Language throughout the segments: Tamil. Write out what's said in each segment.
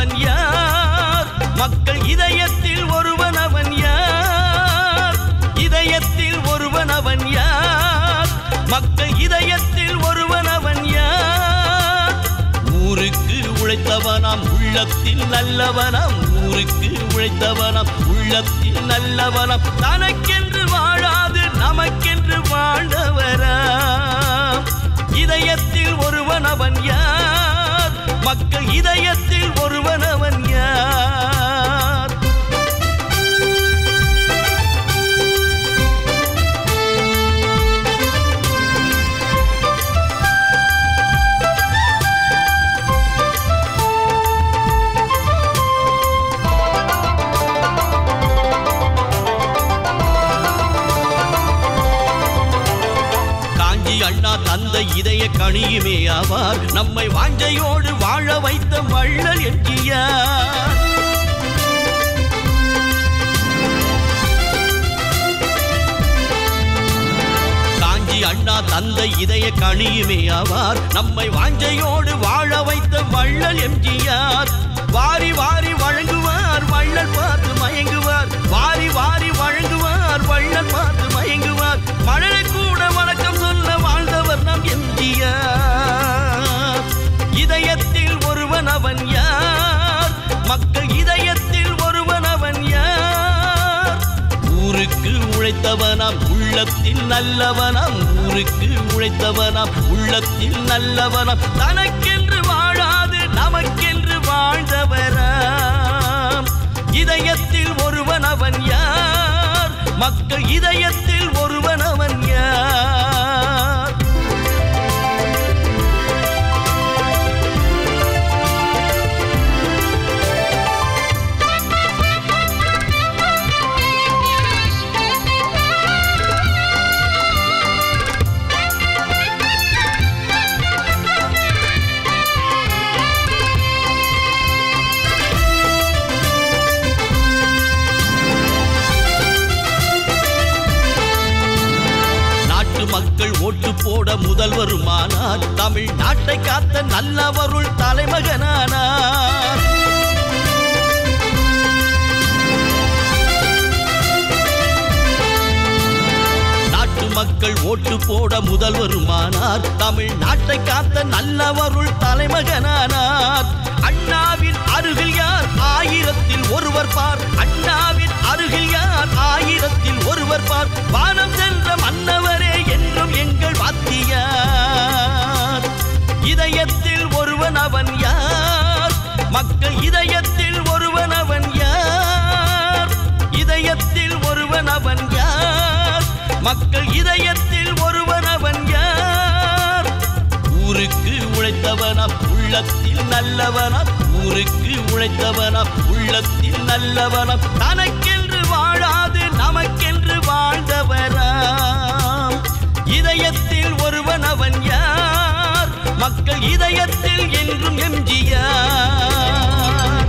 அவன் யார் மக்கள் இதயத்தில் ஒருவன் அவன் யார் இதயத்தில் ஒருவன் அவன் யார் மக்கள் இதயத்தில் ஒருவன் அவன் யார் ஊருக்கு உழைத்தவனாம் உள்ளத்தில் நல்லவனாம் ஊருக்கு உழைத்தவனாம் உள்ளத்தில் நல்லவனாம் தனக்கென்று வாழாது நமக்கென்று வாழ்ந்தவராம் இதயத்தில் ஒருவன் அவன் யார் மக்கள் இதயத்தில் ஒருவன் அவன் யார் காஞ்சி அண்ணா தந்த இதய கனியுமே ஆவார் நம்மை வாஞ்சையோடு வாழ வைத்த வள்ளல் என்கியார் காஞ்சி அண்ணா தந்த இதய கனியுமே ஆவார் நம்மை வாஞ்சையோடு வாழ வைத்த வள்ளல் எம்ஜிஆர் வாரி வாரி வழங்குவார் வள்ளல் பார்த்து மயங்குவார் வாரி வாரி வழங்குவார் வள்ளல் பார்த்து மயங்குவார் மழலை கூட வணக்கம் சொல்ல வாழ்ந்தவர் நம் எம்ஜிஆர் இதயத்தில் ஒருவன் அவன் யார் மக்கள் இதயத்தில் ஒருவன் அவன் யார் ஊருக்கு உழைத்தவனாம் உள்ளத்தில் நல்லவனாம் ஊருக்கு உழைத்தவனாம் உள்ளத்தில் நல்லவனாம் தனக்கென்று வாழாது நமக்கென்று வாழ்ந்தவராம் இதயத்தில் ஒருவன் அவன் யார் மக்கள் இதயத்தில் ஒருவன் அவன் யார் நாட்டு மக்கள் ஓட்டு போட முதல்வருமானார் தமிழ் நாட்டை காத்த நல்லவருள் தலைமகனானார் நாட்டு மக்கள் ஓட்டு போட முதல்வருமானார் தமிழ் நாட்டை காத்த நல்லவருள் தலைமகனானார் அண்ணாவின் அருகில் யார் ஆயிரத்தில் ஒருவர் பார் அண்ணாவின் அருகில் யார் ஆயிரத்தில் ஒருவர் பார் வானம் சென்ற மன்னவரே என்றும் எங்கள் வாத்தியார் இதயத்தில் ஒருவன் அவன் யார் மக்கள் இதயத்தில் ஒருவன் அவன் யார் இதயத்தில் ஒருவன் அவன் யார் மக்கள் இதயத்தில் ஒருவன் அவன் யார் ஊருக்கு உழைத்தவனாம் உள்ளத்தில் நல்லவனாம் ஊருக்கு உழைத்தவனாம் உள்ளத்தில் நல்லவனாம் தனக்கென்று வாழாது நமக்கென்று வாழ்ந்தவராம் இதயத்தில் ஒருவன் அவன் யார் மக்கள் இதயத்தில் என்றும் எம்ஜிஆர்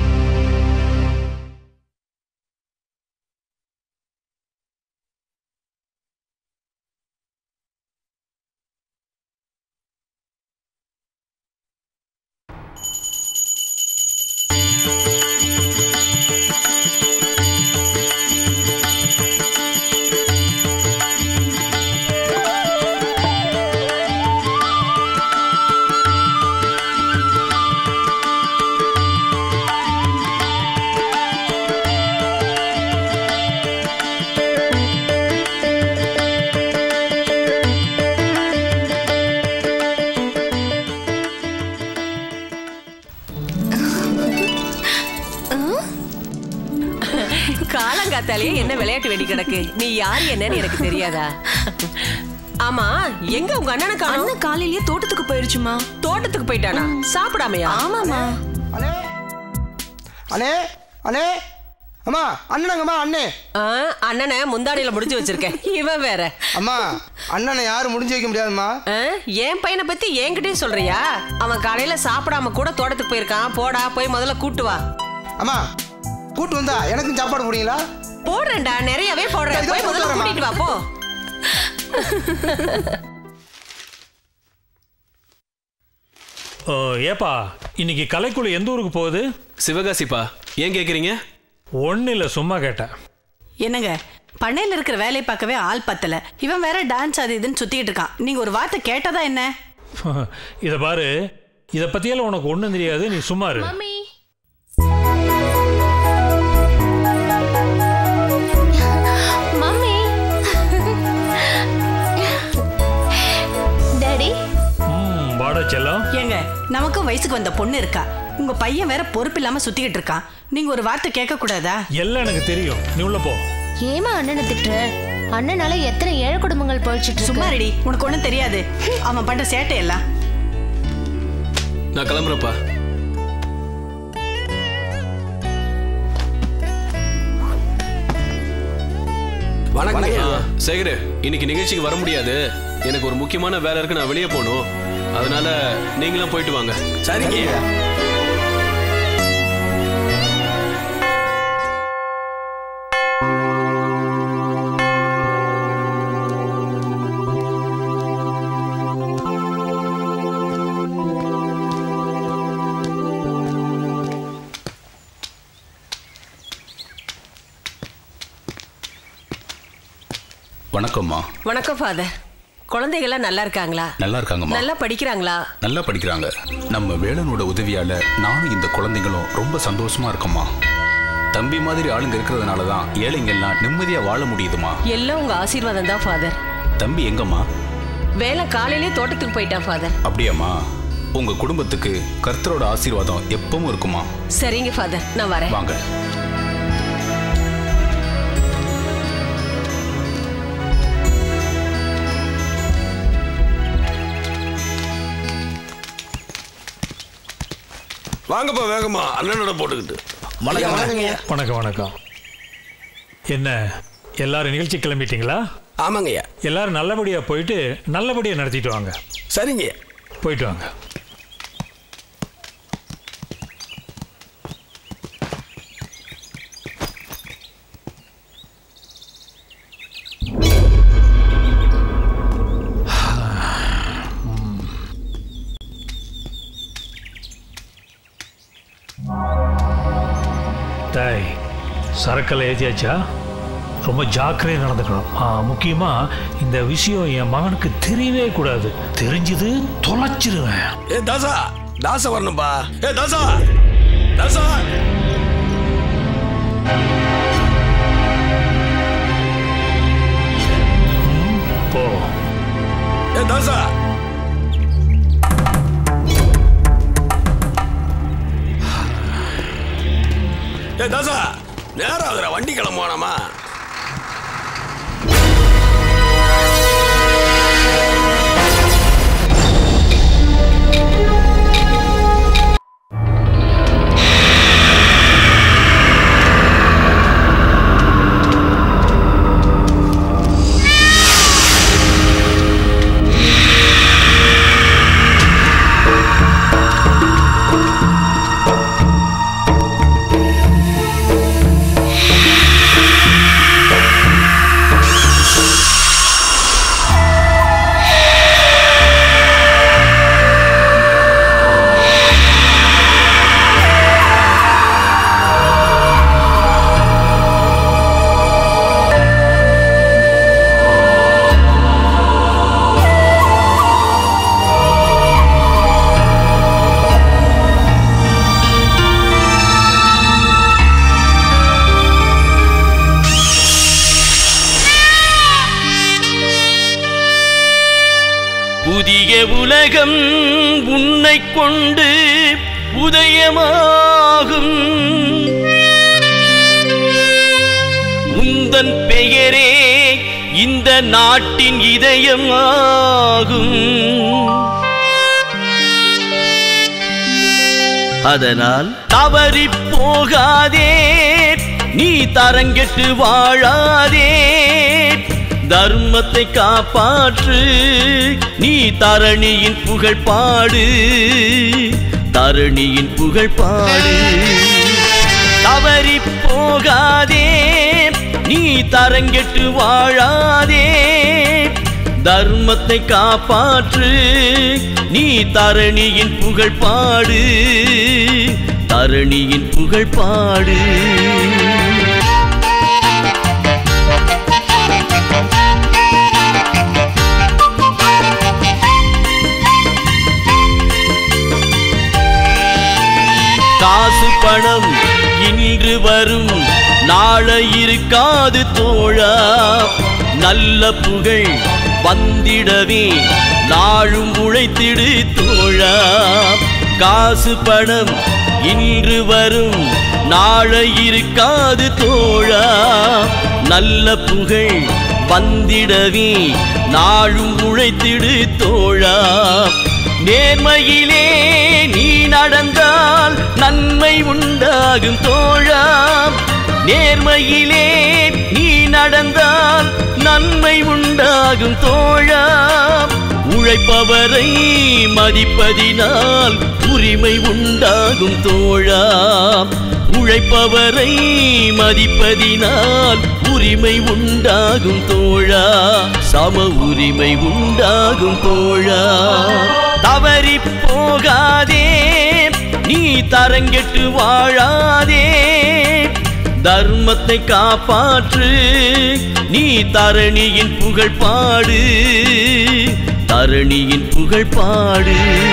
காலங்காத்தாலேயே என்ன விளையாட்டு வெடி கிடக்கு நீ யார் என்னன்னு எனக்கு தெரியாதா ஆமா எங்க உங்க அண்ணனை காணோம் அண்ணன் காலையிலேயே தோட்டத்துக்கு போயிருச்சுமா தோட்டத்துக்கு போயிட்டானா சாப்பிடாமையா ஆமாமா அண்ணே அண்ணே அண்ணே அம்மா அண்ணனங்கம்மா அண்ணே ஆ, அண்ணனை முந்தாடியில முடிஞ்சு வச்சிருக்கேன் இவன் வேற அம்மா அண்ணனை யாரும் முடிஞ்சு வைக்க முடியாதும்மா ஆ, என் பையனை பத்தி என்கிட்டயே சொல்றியா அவன் காலையில சாப்பிடாம கூட தோட்டத்துக்கு போயிருக்கான் போடா போய் முதல்ல கூட்டு வா அம்மா கூட்டு வந்தா எனக்கும் சாப்பாடு போடுறீங்களா போடுறேன்டா நிறையவே போடுறேன் இதோ போய் முதல்ல போட்டு வரேம்மா. கூட்டிட்டு வா போ ஓ, ஏப்பா இன்னைக்கு கலைக்குழு எந்த ஊருக்கு போகுது சிவகாசிப்பா ஏன் கேட்குறீங்க ஒன்றும் இல்லை சும்மா கேட்டேன் என்னங்க பண்ணையில இருக்கிற வேலையை பார்க்கவே ஆள் பத்தல இவன் வேற டான்ஸ் அது இதுன்னு சுத்திக்கிட்டு இருக்கான் நீங்க ஒரு வார்த்தை கேட்டதா என்ன இதை பாரு இதை பற்றியெல்லாம் உனக்கு ஒன்றும் தெரியாது நீ சும்மா இரு மம்மி மம்மி டாடி ம் வாடா செல்லம் ஏங்க நமக்கும் வயசுக்கு வந்த பொண்ணு இருக்கா உங்க பையன் வேற பொறுப்பு இல்லாம சுத்திக்கிட்டு இருக்கான் நீங்க ஒரு வார்த்தை கேட்க கூடாதா எல்லாம் எனக்கு தெரியும் நீ உள்ள போ ஏமா அண்ணனை திட்டுற அண்ணனால எத்தனை ஏழை குடும்பங்கள் போயிடுச்சிட்டு சும்மா இருக்கு ரெடி உனக்கு ஒண்ணும் தெரியாது அவன் பண்ற சேட்டை எல்லாம் நான் கிளம்புறேன்ப்பா வணக்கம் ஆ, சேகரு இன்னைக்கு நிகழ்ச்சிக்கு வர முடியாது எனக்கு ஒரு முக்கியமான வேலை இருக்கு நான் வெளியே போகணும் அதனால நீங்களும் போயிட்டு வாங்க சரிங்க வணக்கம்மா வணக்கம் ஃபாதர் குழந்தைகள்லாம் நல்லா இருக்காங்களா நல்லா இருக்காங்கம்மா நல்லா படிக்கிறாங்களா நல்லா படிக்கிறாங்க நம்ம வேலனோட உதவியால நானும் இந்த குழந்தைங்களும் ரொம்ப சந்தோஷமா இருக்கோம்மா தம்பி மாதிரி ஆளுங்க இருக்கிறதுனால தான் ஏழைங்க எல்லாம் நிம்மதியா வாழ முடியுதுமா எல்லாம் உங்க ஆசீர்வாதம் தான் ஃபாதர் தம்பி எங்கம்மா வேலை காலையிலே தோட்டத்துக்கு போயிட்டான் ஃபாதர் அப்படியாம்மா உங்க குடும்பத்துக்கு கர்த்தரோட ஆசீர்வாதம் எப்பவும் இருக்குமா சரிங்க ஃபாதர் நான் வரேன் வாங்க வாங்கப்பா வேகமா அண்ணனோட போட்டுக்கிட்டு வணக்கம் வணக்கங்க வணக்கம் வணக்கம் என்ன எல்லாரும் நிகழ்ச்சி கிளம்பிட்டீங்களா ஆமாங்கய்யா எல்லாரும் நல்லபடியாக போயிட்டு நல்லபடியாக நடத்திட்டு வாங்க சரிங்கய்யா போயிட்டு வாங்க டேய் சரக்கெல்லாம் ஏற்றியாச்சா ரொம்ப ஜாக்கிரதையாக நடந்துக்கணும் ஆ, முக்கியமா இந்த விஷயம் என் மகனுக்கு தெரியவே கூடாது தெரிஞ்சது தொலைச்சிருவேன் ஏ தாசா தாச வரணும்பா ஏ தாசா தாசா போ ஏ தாசா ஏ தாசா நேரம் ஆகுற வண்டி கிளம்புவானாமா புதிய உலகம் உன்னை கொண்டு உதயமாகும் உந்தன் பெயரே இந்த நாட்டின் இதயமாகும் அதனால் தவறி போகாதே நீ தரங்கெட்டு வாழாதே தர்மத்தை காப்பாற்று நீ தரணியின் புகழ் பாடு தரணியின் புகழ் பாடு தவறி போகாதே நீ தரங்கெட்டு வாழாதே தர்மத்தை காப்பாற்று நீ தரணியின் புகழ் பாடு தரணியின் புகழ் பாடு காசு பணம் இன்று வரும் நாளை இருக்காது தோழா நல்ல புகழ் வந்திடவே நாளும் உழைத்திடு தோழா காசு பணம் இன்று வரும் நாளை இருக்காது தோழா நல்ல புகழ் வந்திடவே நாளும் உழைத்திடு தோழா நேர்மையிலே நீ நடந்தால் நன்மை உண்டாகும் தோழா நேர்மையிலே நீ நடந்தால் நன்மை உண்டாகும் தோழா உழைப்பவரை மதிப்பதினால் உரிமை உண்டாகும் தோழா உழைப்பவரை மதிப்பதினால் உரிமை உண்டாகும் தோழா சம உரிமை உண்டாகும் தோழா தவறி போகாதே நீ தரங்கெட்டு வாழாதே தர்மத்தை காப்பாற்று நீ தரணியின் புகழ் பாடு தரணியின் புகழ் பாடு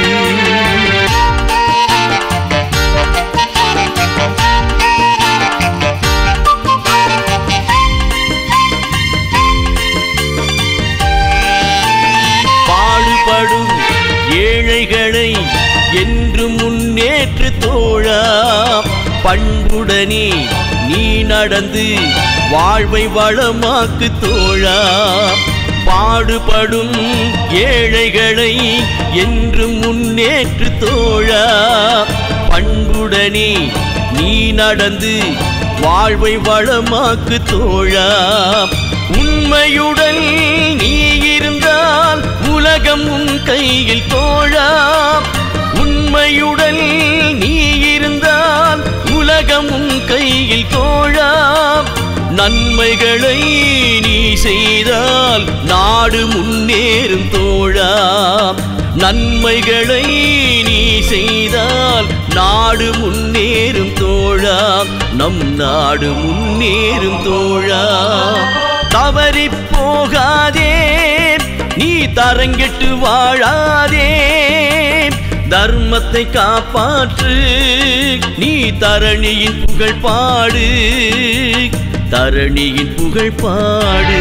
பாடுபடும் ஏழைகளை என்று முன்னேற்று தோழா பண்புடனே நீ நடந்து வாழ்வை வளமாக்கு தோழா பாடுபடும் ஏழைகளை என்று முன்னேற்று தோழா பண்புடனே நீ நடந்து வாழ்வை வளமாக்கு தோழா உண்மையுடன் நீ இருந்தால் உலகம் உன் கையில் தோழா உண்மையுடன் நீ இருந்தால் உலகம் உன் கையில் தோழா நன்மைகளை நீ செய்தால் நாடு முன்னேறும் தோழா நன்மைகளை நீ செய்தால் நாடு முன்னேறும் தோழா நம் நாடு முன்னேறும் தோழா தவறி போகாதே நீ தரங்கெட்டு வாழாதே தர்மத்தை காப்பாற்று நீ தரணியின் புகழ் பாடு தரணியின் புகழ் பாடு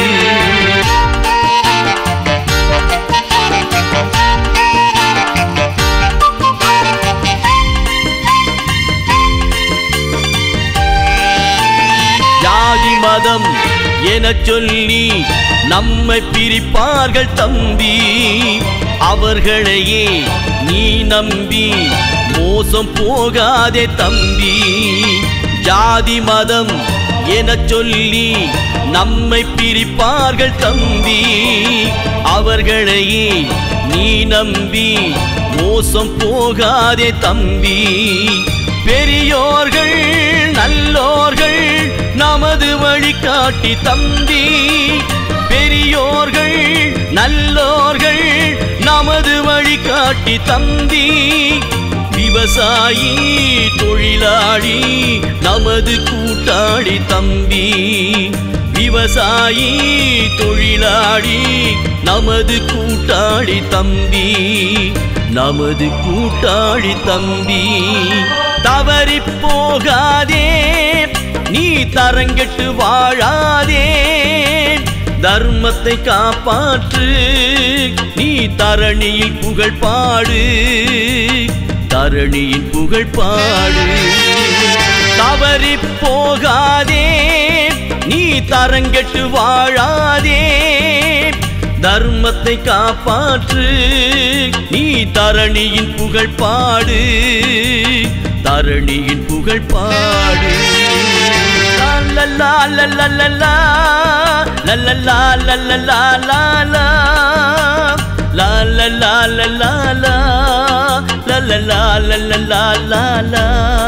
ஜாதி மதம் எனச் சொல்லி நம்மை பிரிப்பார்கள் தம்பி அவர்களையே நீ நம்பி மோசம் போகாதே தம்பி ஜாதி மதம் எனச் சொல்லி நம்மை பிரிப்பார்கள் தம்பி அவர்களையே நீ நம்பி மோசம் போகாதே தம்பி பெரியோர்கள் நல்லோர்கள் நமது வழிகாட்டி தம்பி பெரியோர்கள் நல்லோர்கள் நமது வழிகாட்டி தம்பி விவசாயி தொழிலாளி நமது கூட்டாளி தம்பி விவசாயி தொழிலாளி நமது கூட்டாளி தம்பி நமது கூட்டாளி தம்பி தவறி போகாதே நீ தரங்கெட்டு வாழாதே தர்மத்தை காப்பாற்று நீ தரணியில் புகழ் பாடு தரணியின் புகழ் பாடு தவறி போகாதே நீ தரங்கெட்டு வாழாதே தர்மத்தை காப்பாற்று நீ தரணியின் புகழ் பாடு தரணியின் புகழ் பாடு லல்லா லல்லா லல்லா லல்லா லல்லா லா லல்லா லல்லா லா லல்லா லல்லா லல்லா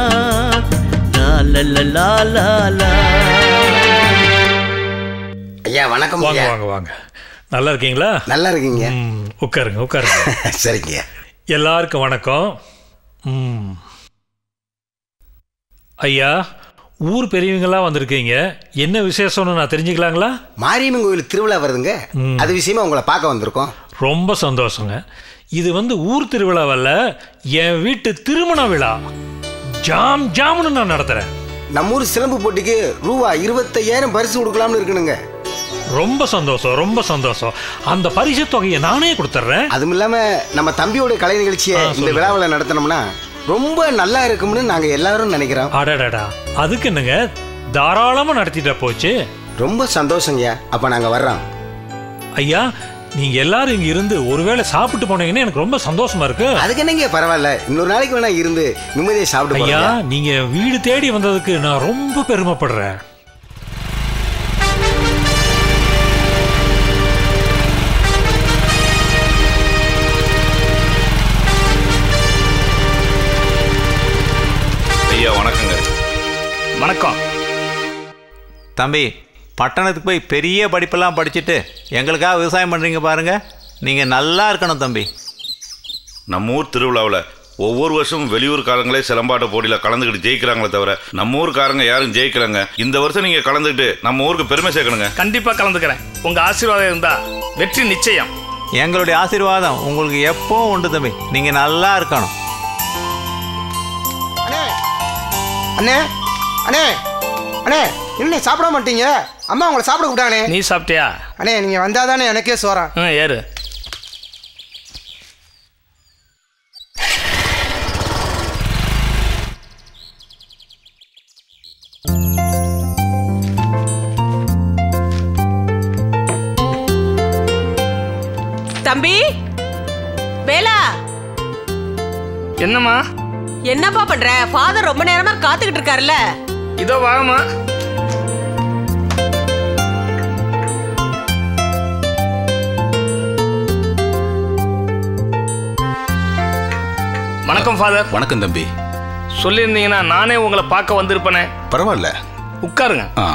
லல்லா லல்லா ஐயா வணக்கம் வாங்க ஐயா வாங்க வாங்க நல்லா இருக்கீங்களா நல்லா இருக்கீங்க ம், உட்காருங்க உட்காருங்க சரிங்க எல்லாருக்கும் வணக்கம் ம். ஐயா ஊர் பெரியவங்களாம் வந்திருக்கீங்க என்ன விசேஷம்னு நான் தெரிஞ்சுக்கலாங்களா மாரியம்மன் கோயில் திருவிழா வருதுங்க ம். அது விஷயமா உங்களை பார்க்க வந்திருக்கோம் ரொம்ப சந்தோஷங்க இது வந்து ஊர் திருவிழாவல்ல என் வீட்டு திருமண விழா ஜாம் ஜாம்னு நான் நடத்துறேன் நம்ம ஊர் சிலம்பு போட்டிக்கு ரூபா இருபத்தையாயிரம் பரிசு கொடுக்கலாம்னு இருக்கணுங்க ரொம்ப சந்தோஷம் ரொம்ப சந்தோஷம் அந்த பரிசு தொகையை நானே கொடுத்துட்றேன் அதுவும் இல்லாம நம்ம தம்பியோட கலை நிகழ்ச்சியை ஆ, இந்த சொல்லுங்க. விழாவில் நடத்தினோம்னா ரொம்ப நல்லா இருக்கும்னு நாங்க எல்லாரும் நினைக்கிறோம் அடடடா அதுக்கு என்னங்க தாராளமாக நடத்திட்டா போச்சு ரொம்ப சந்தோஷங்க அப்ப நாங்க வர்றோம் ஐயா நீங்க எல்லாரும் இங்க இருந்து ஒருவேளை சாப்பிட்டு போனீங்கன்னா எனக்கு ரொம்ப சந்தோஷமா இருக்கு அதுக்கு என்னங்க பரவாயில்ல இன்னொரு நாளைக்கு வேணா இருந்து நிம்மதியை சாப்பிட்டு ஐயா போறோங்க. நீங்க வீடு தேடி வந்ததுக்கு நான் ரொம்ப பெருமைப்படுறேன் ஐயா வணக்கங்க வணக்கம் தம்பி பட்டணத்துக்கு போய் பெரிய படிப்பெல்லாம் படிச்சுட்டு எங்களுக்காக விவசாயம் பண்ணுறீங்க பாருங்க நீங்கள் நல்லா இருக்கணும் தம்பி நம்ம ஊர் திருவிழாவில் ஒவ்வொரு வருஷமும் வெளியூர்காரங்களே சிலம்பாட்ட போட்டியில் கலந்துக்கிட்டு ஜெயிக்கிறாங்களே தவிர நம்ம ஊர்காரங்க யாரும் ஜெயிக்கலங்க இந்த வருஷம் நீங்கள் கலந்துக்கிட்டு நம்ம ஊருக்கு பெருமை சேர்க்கணுங்க கண்டிப்பா கலந்துக்கிறேன் உங்க ஆசீர்வாதம் இருந்தா வெற்றி நிச்சயம் எங்களுடைய ஆசீர்வாதம் உங்களுக்கு எப்பவும் உண்டு தம்பி நீங்கள் நல்லா இருக்கணும் அண்ணே அண்ணே அண்ணே என்ன சாப்பிட மாட்டீங்க அம்மா உங்களை சாப்பிட கூப்பிட்டானே நீ சாப்பிட்டியா அண்ணே நீங்க வந்தாதானே எனக்கே சோறா ம் ஏறு தம்பி வேலா என்னம்மா என்னப்பா பண்ற ஃபாதர் ரொம்ப நேரமா காத்துக்கிட்டு இருக்காருல்ல இதோ வாமா வணக்கம் ஃபாதர் வணக்கம் தம்பி சொல்லியிருந்தீங்கன்னா நானே உங்களை பார்க்க வந்திருப்பேனே பரவாயில்ல உட்காருங்க ஆ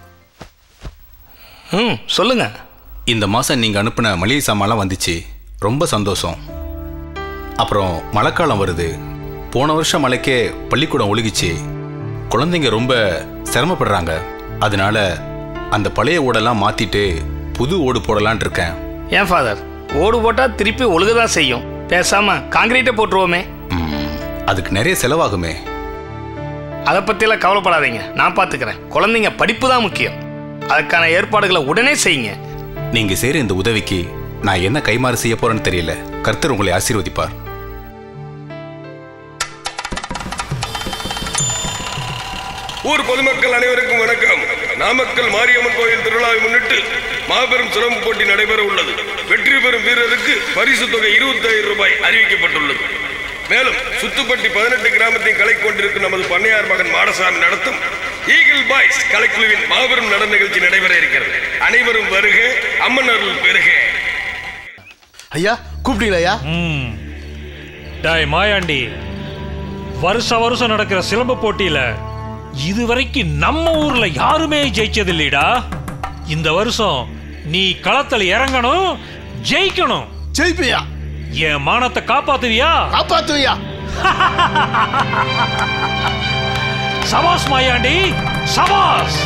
ம் சொல்லுங்க இந்த மாதம் நீங்கள் அனுப்பின மளிகை சாமான்லாம் வந்துச்சு ரொம்ப சந்தோஷம் அப்புறம் மழைக்காலம் வருது போன வருஷம் மழைக்கே பள்ளிக்கூடம் ஒழுகிச்சு குழந்தைங்க ரொம்ப சிரமப்படுறாங்க அதனால அந்த பழைய ஓடெல்லாம் மாற்றிட்டு புது ஓடு போடலான் இருக்கேன் ஏன் ஃபாதர் ஓடு போட்டா திருப்பி ஒழுகுதான் செய்யும் பேசாம காங்கிரீட்டை போட்டுருவோமே அதுக்கு நிறைய செலவாகுமே அதை பற்றியெல்லாம் கவலைப்படாதீங்க நான் பார்த்துக்கிறேன் குழந்தைங்க படிப்பு தான் முக்கியம் அதுக்கான ஏற்பாடுகளை உடனே செய்யுங்க நீங்கள் செய்கிற இந்த உதவிக்கு நான் என்ன கைமாறு செய்ய போறேன்னு தெரியல கர்த்தர் உங்களை ஆசீர்வதிப்பார் ஊர் பொதுமக்கள் அனைவருக்கும் வணக்கம் நாமக்கல் மாரியம்மன் கோயில் திருவிழாவை முன்னிட்டு மாபெரும் சிரம போட்டி நடைபெற உள்ளது வெற்றி பெறும் வீரருக்கு பரிசு தொகை இருபத்தாயிரம் ரூபாய் அறிவிக்கப்பட்டுள்ளது மேலும் சுத்துப்பட்டி பதினெட்டு கிராமத்தையும் கலை கொண்டிருக்கும் நமது பண்ணையார் மகன் மாடசாமி நடத்தும் ஈகிள் பாய்ஸ் கலைக்குழுவின் மாபெரும் நடன நிகழ்ச்சி நடைபெற இருக்கிறது அனைவரும் வருக அம்மன் அருள் பெறுக ஐயா கூப்பிட்டீங்களா ஐயா ம் டாய் மாயாண்டி வருஷ வருஷம் நடக்கிற சிலம்ப போட்டியில இதுவரைக்கும் நம்ம ஊர்ல யாருமே ஜெயிச்சது இல்லைடா இந்த வருஷம் நீ களத்துல இறங்கணும் ஜெயிக்கணும் ஜெயிப்பியா என் மானத்தை காப்பாத்துவியா காப்பாத்துவியா சபாஸ் மாயாண்டி சபாஸ்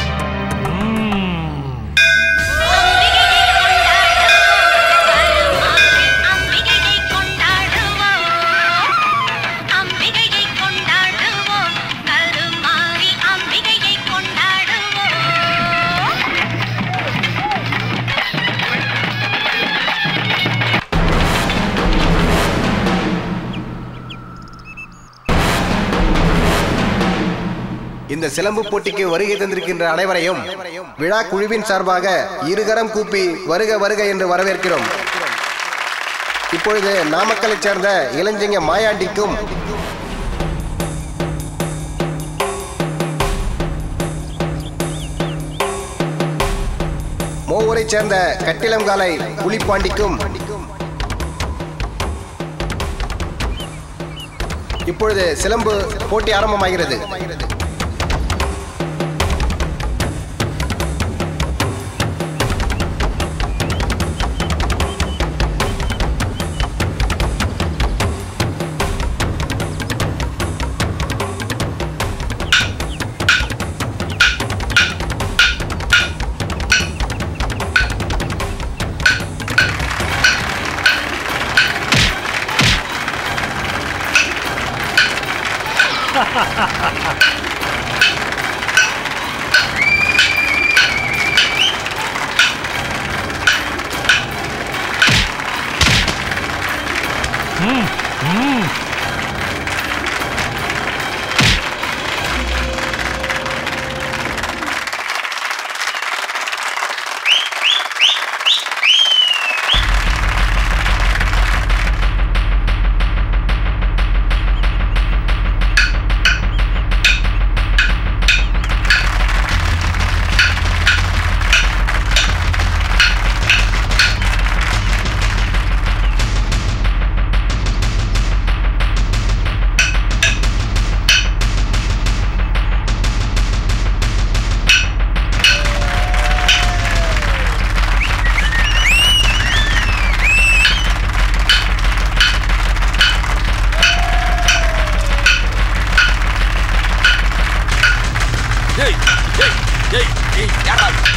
இந்த சிலம்பு போட்டிக்கு வருகை தந்திருக்கின்ற அனைவரையும் விழா குழுவின் சார்பாக இருகரம் கூப்பி வருக வருக என்று வரவேற்கிறோம் இப்பொழுது நாமக்கலைச் சேர்ந்த இளஞ்சிங்க மாயாண்டிக்கும் மோவூரைச் சேர்ந்த கட்டிலங்காலை புலிப்பாண்டிக்கும் இப்பொழுது சிலம்பு போட்டி ஆரம்பமாகிறது ம் ம் ஏய் ஏய் ஏய் ஏய் யாரா அது?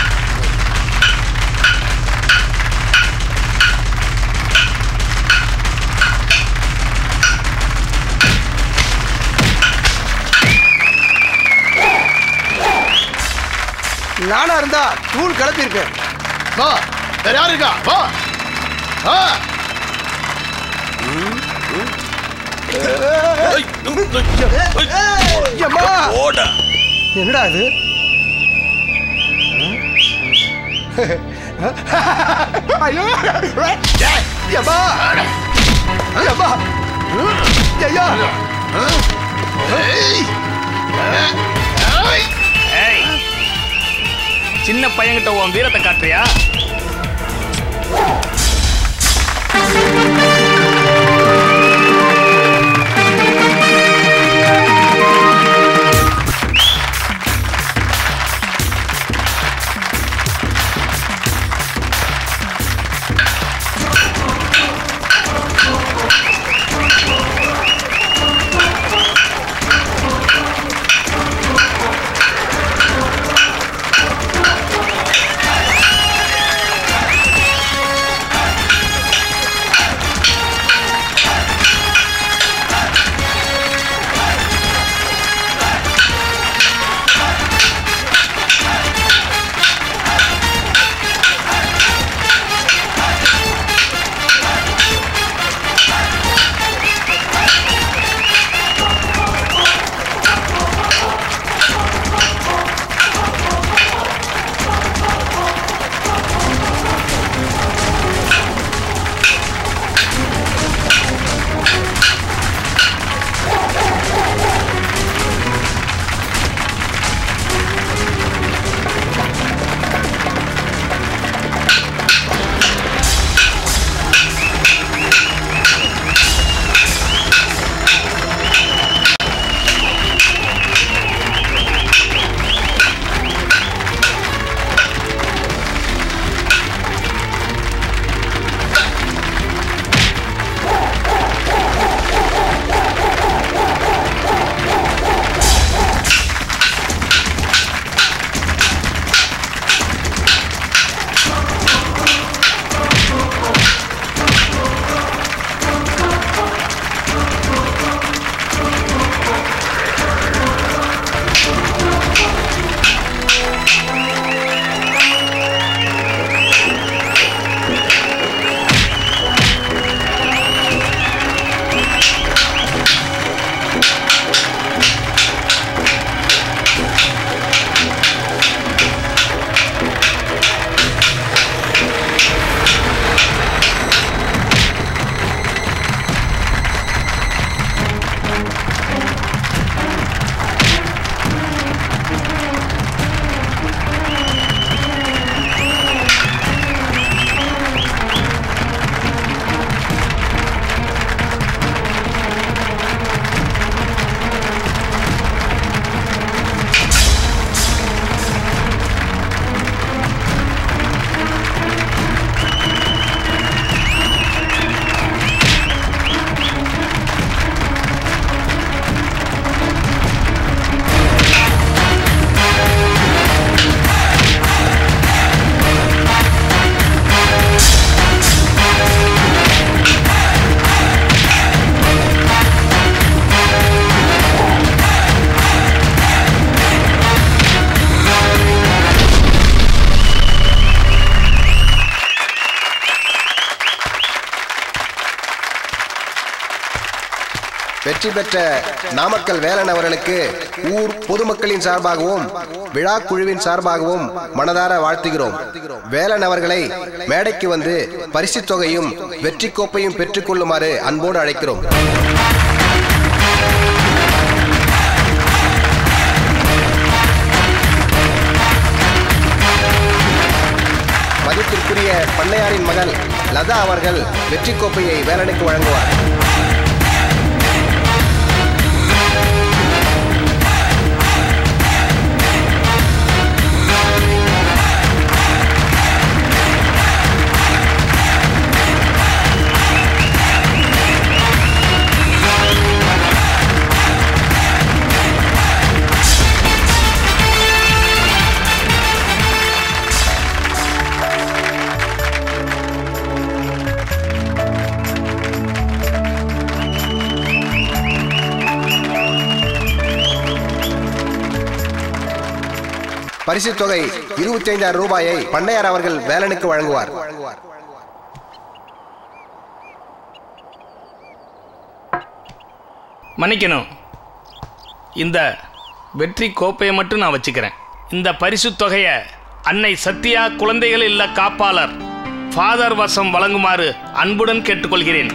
நானா இருந்தா தூள் கிளப்பியிருப்பேன் வா வேற யாரு இருக்கா வா வா எம்மா! ஓட என்னடா இது ஐயோ எம்மா! எம்மா! ஐயா! ஏய் சின்ன பையன்கிட்ட உன் வீரத்தை காட்டுறியா வெற்றி பெற்ற நாமக்கல் வேலன் அவர்களுக்கு ஊர் பொதுமக்களின் சார்பாகவும் விழா குழுவின் சார்பாகவும் மனதார வாழ்த்துகிறோம் வேலன் அவர்களை மேடைக்கு வந்து பரிசுத் தொகையும் வெற்றி கோப்பையும் பெற்றுக்கொள்ளுமாறு அன்போடு அழைக்கிறோம் மதிப்பிற்குரிய பண்ணையாரின் மகள் லதா அவர்கள் வெற்றி கோப்பையை வேலனுக்கு வழங்குவார் பரிசுத் தொகை இருபத்தி ஐந்தாயிரம் ரூபாயை பண்ணையார் அவர்கள் வேலனுக்கு வழங்குவார் மன்னிக்கணும் இந்த வெற்றி கோப்பையை மட்டும் நான் வச்சுக்கிறேன் இந்த பரிசு தொகையை அன்னை சத்யா குழந்தைகள் இல்ல காப்பாளர் ஃபாதர் வசம் வழங்குமாறு அன்புடன் கேட்டுக்கொள்கிறேன்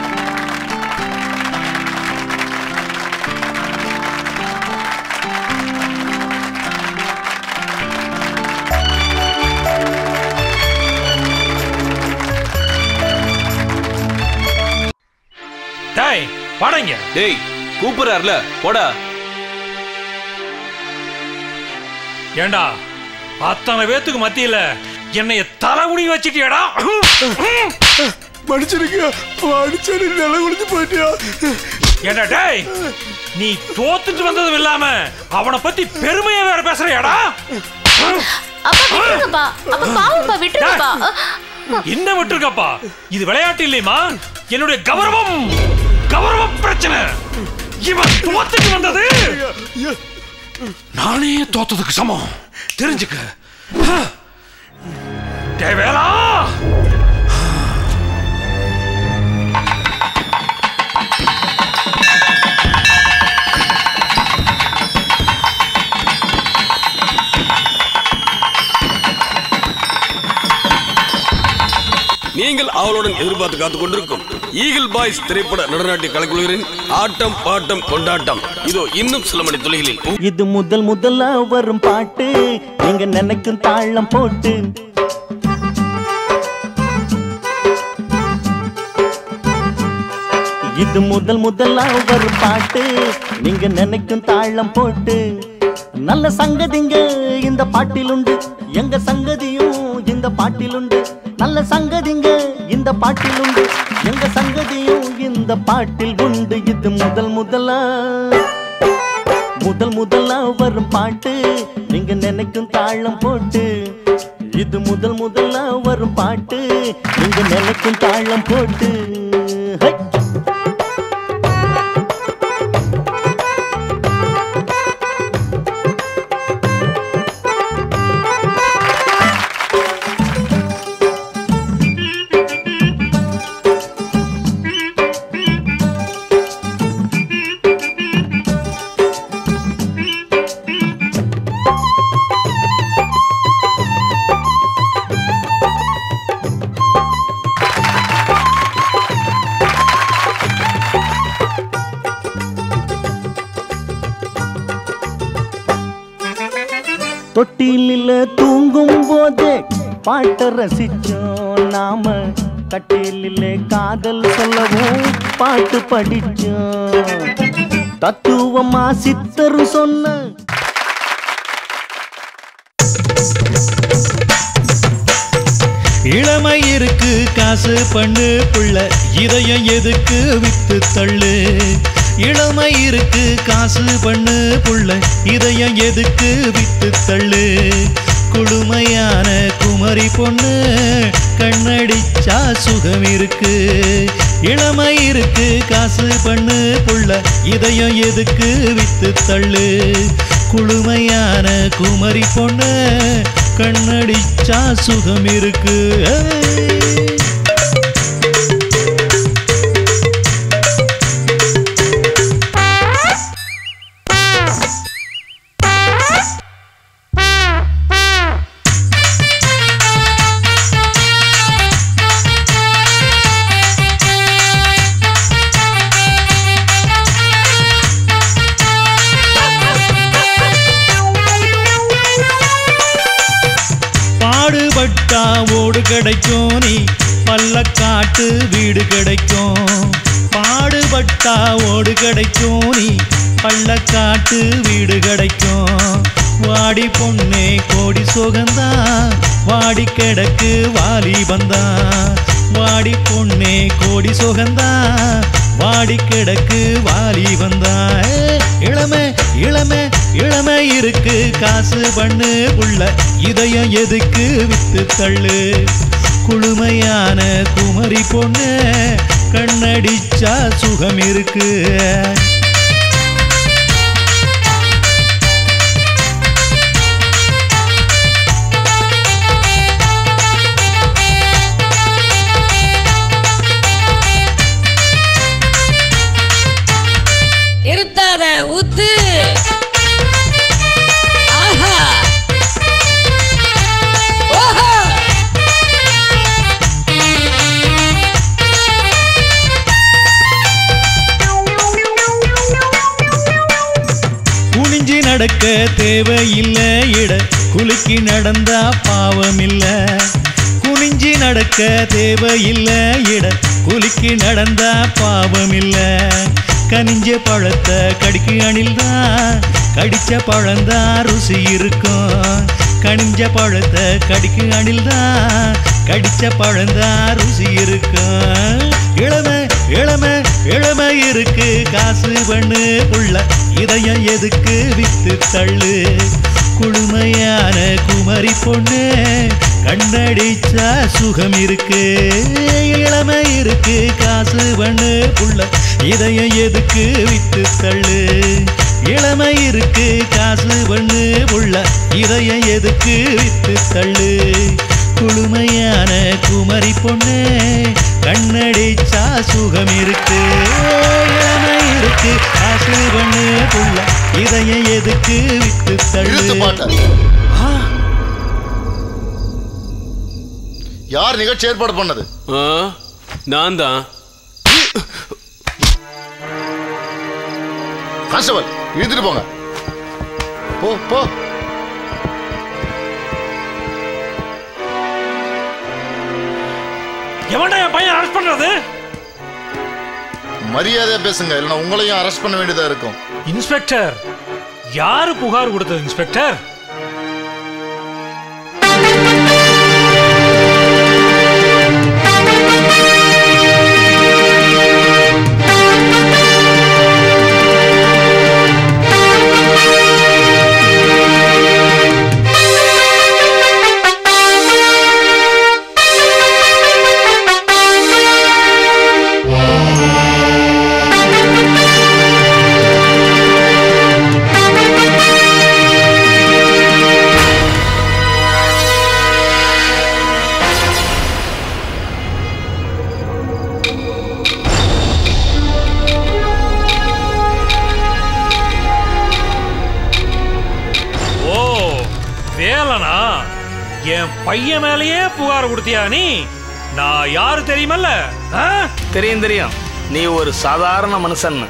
டேய் வாடங்க டேய் கூப்பிடுறாருல போடா ஏண்டா அத்தனை பேத்துக்கு மத்தியில என்னைய தலைமுடி வச்சிட்டியடா மன்னிச்சிருக்க அடிச்சடி நில குடிச்சு போயிட்டியா ஏண்டா டேய் நீ தோத்துட்டு வந்ததும் இல்லாம அவனை பத்தி பெருமையா வேற பேசுறியாடா அப்பா விட்டுருங்கப்பா அப்பா பாவம்ப்பா விட்டுருங்கப்பா என்ன விட்டுருக்கப்பா இது விளையாட்டு இல்லையமா என்னுடைய கௌரவம் கௌரவ பிரச்சனை இவன் தோத்துட்டு வந்தது நானே தோத்ததுக்கு சமம் தெரிஞ்சுக்க டேய் வேலா நீங்கள் அவளுடன் எதிர்பார்த்து காத்துக் கொண்டிருக்கும் ஈகிள் பாய்ஸ் திரைப்பட நடனாட்டிய கலைக்குழுவின் ஆட்டம் பாட்டம் கொண்டாட்டம் இதோ இன்னும் சில மணி துளிகளில் இது முதல் முதலா வரும் பாட்டு நீங்க நினைக்கும் தாளம் போட்டு இது முதல் முதலா வரும் பாட்டு நீங்க நினைக்கும் தாளம் போட்டு நல்ல சங்கதிங்க இந்த பாட்டில் உண்டு எங்க சங்கதியும் இந்த பாட்டில் உண்டு நல்ல சங்கதிங்க இந்த பாட்டில் உண்டு எங்க சங்கதியும் இந்த பாட்டில் உண்டு இது முதல் முதலா முதல் முதலா வரும் பாட்டு நீங்க நினைக்கும் தாளம் போட்டு இது முதல் முதலா வரும் பாட்டு நீங்க நினைக்கும் தாளம் போட்டு ஹை! தொட்டிலில் தூங்கும் போதே பாட்டை ரசிச்சோம் நாம கட்டிலில் காதல் சொல்லவும் பாட்டு படிச்சோம் தத்துவமா சித்தர் சொன்ன இளமை இருக்கு காசு பண்ணு புள்ள இதயம் எதுக்கு வித்து தள்ளு இளமை இருக்கு காசு பண்ணு புள்ள இதயம் எதுக்கு வித்து தள்ளு குளுமையான குமரி பொண்ணு கண்ணடிச்சா சுகம் இருக்கு இளமை இருக்கு காசு பண்ணு புள்ள இதயம் எதுக்கு வித்து தள்ளு குளுமையான குமரி பொண்ணு கண்ணடிச்சா சுகம் இருக்கு ஏய். ஆடு கிடைக்கும் நீ பல்லக்காட்டு வீடு கிடைக்கும் பாடுபட்டா ஓடு கிடைக்கும் நீ பள்ளக்காட்டு வீடு கிடைக்கும் வாடி பொண்ணே கோடி சுகந்தா வாடி கிடக்கு வாலி வந்தா வாடி பொண்ணே கோடி சுகந்தா வாடி கிடக்கு வாலி வந்தா ஏ, இளமை இளமை இளமை இருக்கு காசு பண்ணு உள்ள இதயம் எதுக்கு வித்து தள்ளு குளுமையான குமரி பொண்ணு கண்ணடிச்சா சுகம் இருக்கு இருத்தாத ஊத்து ஆஹா ஓஹோ குனிஞ்சி நடக்க தேவையில்லை இட குலுக்கி நடந்தா பாவமில்ல குனிஞ்சி நடக்க தேவையில்லை இட குலுக்கி நடந்தா பாவமில்ல கனிஞ்ச பழத்தை கடிக்கு அணில்தான் கடிச்ச பழந்தான் ருசி இருக்கும் கனிஞ்ச பழத்தை கடிக்கு அணில்தான் கடிச்ச பழந்தான் ருசி இருக்கும் இளமை இளமை இளமை இருக்கு காசு பண்ணு உள்ள இதயம் எதுக்கு வித்து தள்ளு குளுமையான குமரி பொண்ணு கண்ணடிச்சா சுகம் இருக்கு இளமை இருக்கு காசு பண்ணு உள்ள இதயம் எதுக்கு வித்து தள்ளு இளமை இருக்கு காசு பண்ணு உள்ள இதயம் எதுக்கு வித்து தள்ளு குளுமையான குமரி பொண்ணு கண்ணடிச்சா சுகம் இருக்கு இளமை இருக்கு காசு பண்ணு உள்ள இதயம் எதுக்கு வித்து தள்ளு யார் நிகழ்ச்சி ஏற்பாடு பண்ணது நான் தான் கான்ஸ்டபிள் இழுத்துட்டு போங்க போ போ எவன்டா என் பையன் அரெஸ்ட் பண்றது மரியாதையா பேசுங்க இல்லைன்னா உங்களையும் அரெஸ்ட் பண்ண வேண்டியதா இருக்கும் இன்ஸ்பெக்டர் யாரு புகார் கொடுத்தது இன்ஸ்பெக்டர் ஓ வேலனா என் பையன் மேலேயே புகார் கொடுத்தியா நீ நான் யாரு தெரியுமல்ல ஆ? தெரியும் தெரியும் நீ ஒரு சாதாரண மனுஷன்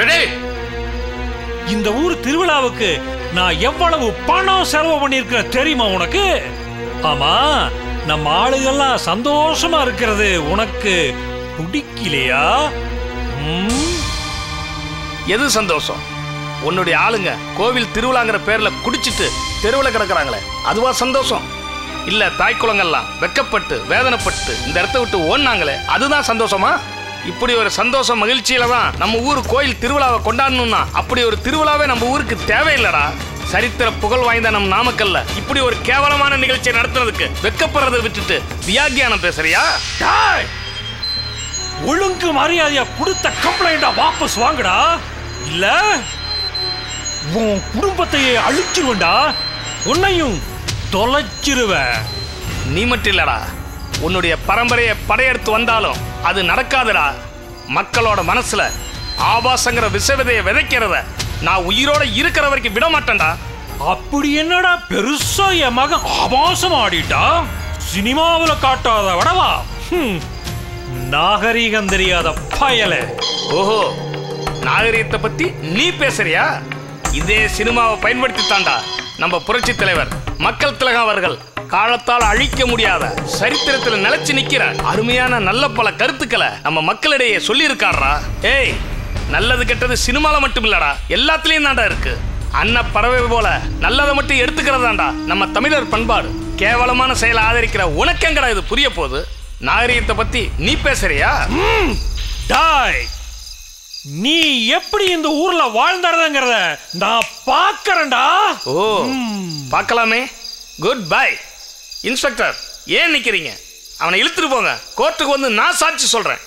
இந்த ஊர் திருவிழாவுக்கு நான் எவ்வளவு பணம் செலவு பண்ணிருக்கேன் தெரியுமா உனக்கு ஆமா நம்ம ஆளுகள்லாம் சந்தோஷமா இருக்கிறது உனக்கு பிடிக்கலையா ம்? எது சந்தோஷம் உன்னுடைய ஆளுங்க கோவில் திருவிழாங்கிற பேர்ல குடிச்சிட்டு தெருவில் கிடக்குறாங்களே அதுவா சந்தோஷம் இல்ல தாய் குளங்கள்லாம் வெக்கப்பட்டு வேதனைப்பட்டு இந்த இடத்த விட்டு ஓடினாங்களே அதுதான் சந்தோஷமா இப்படி ஒரு சந்தோஷம் மகிழ்ச்சியில தான் நம்ம ஊர் கோயில் திருவிழாவை கொண்டாடணும்னா அப்படி ஒரு திருவிழாவே நம்ம ஊருக்கு தேவையில்லடா சரித்திர புகழ் வாய்ந்த நம் நாமக்கல்ல இப்படி ஒரு கேவலமான நிகழ்ச்சியை நடத்துறதுக்கு வெக்கப்படுறதை விட்டுட்டு வியாக்கியானம் பேசுறியா டேய்! ஒழுங்கு மரியாதையா கொடுத்த கம்ப்ளைண்ட வாபஸ் வாங்குடா இல்ல உன் குடும்பத்தையே அழிச்சிருவண்டா உன்னையும் தொலைச்சிருவேன் நீ மட்டும் இல்லடா உன்னுடைய பரம்பரையை படையெடுத்து வந்தாலும் அது நடக்காதுடா மக்களோட மனசுல ஆபாசங்கிற விஷவிதையை விதைக்கிறத நான் உயிரோட இருக்கிற வரைக்கும் விட மாட்டேன்டா அப்படி என்னடா பெருசா என் மகன் ஆபாசம் ஆடிட்டா சினிமாவுல காட்டாத வடவா ஹம். நாகரீகம் தெரியாத பயலே ஓஹோ நாகரீகத்தை பத்தி நீ பேசுறியா இதே சினிமாவை பயன்படுத்தி தாண்டா நம்ம புரட்சி தலைவர் மக்கள் திலகம் அவர்கள் காலத்தால் அழிக்க முடியாத சரித்திரத்தில் நிலைச்சு நிக்கிற அருமையான நல்ல பல கருத்துக்களை நம்ம மக்களிடையே சொல்லியிருக்காரா ஏய் நல்லது கெட்டது சினிமால மட்டும் இல்லடா எல்லாத்துலயும் தாண்டா இருக்கு அன்ன பறவை போல நல்லதை மட்டும் எடுத்துக்கிறதாண்டா நம்ம தமிழர் பண்பாடு கேவலமான செயலை ஆதரிக்கிற உனக்கெங்கடா இது புரிய போகுது நாகரிகத்தை பத்தி நீ பேசுறியா டாய் நீ எப்படி இந்த ஊர்ல வாழ்ந்தாருங்கிறத நான் பாக்குறேன்டா ஓ பார்க்கலாமே குட் பை இன்ஸ்பெக்டர் ஏன் நிக்கிறீங்க அவனை இழுத்துட்டு போங்க கோர்ட்டுக்கு வந்து நான் சாட்சி சொல்றேன்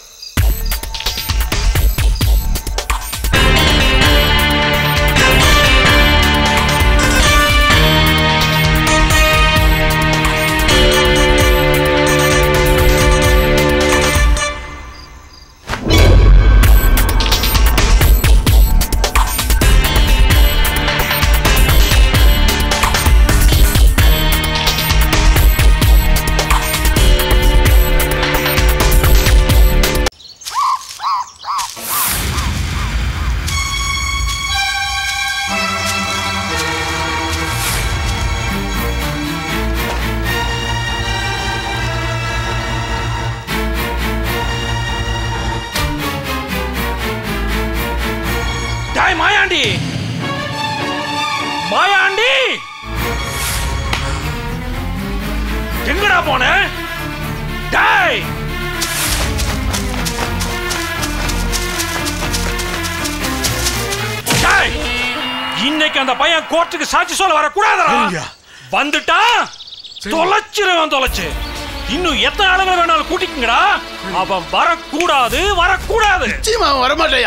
டாய் மாயாண்டி மாயாண்டி எங்கடா போன டாய் டாய் இன்னைக்கு அந்த பையன் கோர்ட்டுக்கு சாட்சி சொல்ல வரக்கூடாதா வந்துட்டா தொலைச்சிருவன் தொலைச்சு இன்னும் எத்தனை ஆளுங்களை வேணாலும் கூட்டிக்கங்கடா அவன் வரக்கூடாது வரக்கூடாது நிச்சயமா அவன் வரமாட்டேயா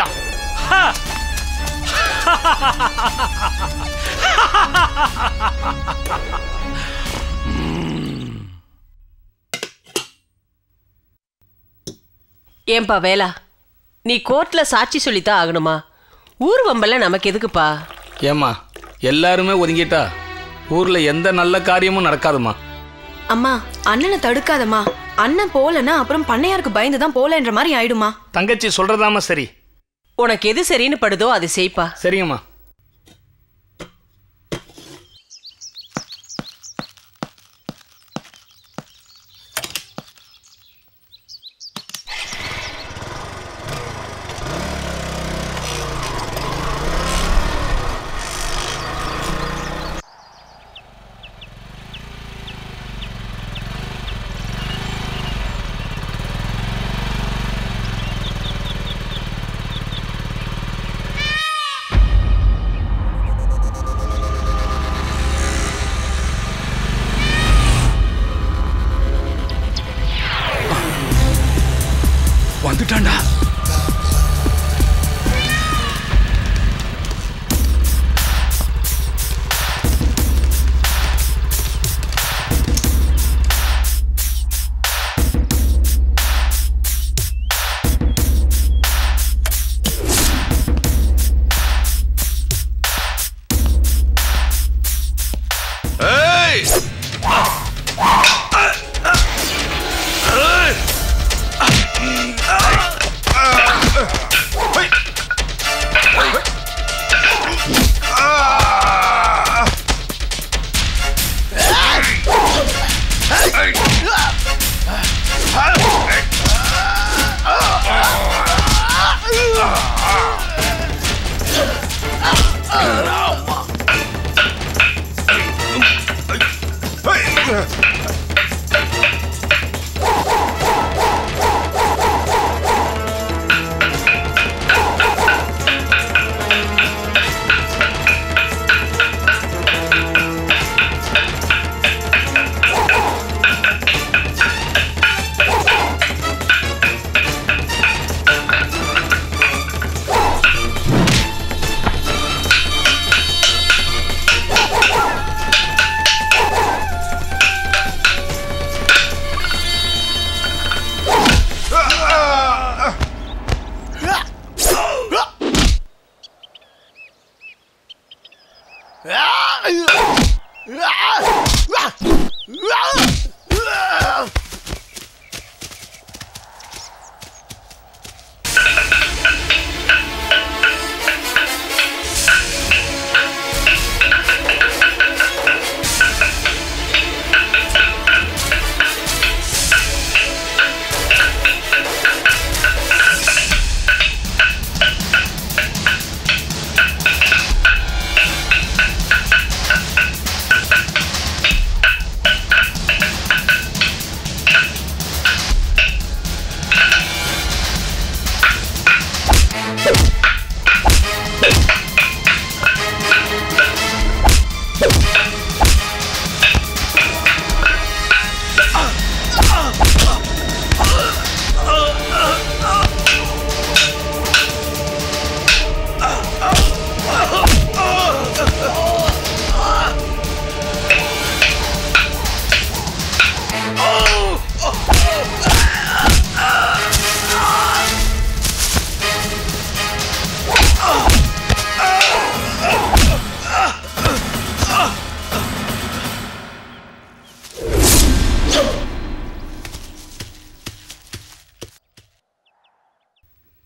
ஏன்பா வேலா நீ கோர்ட்ல சாட்சி சொல்லித்தான் ஆகணுமா ஊர் வம்பல்ல நமக்கு எதுக்குப்பா ஏம்மா எல்லாருமே ஒதுங்கிட்டா ஊர்ல எந்த நல்ல காரியமும் நடக்காதுமா அம்மா அண்ணனை தடுக்காதம்மா அண்ணன் போலன்னா அப்புறம் பண்ணையாருக்கு பயந்து தான் போலன்ற மாதிரி ஆயிடுமா தங்கச்சி சொல்றதாமா சரி உனக்கு எது சரின்னு படுதோ அது செய்ப்பா சரிங்கம்மா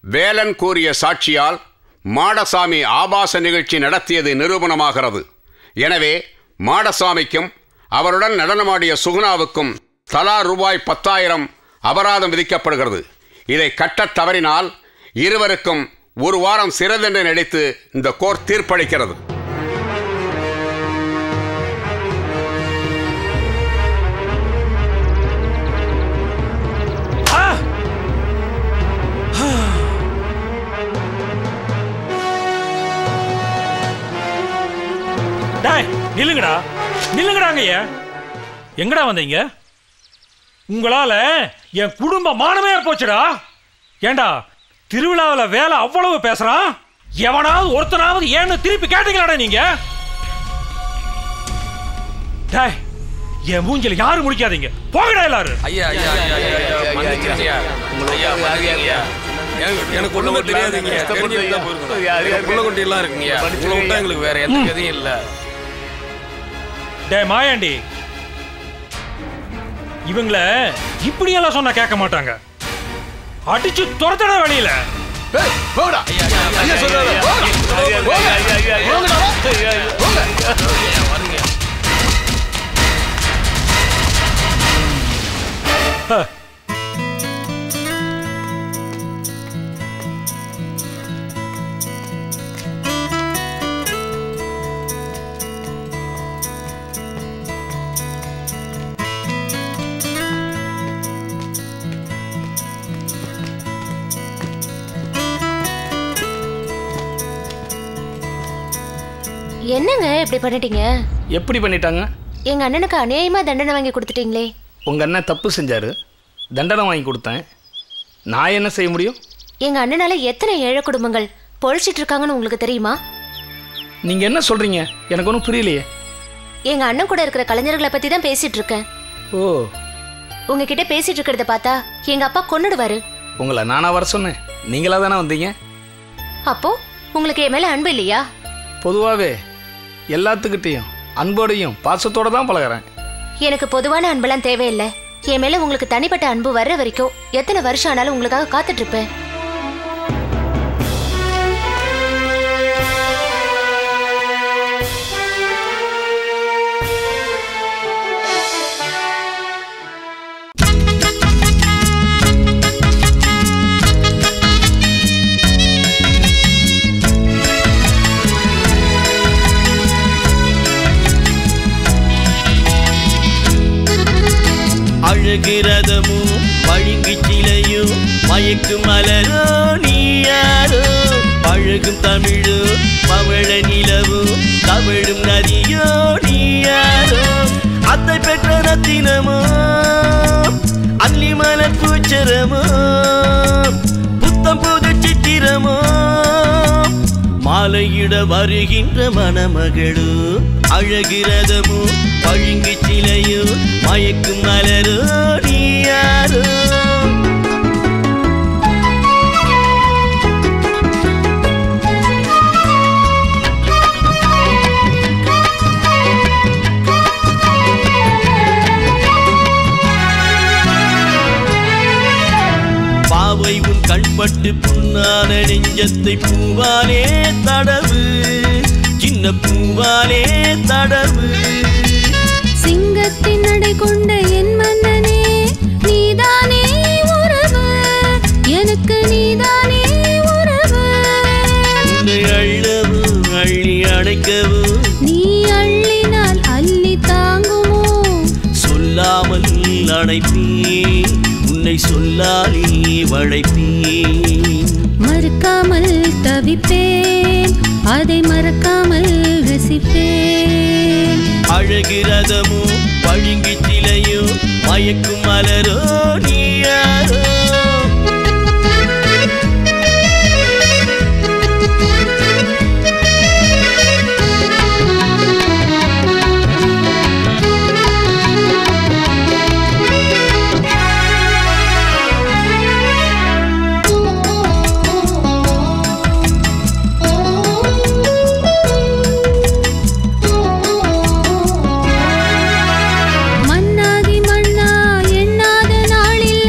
வேலன் கூறிய சாட்சியால் மாடசாமி ஆபாச நிகழ்ச்சி நடத்தியது நிரூபணமாகிறது எனவே மாடசாமிக்கும் அவருடன் நடனமாடிய சுகுணாவுக்கும் தலா ரூபாய் பத்தாயிரம் அபராதம் விதிக்கப்படுகிறது இதை கட்டத் தவறினால் இருவருக்கும் ஒரு வாரம் சிறை தண்டனை அளித்து இந்த கோர்ட் தீர்ப்பளிக்கிறது டேய் நில்லுங்கடா நில்லுங்கடாங்க ஐயா எங்கடா வந்தீங்க உங்களால என் குடும்ப மானமே போச்சுடா ஏண்டா திருவிழாவில் வேலை அவ்வளவு பேசுறான் எவனாவது ஒருத்தனாவது ஏன்னு திருப்பி கேட்டீங்களாடா நீங்க டேய் என் மூஞ்சில யாரும் முடிக்காதீங்க போங்கடா எல்லாரும் ஐயா ஐயா ஐயா ஐயா ஐயா மன்னிச்சிருங்க ஐயா ஐயா மன்னிங்க ஐயா எனக்கு- எனக்கு ஒண்ணுமே தெரியாதுங்க தெரிஞ்சிருந்தா போயிருக்கும் புள்ள குட்டி எல்லாம் இருக்குங்க உங்களை விட்டா எங்களுக்கு வேற எந்த ம். கதையும் இல்ல டேய் மாயாண்டி இவங்கள இப்படியெல்லாம் சொன்னா கேட்க மாட்டாங்க அடிச்சு துரத்தட வெளியில போடா ஐயா சொல்றாரு என்னங்க இப்படி பண்ணிட்டீங்க எப்படி பண்ணிட்டாங்க எங்க அண்ணனுக்கு அநியாயமா தண்டனை வாங்கி கொடுத்துட்டீங்களே உங்க அண்ணன் தப்பு செஞ்சாரு தண்டனை வாங்கி கொடுத்தேன் நான் என்ன செய்ய முடியும் எங்க அண்ணனால எத்தனை ஏழை குடும்பங்கள் பொழைச்சிட்டு இருக்காங்கன்னு உங்களுக்கு தெரியுமா நீங்க என்ன சொல்றீங்க எனக்கு ஒன்றும் புரியலையே எங்க அண்ணன் கூட இருக்கிற கலைஞர்களை பத்தி தான் பேசிட்டு இருக்கேன் ஓ உங்ககிட்ட பேசிட்டு இருக்கிறத பார்த்தா எங்க அப்பா கொன்னுடுவாரு உங்களை நானா வர சொன்னேன் நீங்களா தானே வந்தீங்க அப்போ உங்களுக்கு என் மேல அன்பு இல்லையா பொதுவாகவே எல்லாத்துக்கிட்டேயும் அன்போடையும் பாசத்தோட தான் பழகுறேன் எனக்கு பொதுவான அன்பெல்லாம் தேவையில்லை என் மேல உங்களுக்கு தனிப்பட்ட அன்பு வர்ற வரைக்கும் எத்தனை வருஷம் ஆனாலும் உங்களுக்காக காத்துட்டு இருப்பேன் அழுகிறதமோ பழுங்கி சிலையோ மயக்கு மலரோ நீயாரோ பழகும் தமிழோ பவழ நிலவோ தவழும் நதியோ நீயாரோ அத்தை பெற்ற ரத்தினமோ அல்லிமலர் பூச்சரமோ புத்தம் புது சித்திரமோ மாலையிட வருகின்ற மணமகளோ அழகிறதமோ பழுங்கி சிலையோ மயக்கும் மலரோ நீயாரோ பாவை உன் கண்பட்டு புண்ணான நெஞ்சத்தை பூவாலே தடவு சின்ன பூவாலே தடவு சிங்கத்தின் நடை கொண்ட என் மன்னனே நீதானே உறவு எனக்கு நீதானே உறவு உன்னை அள்ளவும் அள்ளி அணைக்கவும் நீ அள்ளினால் அள்ளி தாங்குமோ சொல்லாமல் அணைப்பேன் உன்னை சொல்லாலே வளைப்பேன் மறுக்காமல் தவிப்பேன் அதை மறக்காமல் ரசிப்பேன் அழகிறதமோ பழுங்கி சிலையோ மயக்கும் மலரோ நீயாரோ மன்னாதி மன்னா எண்ணாத நாளில்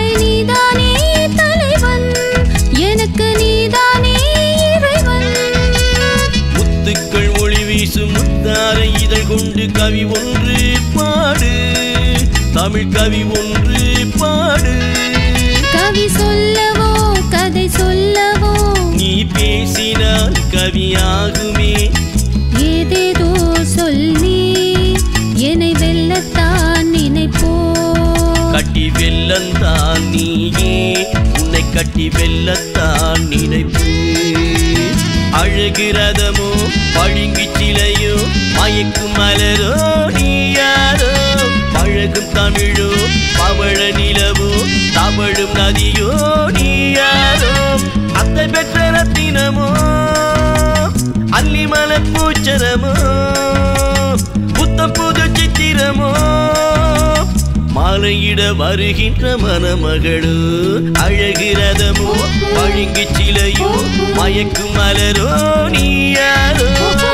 தமிழ் கவி ஒன்று பாடு கவி சொல்லவோ கதை சொல்லவோ நீ பேசினால் கவியாகுமே ஏதேதோ சொல்லி என்னை வெல்லத்தான் நினைப்போ கட்டி வெல்லந்தான் நீயே உன்னை கட்டி வெல்லத்தான் நினைப்பு அழகு ரதமோ பழுங்கி சிலையோ மயக்கும் மலரோ நீ யாரோ பழகும் தமிழோ பவழ நிலவோ தவழும் நதியோ நீ யாரோ அத்தை பெற்ற ரத்தினமோ அல்லிமலை பூச்சரமோ புத்தம் புது சித்திரமோ மாலையிட வருகின்ற மணமகளோ அழகு ரதமோ பழுங்கி சிலையோ மயக்கும் மலரோ நீ யாரோ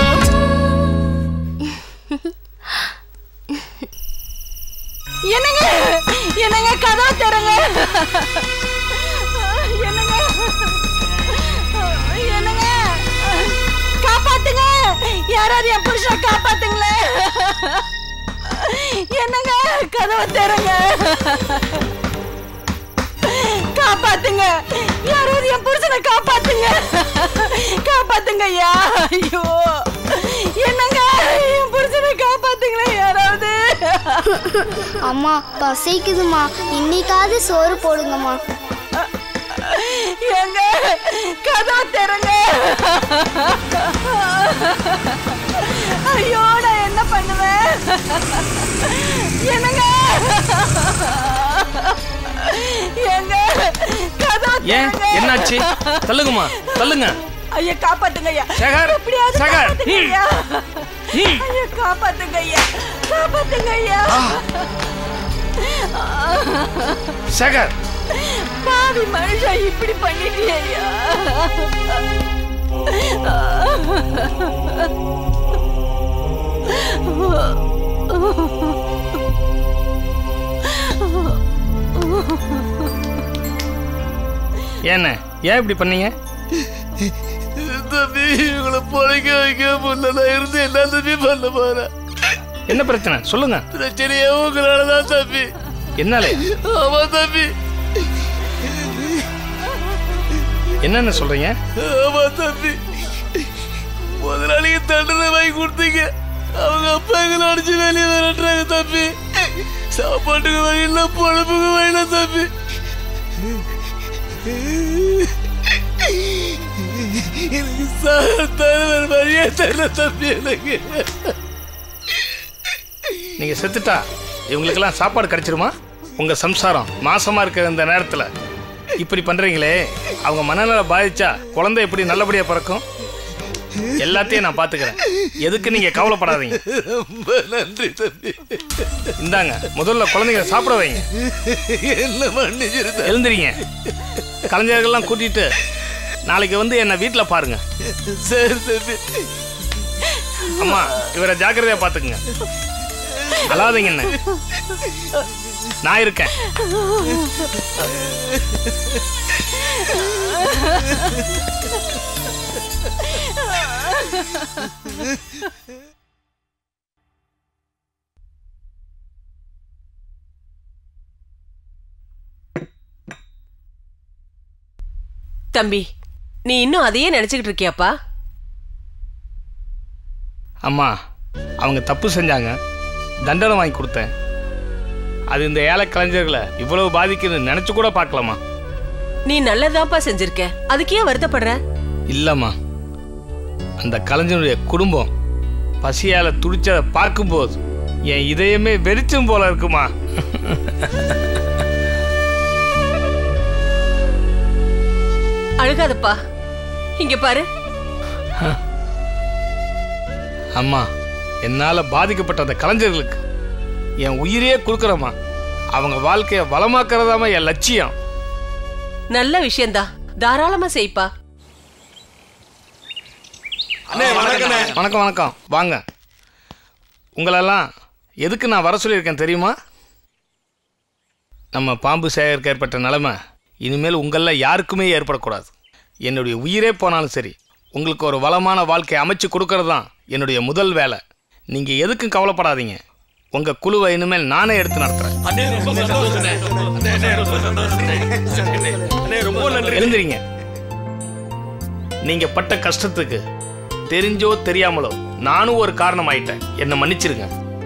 என்னங்க என்னங்க கதவை தரங்க என்னங்க என்னங்க காப்பாத்துங்க யாராவது என் புருஷனை காப்பாத்துங்களே என்னங்க கதவை தரங்க காப்பாத்துங்க யாராவது என் புருஷனை காப்பாத்துங்க காப்பாத்துங்க ஐயா ஐயோ என்னங்க என் புருஷனை காப்பாத்துங்களேன் யாராவது அம்மா பசிக்குதுமா இன்னைக்காவது சோறு போடுங்கம்மா எங்க கதவை திறங்க ஐயோ நான் என்ன பண்ணுவேன் என்னங்க எங்க கதவை ஏன் திறங்க. என்னாச்சு தள்ளுங்கம்மா தள்ளுங்க ஐயா காப்பாத்துங்க ஐயா சேகர், எப்படியாவது சேகர், காப்பாத்துங்க ம். ஐயா ஐயா காப்பாத்துங்க ஐயா காப்பாத்துங்க ஐயா சேகர் பாவி மனுஷா இப்படி பண்ணிட்டியே ஐயா ஏண்ண ஏன் இப்படி பண்ணீங்க தம்பி இவங்களை பொழைக்க வைக்க முடியல இருந்து என்ன தம்பி பண்ண போறேன் என்ன பிரச்சனை சொல்லுங்க பிரச்சனையே உங்களால தான் தம்பி என்னாலே ஆமா தம்பி என்னென்ன சொல்றீங்க ஆமா தம்பி முதலாளிக்கு தண்டனை வாங்கி கொடுத்தீங்க அவங்க அப்பா எங்களை அடிச்சு வெளியே விரட்டுறாங்க தம்பி சாப்பாட்டுக்கு வழி இல்ல பொழப்புக்கு வழி இல்ல தம்பி எனக்கு சாகத்தான வேற வழியே தெரியல தம்பி எனக்கு நீங்க செத்துட்டா இவங்களுக்கெல்லாம் சாப்பாடு கிடைச்சிருமா உங்க சம்சாரம் மாசமா இருக்கிற இந்த நேரத்துல இப்படி பண்றீங்களே அவங்க மனநல பாதிச்சா குழந்தை எப்படி நல்லபடியா பிறக்கும் எல்லாத்தையும் நான் பாத்துக்கிறேன் எதுக்கு நீங்க கவலைப்படாதீங்க ரொம்ப நன்றி தம்பி இந்தாங்க முதல்ல குழந்தைங்க சாப்பிட வைங்க என்ன மன்னிச்சிரு தம்பி. எழுந்திரிங்க கலைஞர்கள்லாம் கூட்டிட்டு நாளைக்கு வந்து என்ன வீட்டுல பாருங்க சரி தம்பி அம்மா இவரை ஜாக்கிரதையா பாத்துக்குங்க அழாதீங்க என்ன நான் இருக்கேன் தம்பி நீ இன்னும் அதையே நினைச்சுக்கிட்டு இருக்கியாப்பா அம்மா அவங்க தப்பு செஞ்சாங்க தண்டனை வாங்கி கொடுத்தேன் அது இந்த ஏழை கலைஞர்களை இவ்வளவு பாதிக்குதுன்னு நினைச்சு கூட பார்க்கலாமா நீ நல்லதாப்பா செஞ்சிருக்க அதுக்கு ஏன் வருத்தப்படுற இல்லம்மா அந்த கலைஞனுடைய குடும்பம் பசியால துடிச்சதை பார்க்கும்போது என் இதயமே வெறிச்சும் போல இருக்குமா அழுகாதப்பா இங்க பாரு அம்மா என்னால பாதிக்கப்பட்ட அந்த கலைஞர்களுக்கு என் உயிரையே கொடுக்குறம்மா அவங்க வாழ்க்கைய வளமாக்குறதாம என் லட்சியம் நல்ல விஷயம்தான் தாராளமா செய்ப்பா வணக்கம் வணக்கம் வாங்க உங்களெல்லாம் எதுக்கு நான் வர சொல்லியிருக்கேன் தெரியுமா நம்ம பாம்பு சேகருக்கு ஏற்பட்ட நிலைமை இனிமேல் உங்களில் யாருக்குமே ஏற்படக்கூடாது என்னுடைய உயிரே போனாலும் சரி உங்களுக்கு ஒரு வளமான வாழ்க்கை அமைச்சு கொடுக்கறது தான் என்னுடைய முதல் வேலை நீங்கள் எதுக்கும் கவலைப்படாதீங்க உங்க குழுவை இனிமேல் நானே எடுத்து நடத்துறேன் அண்ணே ரொம்ப சந்தோஷண்ணே அண்ணே அண்ணே ரொம்ப சந்தோஷண்ணே அண்ணே அண்ணே ரொம்ப நன்றி எழுந்திரிங்க நீங்க பட்ட கஷ்டத்துக்கு தெரிஞ்சோ தெரியாமலோ நானும் ஒரு காரணம் ஆயிட்டேன் என்னை மன்னிச்சிருங்க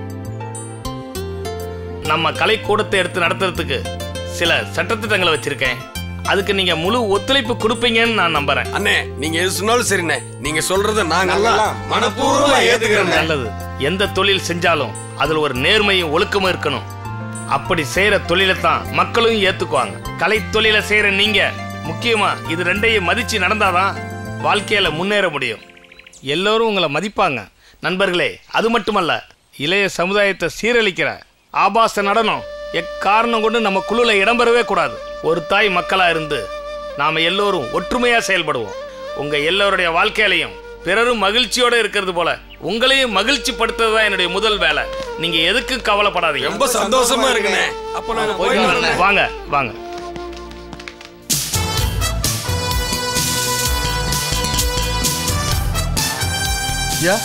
நம்ம கலைக்கூடத்தை எடுத்து நடத்துறதுக்கு சில சட்டத்திட்டங்களை வச்சிருக்கேன் அதுக்கு நீங்க முழு ஒத்துழைப்பு கொடுப்பீங்கன்னு நான் நம்புறேன் அண்ணே நீங்க எது சொன்னாலும் சரிண்ணே நீங்க சொல்றத நாங்கெல்லாம் மனப்பூர்வமா ஏத்துக்கிறோம் நல்லது எந்த தொழில் செஞ்சாலும் அதுல ஒரு நேர்மையும் ஒழுக்கமும் இருக்கணும் அப்படி செய்யற தொழிலை தான் மக்களும் ஏத்துக்குவாங்க கலை தொழிலை செய்யற நீங்க முக்கியமா இது ரெண்டையும் மதிச்சு நடந்தாதான் வாழ்க்கையில முன்னேற முடியும் எல்லோரும் உங்களை மதிப்பாங்க நண்பர்களே அது மட்டுமல்ல இளைய சமுதாயத்தை சீரழிக்கிற ஆபாச நடனம் எக்காரணம் கொண்டு நம்ம குழுல இடம்பெறவே கூடாது ஒரு தாய் மக்களா இருந்து நாம எல்லோரும் ஒற்றுமையா செயல்படுவோம் உங்க எல்லோருடைய வாழ்க்கையிலையும் பிறரும் மகிழ்ச்சியோட இருக்கிறது போல உங்களையும் மகிழ்ச்சி படுத்துறதுதான் என்னுடைய முதல் வேலை நீங்க எதுக்கும் கவலைப்படாதீங்க ரொம்ப சந்தோஷமா இருக்குண்ணே அப்ப நாங்க போயிட்டு வரோண்ணே வாங்க வாங்க ஐயா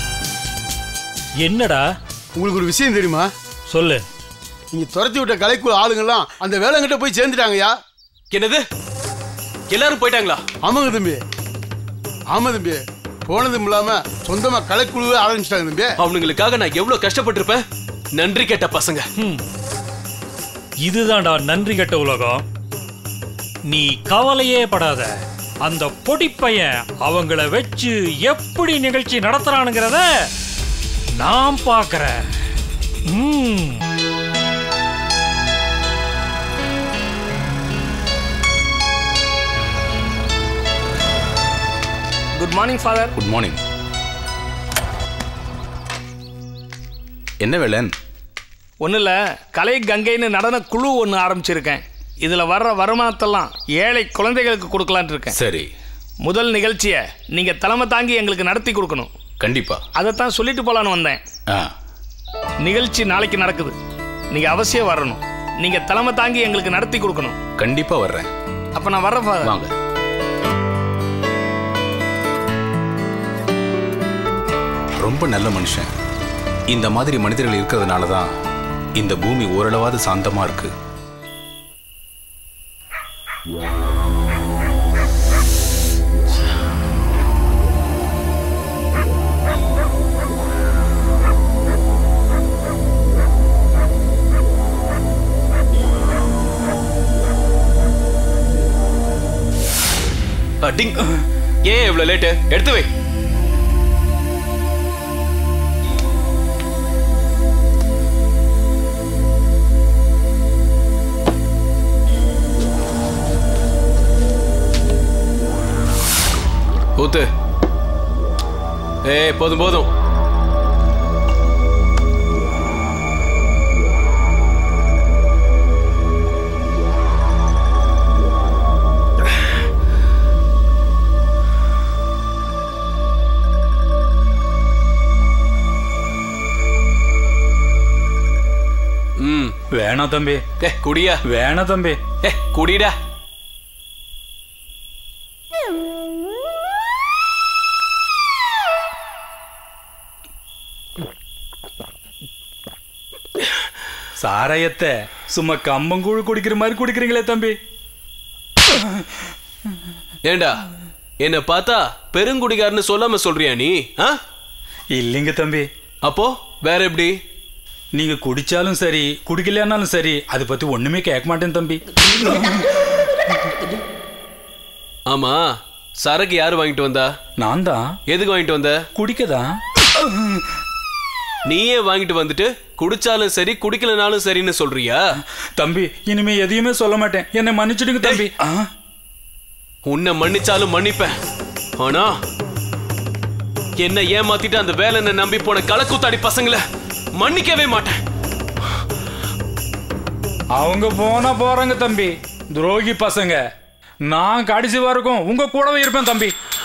என்னடா உங்களுக்கு ஒரு விஷயம் தெரியுமா சொல்லு நீங்க துரத்தி விட்ட கலைக்குழு ஆளுங்கெல்லாம் அந்த வேலைங்கிட்ட போய் சேர்ந்துட்டாங்கய்யா என்னது எல்லாரும் போயிட்டாங்களா ஆமாங்க தம்பி ஆமா தம்பி போனதும் இல்லாம சொந்தமா கலைக்குழுவே ஆரம்பிச்சிட்டாங்க தம்பி அவனுங்களுக்காக நான் எவ்வளவு கஷ்டப்பட்டிருப்பேன் நன்றி கேட்ட பசங்க இதுதான்டா நன்றி கெட்ட உலகம் நீ கவலையே படாத அந்த பொடிப்பையன் அவங்கள வச்சு எப்படி நிகழ்ச்சி நடத்துறானுங்கிறத நான் பார்க்கறேன் ம் good morning father good morning என்ன வேலன் ஒன்றும் இல்லை கலை கங்கைன்னு நடன குழு ஒன்று ஆரம்பிச்சிருக்கேன் இதில் வர்ற வருமானத்தெல்லாம் ஏழை குழந்தைகளுக்கு கொடுக்கலான்ட்டு இருக்கேன் சரி முதல் நிகழ்ச்சியை நீங்கள் தலைமை தாங்கி எங்களுக்கு நடத்தி கொடுக்கணும் கண்டிப்பா அதைத்தான் சொல்லிட்டு போலான்னு வந்தேன் ஆ நிகழ்ச்சி நாளைக்கு நடக்குது நீங்கள் அவசியம் வரணும் நீங்கள் தலைமை தாங்கி எங்களுக்கு நடத்தி கொடுக்கணும் கண்டிப்பா வர்றேன் அப்போ நான் வர்றேன் ஃபாதர் வாங்க ரொம்ப நல்ல மனுஷன் இந்த மாதிரி மனிதர்கள் இருக்கிறதுனால தான் இந்த பூமி ஓரளவாவது சாந்தமா இருக்கு அடிங் ஏன் இவ்வளவு லேட்டு எடுத்து வை ஊத்து ஏய் போதும் போதும் ம் வேணாம் தம்பி ஏ குடியா வேணாம் தம்பி ஏ குடிடா சாராயத்தை சும்மா கம்பங்கூழ் குடிக்கிற மாதிரி குடிக்கிறீங்களே தம்பி ஏண்டா என்ன பார்த்தா பெருங்குடிகாரன்னு சொல்லாம சொல்றியா நீ ஆ இல்லைங்க தம்பி அப்போ வேற எப்படி நீங்க குடிச்சாலும் சரி குடிக்கலனாலும் சரி அதை பத்தி ஒண்ணுமே கேட்க மாட்டேன் தம்பி ஆமா சரக்கு யாரு வாங்கிட்டு வந்தா நான் தான் எதுக்கு வாங்கிட்டு வந்த குடிக்கதான் நீயே வாங்கிட்டு வந்துட்டு குடிச்சாலும் சரி குடிக்கலனாலும் சரின்னு சொல்றியா தம்பி இனிமே எதையுமே சொல்ல மாட்டேன் என்னை மன்னிச்சிடுங்க தம்பி ஆ, உன்னை மன்னிச்சாலும் மன்னிப்பேன் ஆனா என்ன ஏமாத்திட்டு அந்த வேலைனை நம்பி போன களக்கூத்தாடி பசங்களை மன்னிக்கவே மாட்டேன் அவங்க போனா போறாங்க தம்பி துரோகி பசங்க நான் கடைசி வரைக்கும் உங்க கூடவே இருப்பேன் தம்பி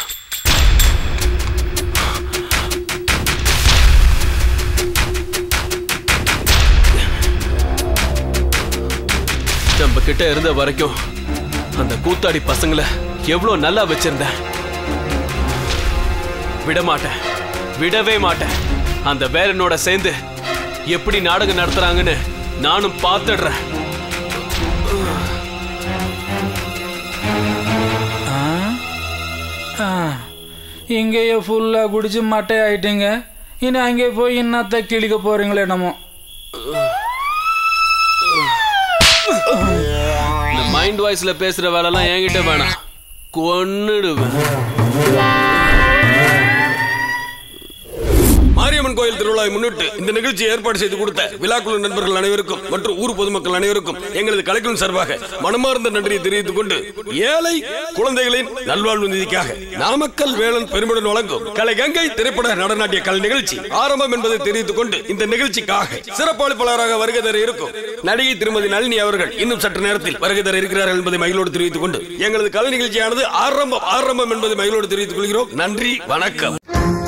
நம்ம கிட்ட இருந்த வரைக்கும் அந்த கூத்தாடி பசங்களை எவ்வளவு நல்லா வச்சிருந்தேன் விட மாட்டேன் விடவே மாட்டேன் அந்த வேலனோட சேர்ந்து எப்படி நாடகம் நடத்துறாங்கன்னு நானும் பார்த்துடுறேன் ஆ, இங்கேயே ஃபுல்லாக குடிச்சு மட்டை ஆயிட்டீங்க இனி அங்கே போய் இன்னத்த கிழிக்க போறீங்களே என்னமோ இந்த மைண்ட் வாய்ஸ்ல பேசுற வேலைலாம் என்கிட்ட வேணாம் கொன்னுடுவேன் மாரியம்மன் கோயில் திருவிழாவை முன்னிட்டு இந்த நிகழ்ச்சி ஏற்பாடு செய்து கொடுத்த விழாக்குழு நண்பர்கள் அனைவருக்கும் மற்றும் ஊர் பொதுமக்கள் அனைவருக்கும் எங்களது கலைக்குழு சார்பாக மனமார்ந்த நன்றியை தெரிவித்துக் கொண்டு ஏழை குழந்தைகளின் நல்வாழ்வு நிதிக்காக நாமக்கல் வேலன் பெருமையுடன் வழங்கும் கலை கங்கை திரைப்பட நடனாட்டிய கலை நிகழ்ச்சி ஆரம்பம் என்பதை தெரிவித்துக் கொண்டு இந்த நிகழ்ச்சிக்காக சிறப்பாளிப்பாளராக வருகை தர இருக்கும் நடிகை திருமதி நளினி அவர்கள் இன்னும் சற்று நேரத்தில் வருகை தர இருக்கிறார்கள் என்பதை மகிழோடு தெரிவித்துக் கொண்டு எங்களது கலை நிகழ்ச்சியானது ஆரம்பம் ஆரம்பம் என்பதை மகிழோடு தெரிவித்துக் கொள்கிறோம் நன்றி வணக்கம்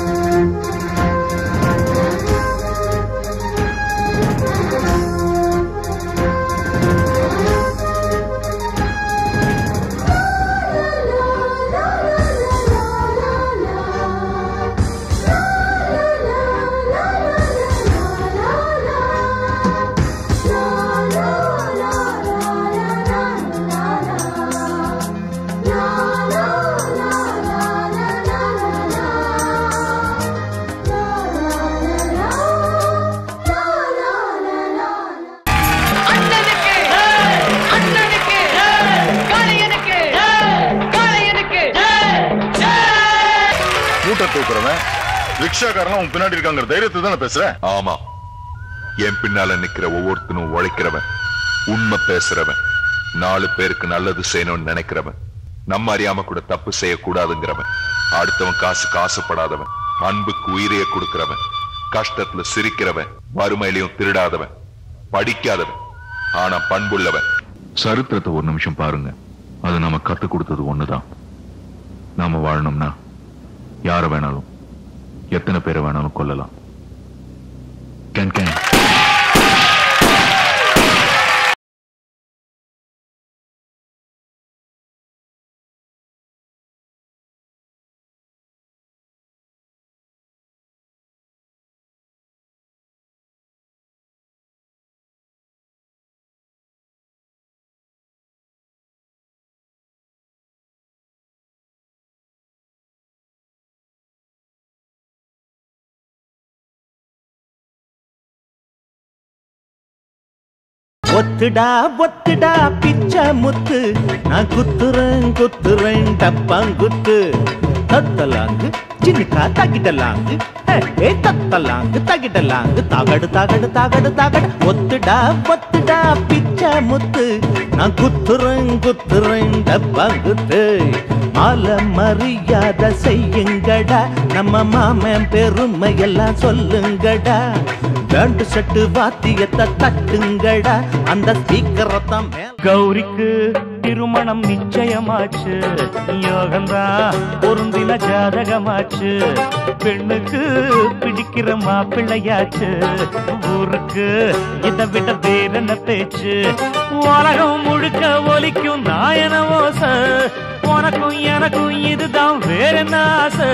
மூட்டை தூக்குறவன் ரிக்ஷாக்காரன் உன் பின்னாடி இருக்காங்கிற தைரியத்தை தானே பேசுற ஆமா என் பின்னால நிக்கிற ஒவ்வொருத்தனும் உழைக்கிறவன் உண்மை பேசுறவன் நாலு பேருக்கு நல்லது செய்யணும்னு நினைக்கிறவன் நம்ம அறியாம கூட தப்பு செய்யக்கூடாதுங்கிறவன் அடுத்தவன் காசு காசுப்படாதவன் அன்புக்கு உயிரையே கொடுக்கிறவன் கஷ்டத்துல சிரிக்கிறவன் வறுமையிலையும் திருடாதவன் படிக்காதவன் ஆனா பண்புள்ளவன் சரித்திரத்தை ஒரு நிமிஷம் பாருங்க அது நம்ம கத்து கொடுத்தது ஒண்ணுதான் நாம வாழணும்னா யார வேணாலும் எத்தனை பேரை வேணாலும் கொல்லலாம் கேன் கேன் ஒத்துடா ஒத்துடா பிச்சை முத்து நான் குத்துறேன் குத்துறேன் டப்பாங்குத்து தத்தலாங்கு சின்னுக்கா தகிடலாங்கு ஏ தத்தலாங்கு தகிடலாங்கு தகடு தகடு தகடு தகடு ஒத்துடா ஒத்துடா பிச்சை முத்து நான் குத்துறேன் குத்துறேன் டப்பாங்குத்து மாலை மரியாதை செய்யுங்கடா நம்ம மாமன் பெருமை எல்லாம் சொல்லுங்கடா பேண்டு செட்டு வாத்தியத்தை தட்டுங்கடா அந்த ஸ்பீக்கரை தான் கௌரிக்கு திருமணம் நிச்சயமாச்சு யோகந்தா பொருந்தின ஜாதகமாச்சு பெண்ணுக்கு பிடிக்கிற மாப்பிள்ளையாச்சு ஊருக்கு இதை விட வேற என்ன பேச்சு உலகம் முழுக்க ஒலிக்கும் நாயன ஓச உனக்கும் எனக்கும் இதுதான் வேற என்ன ஆசை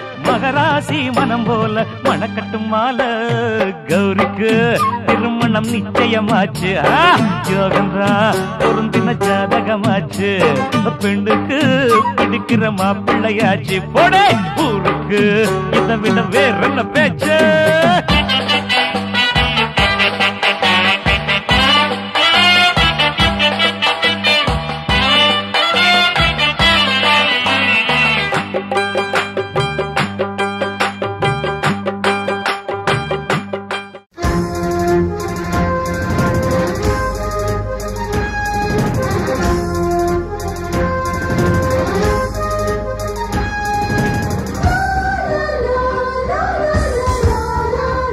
மகராசி மனம் போல மணக்கட்டும் மாலை கௌரிக்கு திருமணம் நிச்சயமாச்சு ஆ, யோகந்தா பொருந்தின ஜாதகமாச்சு பெண்ணுக்கு பிடிக்கிற மாப்பிள்ளையாச்சு போடே ஊருக்கு இதை விட வேற என்ன பேச்சு la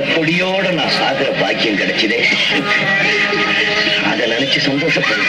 கொடியோட நான் சாகுற பாக்கியம் கிடைச்சதே அதை நினைச்சு சந்தோஷப்படு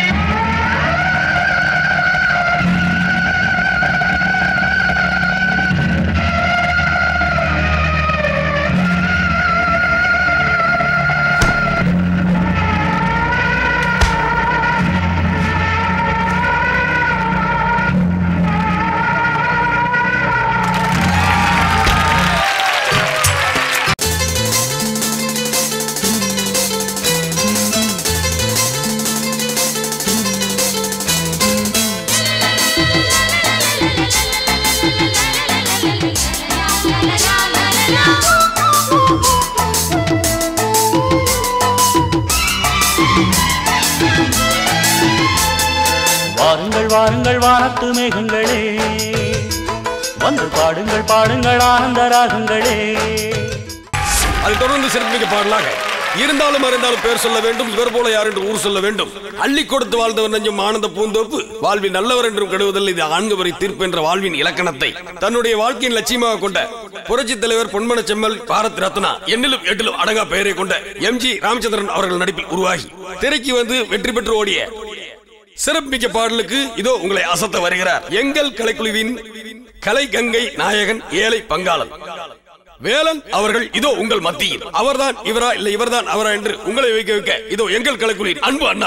வாருங்கள் வாருங்கள் வானத்து மேகங்களே வந்து பாடுங்கள் பாடுங்கள் ஆனந்த ராகங்களே அதை தொடர்ந்து சிறப்பிக்க பாடலாக இருந்தாலும் அறிந்தாலும் பேர் சொல்ல வேண்டும் இவர் போல யார் என்று ஊர் சொல்ல வேண்டும் அள்ளி கொடுத்து வாழ்ந்தவர் நெஞ்சும் ஆனந்த பூந்தோப்பு வாழ்வில் நல்லவர் என்றும் கெடுவதில்லை இது ஆண்கு வரை தீர்ப்பு என்ற வாழ்வின் இலக்கணத்தை தன்னுடைய வாழ்க்கையின் லட்சியமாக கொண்ட புரட்சி தலைவர் பொன்மன செம்மல் பாரத் ரத்னா எண்ணிலும் எட்டிலும் அடங்கா பெயரை கொண்ட எம் ஜி ராமச்சந்திரன் அவர்கள் நடிப்பில் உருவாகி திரைக்கு வந்து வெற்றி பெற்று ஓடிய சிறப்புமிக்க பாடலுக்கு இதோ உங்களை அசத்த வருகிறார் எங்கள் கலைக்குழுவின் கலை கங்கை நாயகன் ஏழை பங்காளன் வேலன் அவர்கள் இதோ உங்கள் மத்தியில் அவர்தான் இவரா இல்லை இவர்தான் அவரா என்று உங்களை வைக்க வைக்க இதோ எங்கள் கலைக்குழுவின் அன்பு அண்ணா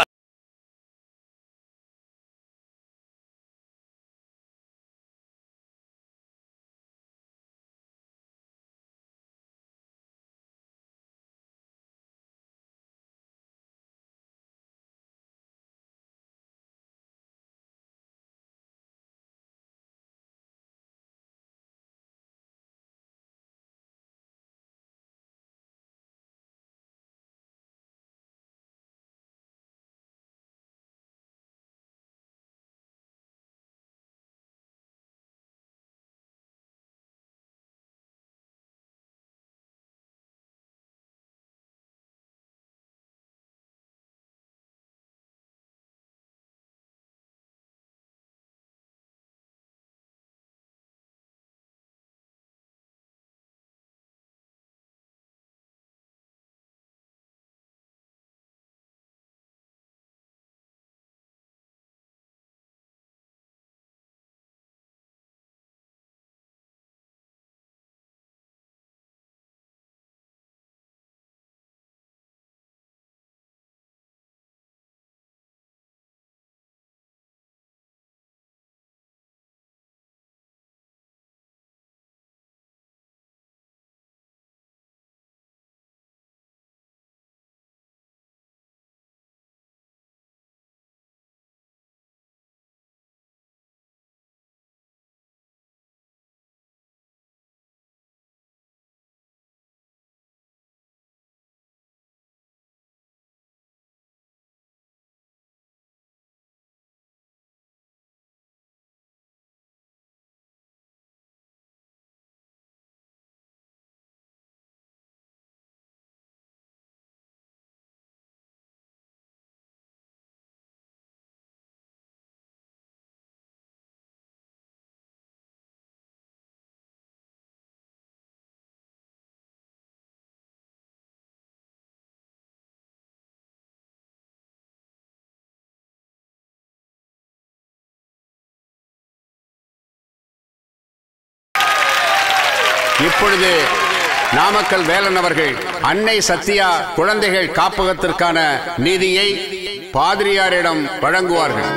இப்பொழுது நாமக்கல் வேலன் அவர்கள் அன்னை சத்யா குழந்தைகள் காப்பகத்திற்கான நிதியை பாதிரியாரிடம் வழங்குவார்கள்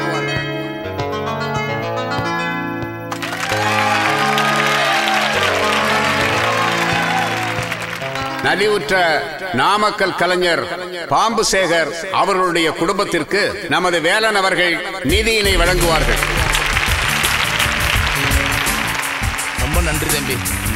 நலிவுற்ற நாமக்கல் கலைஞர் பாம்பு சேகர் அவர்களுடைய குடும்பத்திற்கு நமது வேலன் அவர்கள் நிதியினை வழங்குவார்கள் ரொம்ப நன்றி தம்பி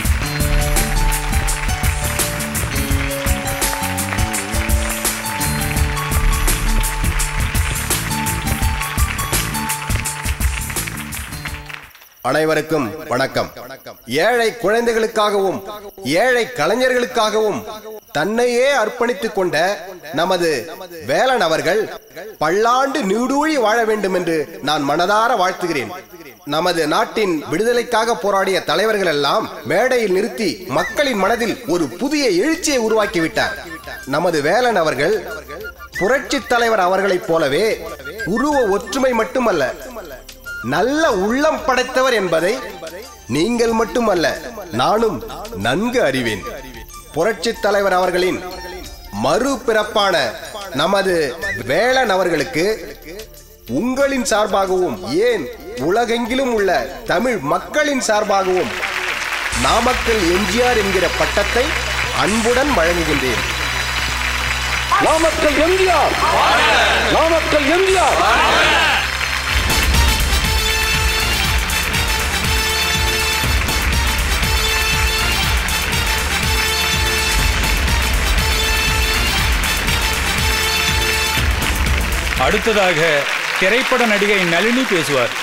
அனைவருக்கும் வணக்கம் ஏழை குழந்தைகளுக்காகவும் ஏழை கலைஞர்களுக்காகவும் தன்னையே அர்ப்பணித்துக் கொண்ட நமது வேலன் அவர்கள் பல்லாண்டு நீடூழி வாழ வேண்டும் என்று நான் மனதார வாழ்த்துகிறேன் நமது நாட்டின் விடுதலைக்காக போராடிய தலைவர்கள் எல்லாம் மேடையில் நிறுத்தி மக்களின் மனதில் ஒரு புதிய எழுச்சியை உருவாக்கிவிட்டார் நமது வேலன் அவர்கள் புரட்சி தலைவர் அவர்களைப் போலவே உருவ ஒற்றுமை மட்டுமல்ல நல்ல உள்ளம் படைத்தவர் என்பதை நீங்கள் மட்டுமல்ல நானும் நன்கு அறிவேன் புரட்சி தலைவர் அவர்களின் மறுபிறப்பான நமது வேளன் அவர்களுக்கு உங்களின் சார்பாகவும் ஏன் உலகெங்கிலும் உள்ள தமிழ் மக்களின் சார்பாகவும் நாமக்கல் எம்ஜிஆர் என்கிற பட்டத்தை அன்புடன் வழங்குகின்றேன் நாமக்கல் எம்ஜிஆர் நாமக்கல் எம்ஜிஆர் அடுத்ததாக திரைப்பட நடிகை நளினி பேசுவார்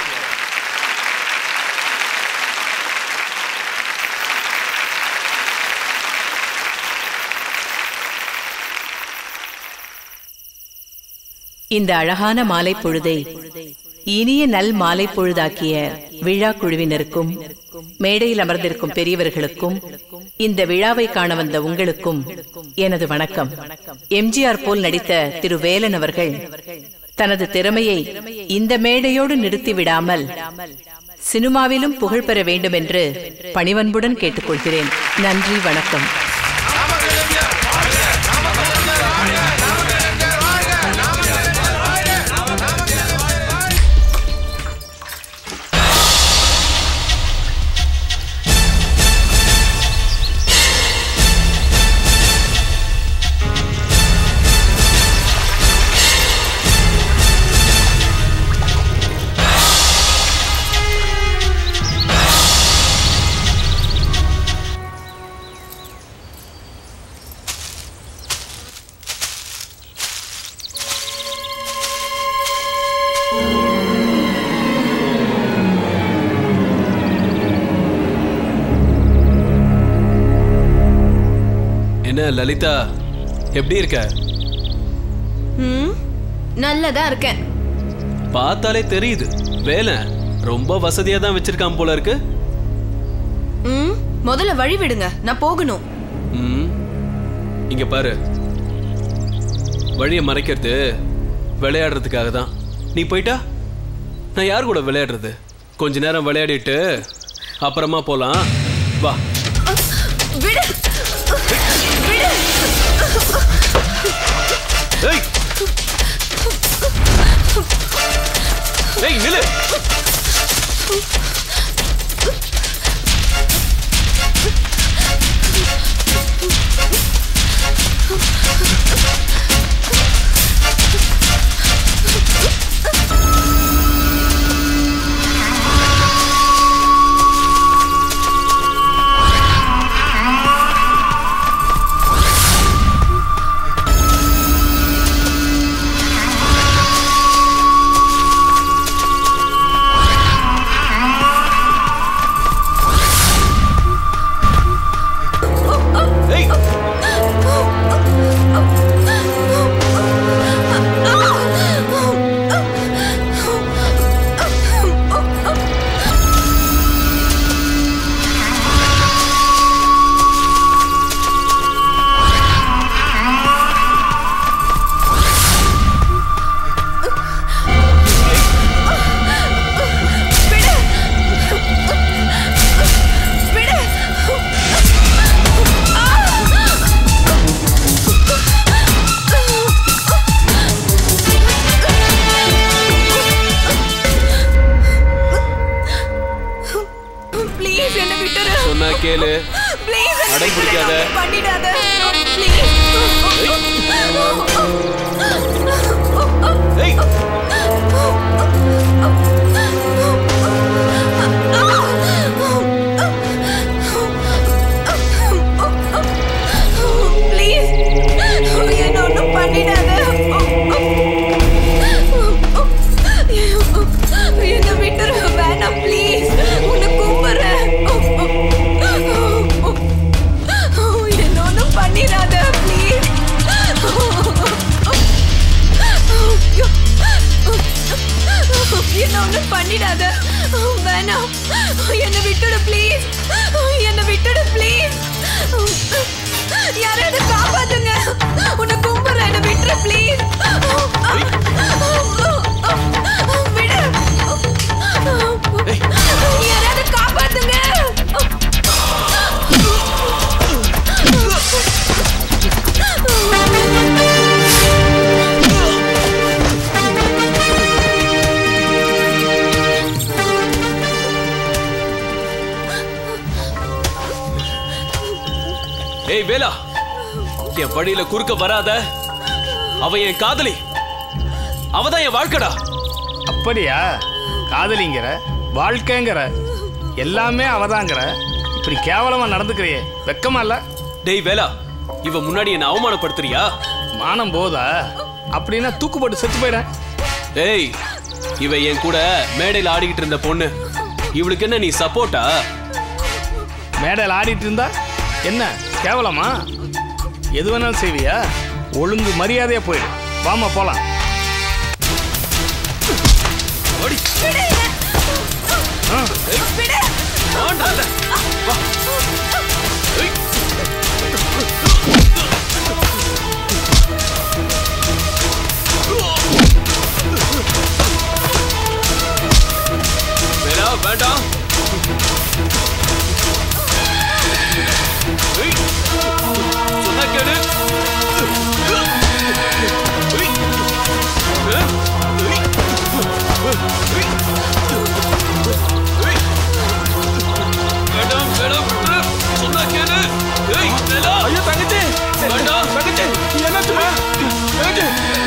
இந்த அழகான மாலை பொழுதை இனிய நல் மாலை பொழுதாக்கிய விழா குழுவினருக்கும் மேடையில் அமர்ந்திருக்கும் பெரியவர்களுக்கும் இந்த விழாவை காண வந்த உங்களுக்கும் எனது வணக்கம் எம்ஜிஆர் போல் நடித்த திரு வேலன் அவர்கள் தனது திறமையை இந்த மேடையோடு நிறுத்தி விடாமல் சினிமாவிலும் புகழ் பெற வேண்டும் என்று பணிவன்புடன் கேட்டுக்கொள்கிறேன் நன்றி வணக்கம் என்ன லலிதா எப்படி இருக்க ம் நல்லதா இருக்கேன் பார்த்தாலே தெரியுது வேலை ரொம்ப வசதியா தான் வச்சிருக்கான் போல இருக்கு ம் முதல்ல வழி விடுங்க நான் போகணும் ம் இங்க பாரு வழியை மறைக்கிறது விளையாடுறதுக்காக தான் நீ போயிட்டா நான் யார் கூட விளையாடுறது கொஞ்ச நேரம் விளையாடிட்டு அப்புறமா போலாம் வா விடு விடு ஏய் ஏய் நில்லு ப்ளீஸ் என்ன விட்டுரு சொன்னா கேளு ப்ளீஸ் அடம் பிடிக்காத பண்ணிடாத ப்ளீஸ் ஏய் ப்ளீஸ் என்ன ஒன்றும் பண்ணிடாத என்ன விட்டுரு வேணாம் ப்ளீஸ் உன்னை கூப்பிடுறேன் டேய் வேலா என் வழியில குறுக்க வராத அவ என் காதலி அவதான் என் வாழ்க்கடா அப்படியா காதலிங்கிற வாழ்க்கைங்கிற எல்லாமே அவதாங்கிற இப்படி கேவலமா நடந்துக்கிறியே வெக்கமா இல்ல டேய் வேலா இவ முன்னாடி என்ன அவமானப்படுத்துறியா மானம் போதா அப்படின்னா தூக்கு போட்டு செத்து போயிட டேய் இவ என் கூட மேடையில் ஆடிக்கிட்டு இருந்த பொண்ணு இவளுக்கு என்ன நீ சப்போர்ட்டா மேடையில் ஆடிட்டு இருந்தா என்ன கேவலமா எது வேணாலும் செய்வியா ஒழுங்கு மரியாதையா போயிடு வாமா போலாம் ஆ. வேலா வேண்டாம் ஏய், சொன்னா கேளு ஏய், ஏய், வேண்டாம் வேண்டாம் விட்டுரு. சொன்னா கேளு ஏய் வேலா ஐயோ தங்கச்சி வேண்டாம் தங்கச்சி என்னாச்சுமா தங்கச்சி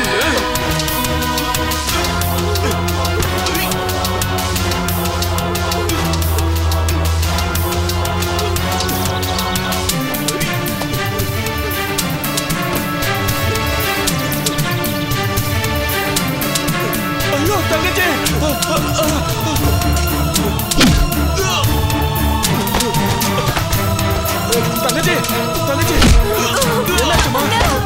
ஐயோ தங்கச்சி தங்கச்சி தங்கச்சி என்னாச்சுமா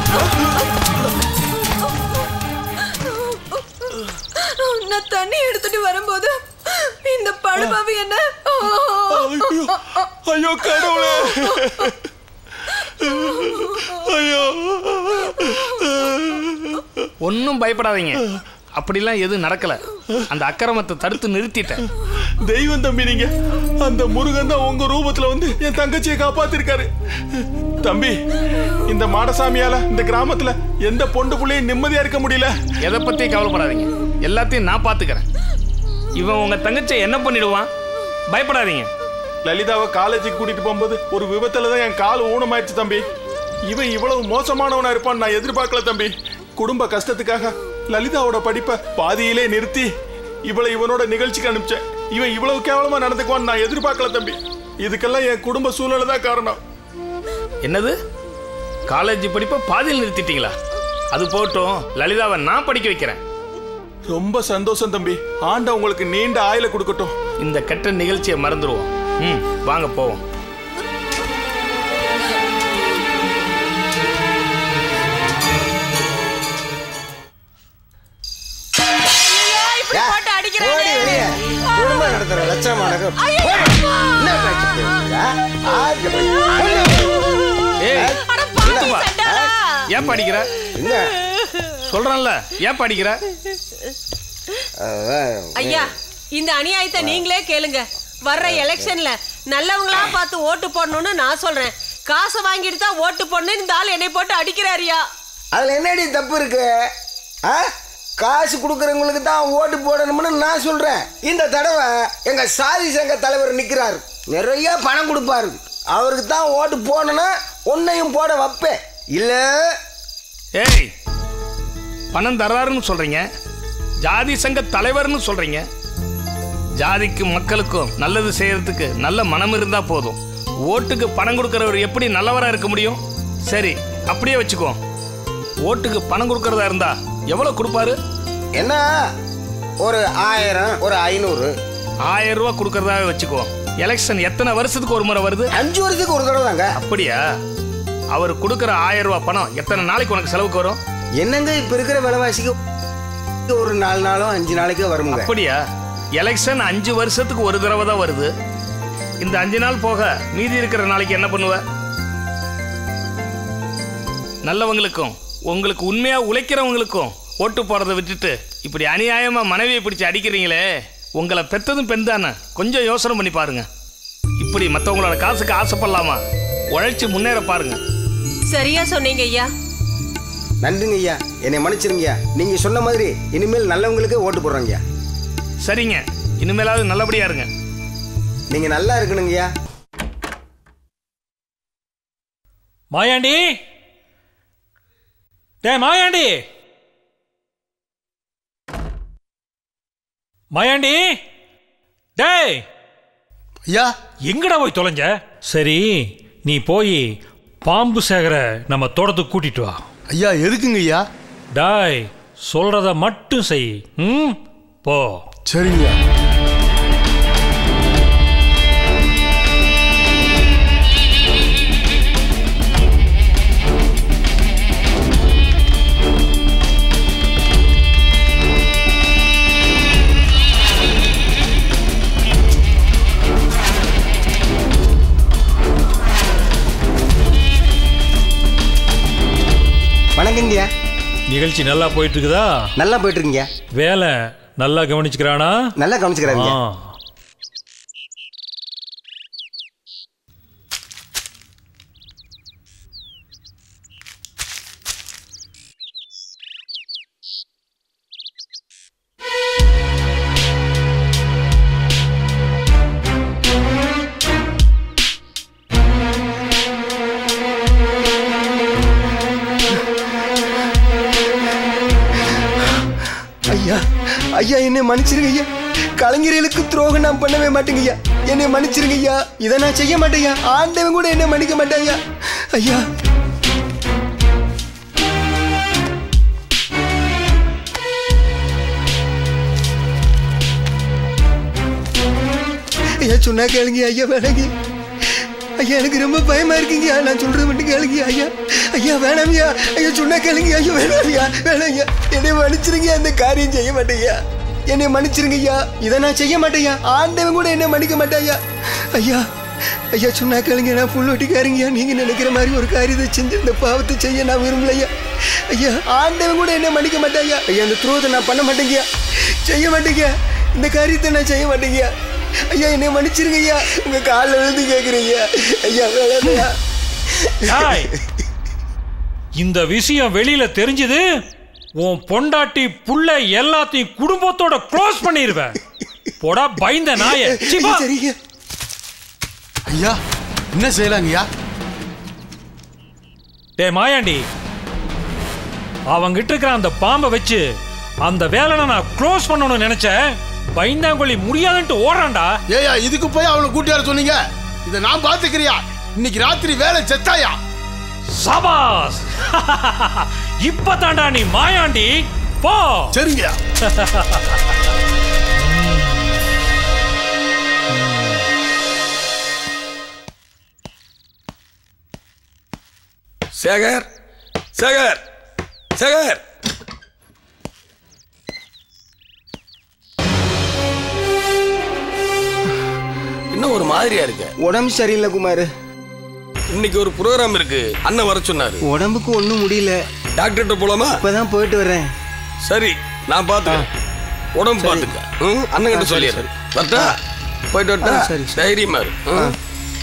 நான் தண்ணி எடுத்துட்டு வரும்போது இந்த பழுபாவி என்ன ஐயோ கடவுளே ஐயோ ஒன்றும் பயப்படாதீங்க அப்படிலாம் எதுவும் நடக்கல அந்த அக்கிரமத்தை தடுத்து நிறுத்திட்டேன் தெய்வம் தம்பி நீங்க அந்த முருகன் தான் உங்க ரூபத்துல வந்து என் தங்கச்சியை காப்பாத்திருக்காரு தம்பி இந்த மாடசாமியால இந்த கிராமத்துல எந்த பொண்டு புள்ளையும் நிம்மதியா இருக்க முடியல எதை பத்தி கவலைப்படாதீங்க எல்லாத்தையும் நான் பார்த்துக்கிறேன் இவன் உங்க தங்கச்சியை என்ன பண்ணிடுவான் பயப்படாதீங்க லலிதாவை காலேஜுக்கு கூட்டிட்டு போகும்போது ஒரு விபத்துல தான் என் கால் ஊனமாயிடுச்சு தம்பி இவன் இவ்வளவு மோசமானவனா இருப்பான்னு நான் எதிர்பார்க்கல தம்பி குடும்ப கஷ்டத்துக்காக லலிதாவோட படிப்பை பாதியிலே நிறுத்தி இவளை இவனோட நிகழ்ச்சிக்கு அனுப்பிச்சேன் இவன் இவ்வளவு கேவலமா நடந்துக்குவான்னு நான் எதிர்பார்க்கல தம்பி இதுக்கெல்லாம் என் குடும்ப சூழ்நிலை தான் காரணம் என்னது காலேஜ் படிப்பை பாதியில் நிறுத்திட்டீங்களா அது போட்டும் லலிதாவை நான் படிக்க வைக்கிறேன் ரொம்ப சந்தோஷம் தம்பி ஆண்டா உங்களுக்கு நீண்ட ஆயுள கொடுக்கட்டும் இந்த கெட்ட நிகழ்ச்சியை மறந்துடுவோம் ம் வாங்க போவோம் இப்படி போட்டு அடிக்கிறானே. ஓடி வெளியே குடும்பம் நடத்துற லட்சமானது என்ன பேச்சு பேசுறீங்க? ஆட்டு போய் ஏய் நிறுத்துப்பா. ஏன் படிக்கிற என்ன சொல்றேன்ல ஏன் படிக்கிற ஐயா இந்த அநியாயத்தை நீங்களே கேளுங்க வர்ற எலெக்ஷன்ல நல்லவங்களா பார்த்து ஓட்டு போடணும்னு நான் சொல்றேன் காசை வாங்கிட்டு தான் ஓட்டு போடணும் இந்த ஆள் என்னை போட்டு அடிக்கிறாரியா அதுல என்னடி தப்பு இருக்கு ஆ? காசு கொடுக்கறவங்களுக்கு தான் ஓட்டு போடணும்னு நான் சொல்றேன் இந்த தடவை எங்க சாதி சங்க தலைவர் நிக்கிறாரு நிறைய பணம் கொடுப்பாரு அவருக்கு தான் ஓட்டு போடணும்னா உன்னையும் போட வைப்பேன் இல்ல ஏய் பணம் தர்றாருன்னு சொல்றீங்க ஜாதி சங்க தலைவர்னு சொல்றீங்க ஜாதிக்கும் மக்களுக்கும் நல்லது செய்யறதுக்கு நல்ல மனம் இருந்தா போதும் ஓட்டுக்கு பணம் கொடுக்கறவர் எப்படி நல்லவரா இருக்க முடியும் சரி அப்படியே வச்சுக்கோ ஓட்டுக்கு பணம் கொடுக்கறதா இருந்தா எவ்வளவு கொடுப்பாரு என்ன ஒரு ஆயிரம் ஒரு ஐநூறு ஆயிரம் ரூபாய் கொடுக்கறதாவே வச்சுக்கோ எலெக்ஷன் எத்தனை வருஷத்துக்கு ஒரு முறை வருது அஞ்சு வருஷத்துக்கு ஒரு தடவை தாங்க அப்படியா அவர் கொடுக்கற ஆயிரம் ரூபாய் பணம் எத்தனை நாளைக்கு உனக்கு செலவுக்கு வரும் என்னங்க இப்ப இருக்கிற விலைவாசிக்கு ஒரு நாலு நாளும் அஞ்சு நாளைக்கு வருமுங்க அப்படியா எலெக்ஷன் அஞ்சு வருஷத்துக்கு ஒரு தடவை தான் வருது இந்த அஞ்சு நாள் போக மீதி இருக்கிற நாளைக்கு என்ன பண்ணுவ நல்லவங்களுக்கும் உங்களுக்கு உண்மையா உழைக்கிறவங்களுக்கும் ஓட்டு போறதை விட்டுட்டு இப்படி அநியாயமா மனைவியை பிடிச்சு அடிக்கிறீங்களே உங்களை பெத்ததும் பெண் தானே கொஞ்சம் யோசனை பண்ணி பாருங்க இப்படி மற்றவங்களோட காசுக்கு ஆசைப்படலாமா உழைச்சி முன்னேற பாருங்க சரியா சொன்னீங்க ஐயா நன்றிங்க ஐயா என்னை மன்னிச்சிருங்க ஐயா நீங்க சொன்ன மாதிரி இனிமேல் நல்லவங்களுக்கே ஓட்டு போடுறோங்க ஐயா சரிங்க இனிமேலாவது நல்லபடியா இருங்க நீங்க நல்லா இருக்கணுங்க ஐயா மாயாண்டி டேய் மாயாண்டி மாயாண்டி டேய் ஐயா எங்கடா போய் தொலைஞ்ச சரி நீ போய் பாம்பு சேகர நம்ம தோட்டத்துக்கு கூட்டிட்டு வா ஐயா எதுக்குங்க ஐயா டாய் சொல்றத மட்டும் செய் ம் போ சரிங்க வணக்கங்கய்யா நிகழ்ச்சி நல்லா போயிட்டு இருக்குதா நல்லா போயிட்டு இருக்குங்க வேலை நல்லா கவனிச்சுக்கிறானா நல்லா கவனிச்சுக்கிறாருங்க. ஆ. ஐயா ஐயா என்னை மன்னிச்சிருங்க ஐயா கலைஞர்களுக்கு துரோகம் நான் பண்ணவே மாட்டேங்க ஐயா என்னை மன்னிச்சிருங்க ஐயா இதை நான் செய்ய மாட்டேன் ஐயா ஆண்டவன் கூட என்னை மன்னிக்க மாட்டேன் ஐயா ஐயா ஐயா சொன்னா கேளுங்க ஐயா வேணாங்க ஐயா எனக்கு ரொம்ப பயமா இருக்குங்க நான் சொல்றது மட்டும் கேளுங்க ஐயா ஐயா வேணாம்யா ஐயா சொன்னா கேளுங்க ஐயா வேணாம்யா வேணாம்யா என்னை மன்னிச்சிருங்க அந்த காரியம் செய்ய மாட்டேயா என்னை மன்னிச்சிருங்க ஐயா இதை நான் செய்ய மாட்டேயா ஆண்டவன் கூட என்னை மன்னிக்க மாட்டாயா ஐயா ஐயா சொன்னா கேளுங்க நான் புல் ஒட்டிக்காருங்கய்யா நீங்க நினைக்கிற மாதிரி ஒரு காரியத்தை செஞ்சு இந்த பாவத்தை செய்ய நான் விரும்பலையா ஐயா ஆண்டவன் கூட என்னை மன்னிக்க மாட்டாயா ஐயா அந்த துரோகத்தை நான் பண்ண மாட்டேங்கய்யா செய்ய மாட்டேங்க இந்த காரியத்தை நான் செய்ய மாட்டேங்கய்யா ஐயா என்னை மன்னிச்சிருங்க ஐயா உங்க காலில் விழுந்து கேட்குறீங்க ஐயா வேலையா டாய் இந்த விஷயம் வெளியில தெரிஞ்சது உன் பொண்டாட்டி புள்ள எல்லாத்தையும் குடும்பத்தோட க்ளோஸ் பண்ணிருவேன் போடா பயந்த நாய சீ, போ. சரிங்க ஐயா என்ன செய்யலாங்க ஐயா டேய் மாயாண்டி அவங்கிட்ட இருக்கிற அந்த பாம்பை வச்சு அந்த வேலையை நான் க்ளோஸ் பண்ணணும்னு நினைச்சேன் பயந்தாங்கொல்லி முடியாதுன்ட்டு ஓடுறான்டா ஏயா இதுக்கு போய் அவனை கூட்டி வர சொன்னீங்க இதை நான் பாத்துக்கிறியா இன்னைக்கு ராத்திரி வேலை செத்தாயா சபாஸ் இப்பதான்டா நீ மாயாண்டி போ சரிங்க சேகர் சேகர் சேகர் இன்னும் ஒரு மாதிரியா இருக்கு உடம்பு சரியில்லை குமார் இன்னைக்கு ஒரு ப்ரோக்ராம் இருக்கு அண்ணன் வர சொன்னாரு உடம்புக்கு ஒன்றும் முடியல டாக்டர்கிட்ட போலாமா இப்பதான் போயிட்டு வரேன் சரி நான் பார்த்துக்கிறேன் உடம்பு பார்த்துக்க ம் அண்ணன் கிட்ட ஆ, சரி, சொல்லிடுறேன் சரி. வரட்டா போயிட்டு வரட்டா ஆ, சரி, சரி. தைரியமா இரு ம்.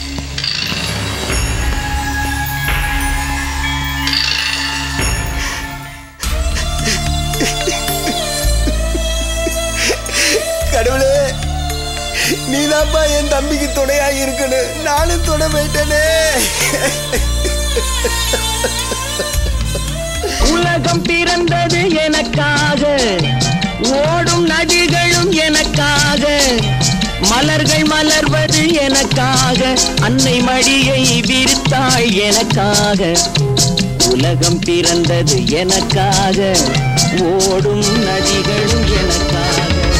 கடவுளே நீதான்ப்பா என் தம்பிக்கு துணையாக இருக்கணும் நானும் துணை போயிட்டேனே உலகம் பிறந்தது எனக்காக ஓடும் நதிகளும் எனக்காக மலர்கள் மலர்வது எனக்காக அன்னை மடியை விரித்தாள் எனக்காக உலகம் பிறந்தது எனக்காக ஓடும் நதிகளும் எனக்காக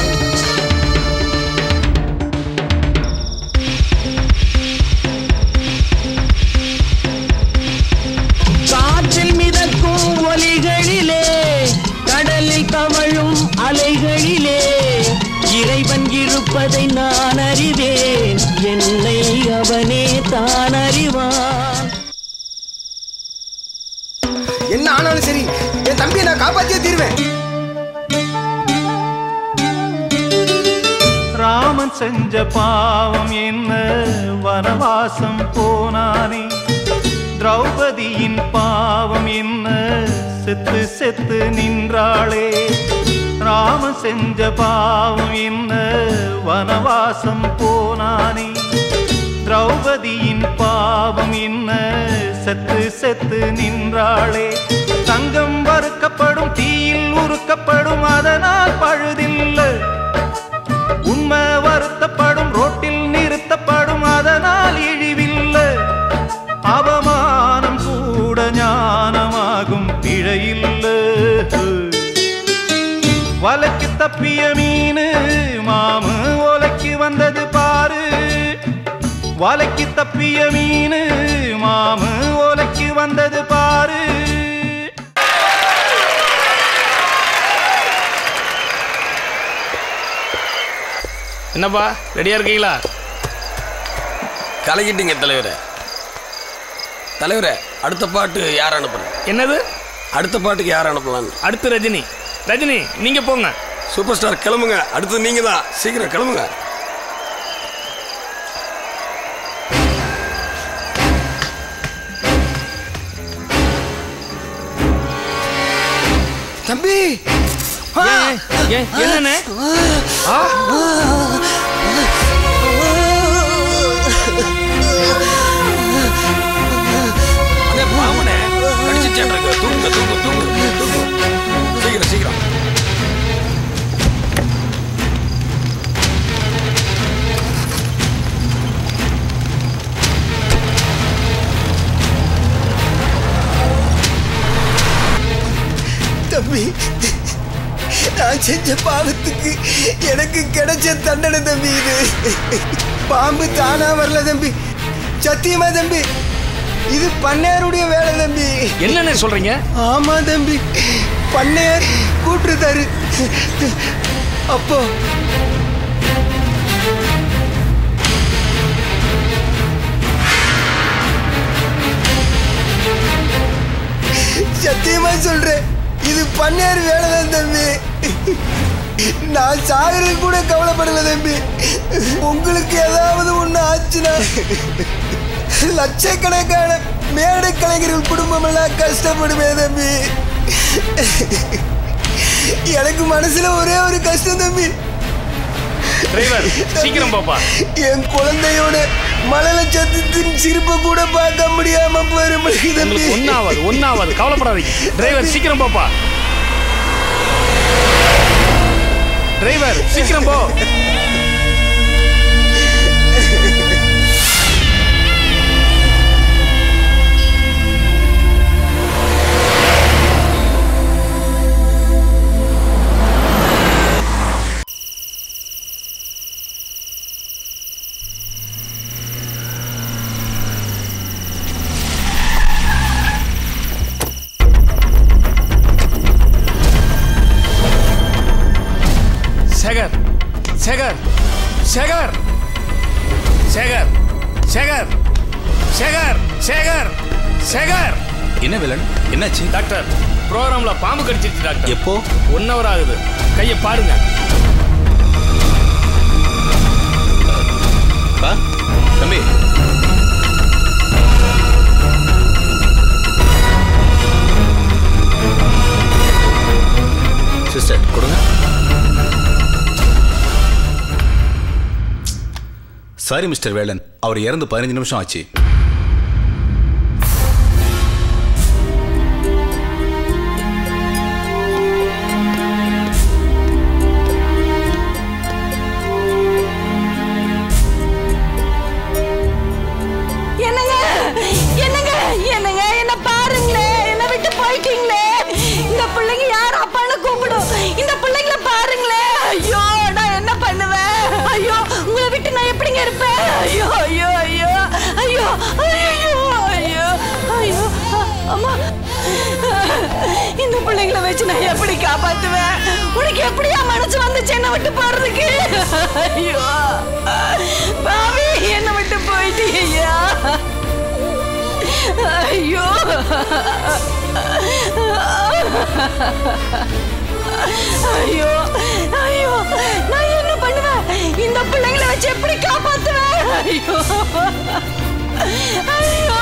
காற்றில் மிதக்கும் ஒலிகளிலே கடலில் தவழும் அலைகளிலே இறைவன் இருப்பதை நான் அறிவேன் என்னை அவனே தான் அறிவான் என்ன ஆனாலும் சரி என் தம்பியை நான் காப்பாத்தியே தீருவேன் ராமன் செஞ்ச பாவம் என்ன வனவாசம் போனானே திரௌபதியின் பாவம் என்ன செத்து செத்து நின்றாளே ராமன் செஞ்ச பாவம் என்ன வனவாசம் போனானே திரௌ திரௌபதியின் பாவம் என்ன செத்து செத்து நின்றாளே தங்கம் வறுக்கப்படும் தீயில் உருக்கப்படும் அதனால் பழுதில்லை உண்மை வருத்தப்படும் ரோட்டில் நிறுத்தப்படும் அதனால் இழிவில்லை அவமானம் கூட ஞானமாகும் பிழையில்லை வலைக்கு தப்பிய மீனு மாமு ஓலைக்கு வந்தது பாரு வலைக்கு தப்பிய மீனு மாமு ஓலைக்கு வந்தது பாரு என்னப்பா ரெடியா இருக்கீங்களா கலக்கிட்டீங்க தலைவரே தலைவரே அடுத்த பாட்டு யார் அனுப்புறேன் என்னது அடுத்த பாட்டுக்கு யார் அனுப்பலான்னு அடுத்து ரஜினி ரஜினி நீங்க போங்க சூப்பர் ஸ்டார் கிளம்புங்க அடுத்து நீங்க தான் சீக்கிரம் கிளம்புங்க தம்பி என்னண்ணே அண்ணே பாவனே கடிச்சிச்சேன்றாங்க தூங்க தூங்க தூங்க தூங்க சீக்கிரம் சீக்கிரம் தம்பி நான் செஞ்ச பாவத்துக்கு எனக்கு கிடைச்ச தண்டனை தம்பி இது பாம்பு தானா வரல தம்பி சத்தியமா தம்பி இது பண்ணையாருடைய வேலை தம்பி என்னண்ணே சொல்றீங்க ஆமா தம்பி பண்ணையார் கூப்பிட்டுருந்தாரு அப்போ சத்தியமா சொல்றேன் இது பண்ணையார் வேலை தான் தம்பி நான் சாகிறது கூட கவலைப்படல தம்பி உங்களுக்கு ஏதாவது ஒண்ணு ஆச்சுன்னா லட்சக்கணக்கான மேடை கலைஞர்கள் குடும்பம் எல்லாம் கஷ்டப்படுமே தம்பி எனக்கு மனசுல ஒரே ஒரு கஷ்டம் தம்பி டிரைவர் சீக்கிரம் பாப்பா என் குழந்தையோட மழல சத்தத்தின் சிரிப்பை கூட பார்க்க முடியாம போயிரும் தம்பி உங்களுக்கு ஒன்னாவது ஒன்னாவது கவலைப்படாதீங்க டிரைவர் சீக்கிரம் பாப்பா டிரைவர் சீக்கிரம் போ சேகர் சேகர் சேகர் சேகர் சேகர் சேகர் சேகர் சேகர் என்ன வில்லன் என்னாச்சு டாக்டர் ப்ரோக்ராம்ல பாம்பு கடிச்சிருச்சு டாக்டர் எப்போ ஒன் ஹவர் ஆகுது கையை பாருங்க பா தம்பி சிஸ்டர் கொடுங்க சாரி மிஸ்டர் வேலன் அவர் இறந்து பதினஞ்சு நிமிஷம் ஆச்சு என்னங்க என்னங்க என்னங்க என்ன பாருங்களே என்ன விட்டு போயிட்டீங்களே இந்த பிள்ளைங்க யார் அப்பான்னு கூப்பிடும் இந்த பிள்ளைங்கள பாருங்களே ஐயோ நான் என்ன பண்ணுவேன் ஐயோ உங்களை விட்டு நான் எப்படிங்க இருப்பேன் ஐயோ ஐயோ ஐயோ ஐயோ ஐயோ ஐயோ ஐயோ அம்மா இந்த பிள்ளைங்களை வச்சு நான் எப்படி காப்பாத்துவேன் உனக்கு எப்படியா மனசு வந்துச்சு என்ன விட்டு போறதுக்கு ஐயோ பாவி என்ன விட்டு போயிட்டீயா ஐயோ ஐயோ ஐயோ நான் என்ன பண்ணுவேன் இந்த பிள்ளைங்களை வச்சு எப்படி காப்பாத்துவேன் ஐயோ ஐயோ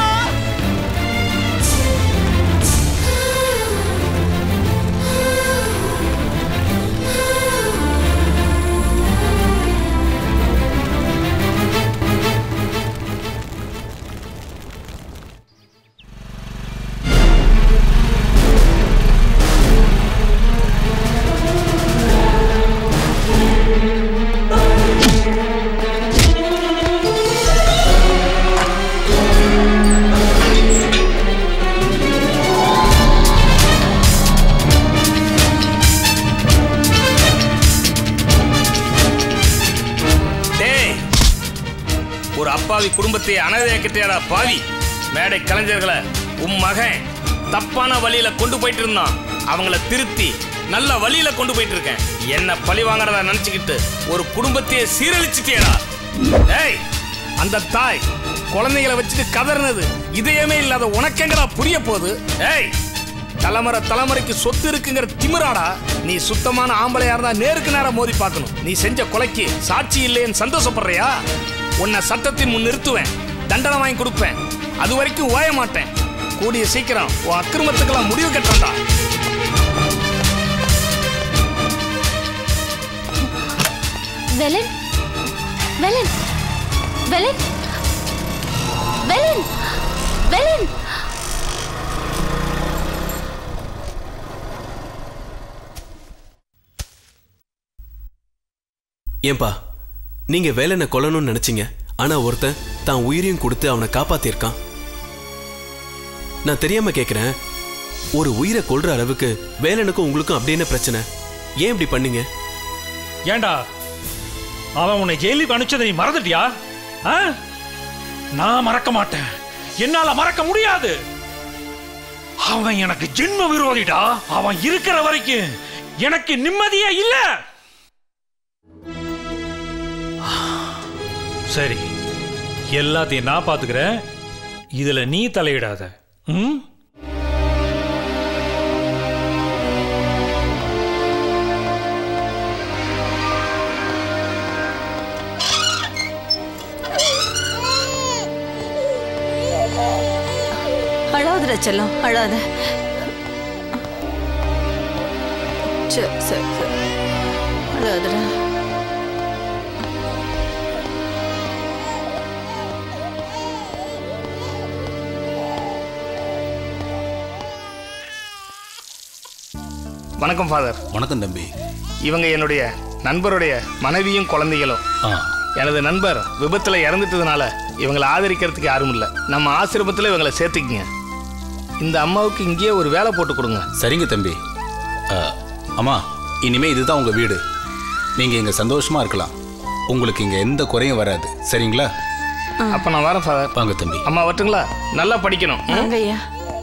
அப்பாவி குடும்பத்தை அனாதையாக்கிட்டேடா பாவி மேடை கலைஞர்களை உன் மகன் தப்பான வழியில கொண்டு போயிட்டு இருந்தான் அவங்கள திருத்தி நல்ல வழியில கொண்டு போயிட்டு இருக்கேன் என்ன பழி வாங்குறதா நினைச்சுக்கிட்டு ஒரு குடும்பத்தையே சீரழிச்சிட்டியடா ஏய் அந்த தாய் குழந்தைகளை வச்சுட்டு கதறினது இதயமே இல்லாத உனக்கெங்கடா புரிய போகுது ஏய் தலைமுறை தலைமுறைக்கு சொத்து இருக்குங்கிற திமிராடா நீ சுத்தமான ஆம்பளையா இருந்தா நேருக்கு நேரம் மோதி பார்க்கணும் நீ செஞ்ச கொலைக்கு சாட்சி இல்லைன்னு சந்தோஷப்படுறியா உன்னை சட்டத்தின் முன் நிறுத்துவேன் தண்டனை வாங்கி கொடுப்பேன் அது வரைக்கும் ஓய மாட்டேன் கூடிய சீக்கிரம் உன் அக்கிரமத்துக்கெல்லாம் முடிவு கட்டுறா வெலன் வெலன் வெலன் வெலன் வெலன் ஏன்பா நீங்க வேலனை கொல்லணும்னு நினைச்சீங்க ஆனா ஒருத்தன் தான் உயிரையும் கொடுத்து அவனை காப்பாத்திருக்கான் நான் தெரியாம கேக்குறேன் ஒரு உயிரை கொல்ற அளவுக்கு வேலனுக்கும் உங்களுக்கும் அப்படி என்ன பிரச்சனை ஏன் இப்படி பண்ணீங்க ஏண்டா அவன் உன்னை ஜெயிலுக்கு அனுப்பிச்சதை நீ மறந்துட்டியா ஆ? நான் மறக்க மாட்டேன் என்னால மறக்க முடியாது அவன் எனக்கு ஜென்ம விரோதிடா அவன் இருக்கிற வரைக்கும் எனக்கு நிம்மதியே இல்ல சரி எல்லாத்தையும் நான் பாத்துக்கிறேன் இதுல நீ தலையிடாத ம் அழாதுடா செல்லம் அழாத சரி சரி சரி அழாதுடா வணக்கம் ஃபாதர் வணக்கம் தம்பி இவங்க என்னுடைய நண்பருடைய மனைவியும் குழந்தைகளும் எனது நண்பர் விபத்துல இறந்துட்டதுனால இவங்களை ஆதரிக்கிறதுக்கு யாரும் இல்லை நம்ம ஆசிரமத்தில் இவங்களை சேர்த்துக்கிங்க இந்த அம்மாவுக்கு இங்கேயே ஒரு வேலை போட்டு கொடுங்க சரிங்க தம்பி ஆ, அம்மா இனிமே இதுதான் உங்க வீடு நீங்க இங்க சந்தோஷமா இருக்கலாம் உங்களுக்கு இங்க எந்த குறையும் வராது சரிங்களா அப்ப நான் வரேன் ஃபாதர் வாங்க தம்பி அம்மா வரட்டுங்களா நல்லா படிக்கணும் ம்? வாங்கய்யா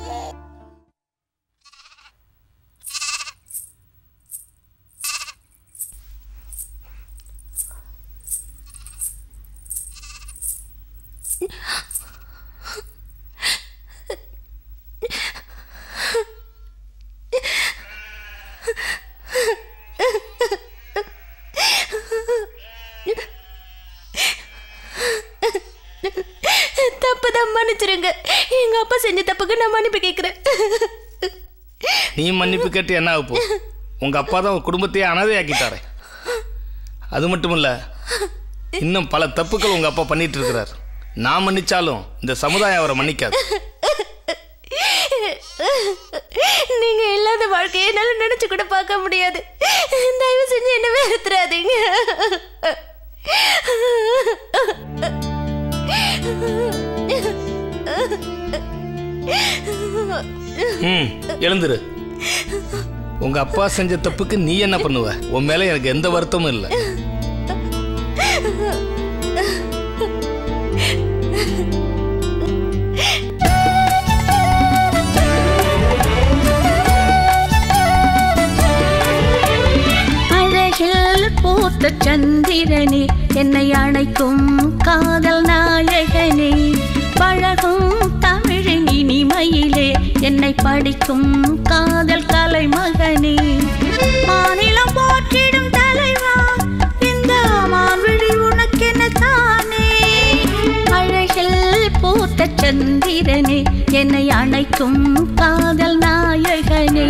தப்புதான் மன்னிச்சிருங்க எங்க அப்பா செஞ்ச தப்புக்கு நான் மன்னிப்பு கேட்கிறேன் நீ மன்னிப்பு கேட்டு என்ன ஆக போ உங்க அப்பா தான் உன் குடும்பத்தையே அனாதையாக்கிட்டாரு அது மட்டும் இல்ல இன்னும் பல தப்புக்கள் உங்க அப்பா பண்ணிட்டு இருக்கிறார் நான் மன்னிச்சாலும் இந்த சமுதாயம் அவரை மன்னிக்காது நீங்க இல்லாத வாழ்க்கையை என்னால நினைச்சு கூட பார்க்க முடியாது தயவு செஞ்சு என்ன வெறுத்துறாதீங்க ம் எழுந்துரு உங்க அப்பா செஞ்ச தப்புக்கு நீ என்ன பண்ணுவ உன் மேல எனக்கு எந்த வருத்தமும் இல்லை அழகில் பூத்த சந்திரனே என்னை அணைக்கும் காதல் நாயகனே பழகும் தமிழின் இனிமையிலே என்னை படிக்கும் காதல் கலைமகனே மாநிலம் போற்றிடும் தலைவா இந்த மான்விழி உனக்கென தானே அழகில் பூத்த சந்திரனே என்னை அணைக்கும் காதல் நாயகனே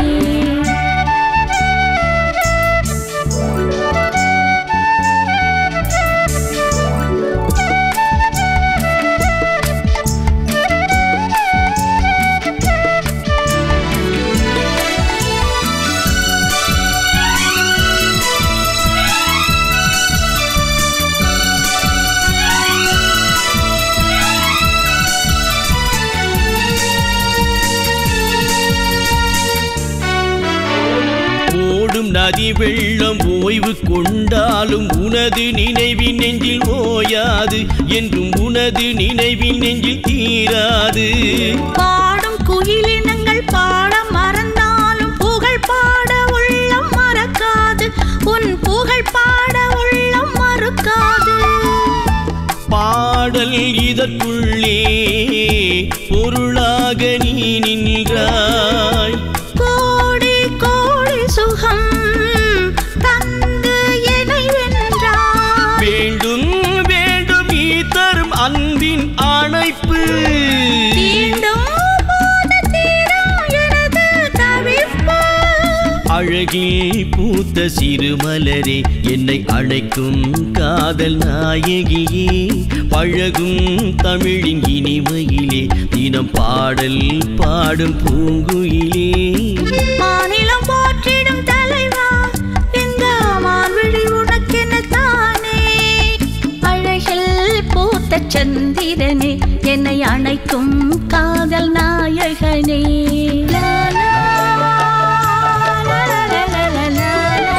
நதி வெள்ளம் ஓய்வு கொண்டாலும் உனது நினைவின் நெஞ்சில் ஓயாது என்றும் உனது நினைவின் நெஞ்சில் தீராது பாடும் குயிலினங்கள் பாட மறந்தாலும் புகழ் பாட உள்ளம் மறக்காது உன் புகழ் பாட உள்ளம் மறுக்காது பாடல் இதற்குள்ளே பொருளாக நீ நின்றாய் கோடி கோடி சுகம் தந்து என்னை வென்றாய் வேண்டும் வேண்டும் நீ தரும் அன்பின் அணைப்பு தீண்டும் போது தீரும் எனது தவிப்பு அழகில் பூத்த சிறுமலரே என்னை அழைக்கும் காதல் நாயகியே பழகும் தமிழின் இனிமையிலே தினம் பாடல் பாடும் பூங்குயிலே மாநிலம் போற்றிடும் தலைவா இந்த மார்விழி உனக்கென தானே அழகில் பூத்த சந்திரனே என்னை அணைக்கும் காதல் நாயகனே லா, லா, லா, லா, லா, லா, லா, லா.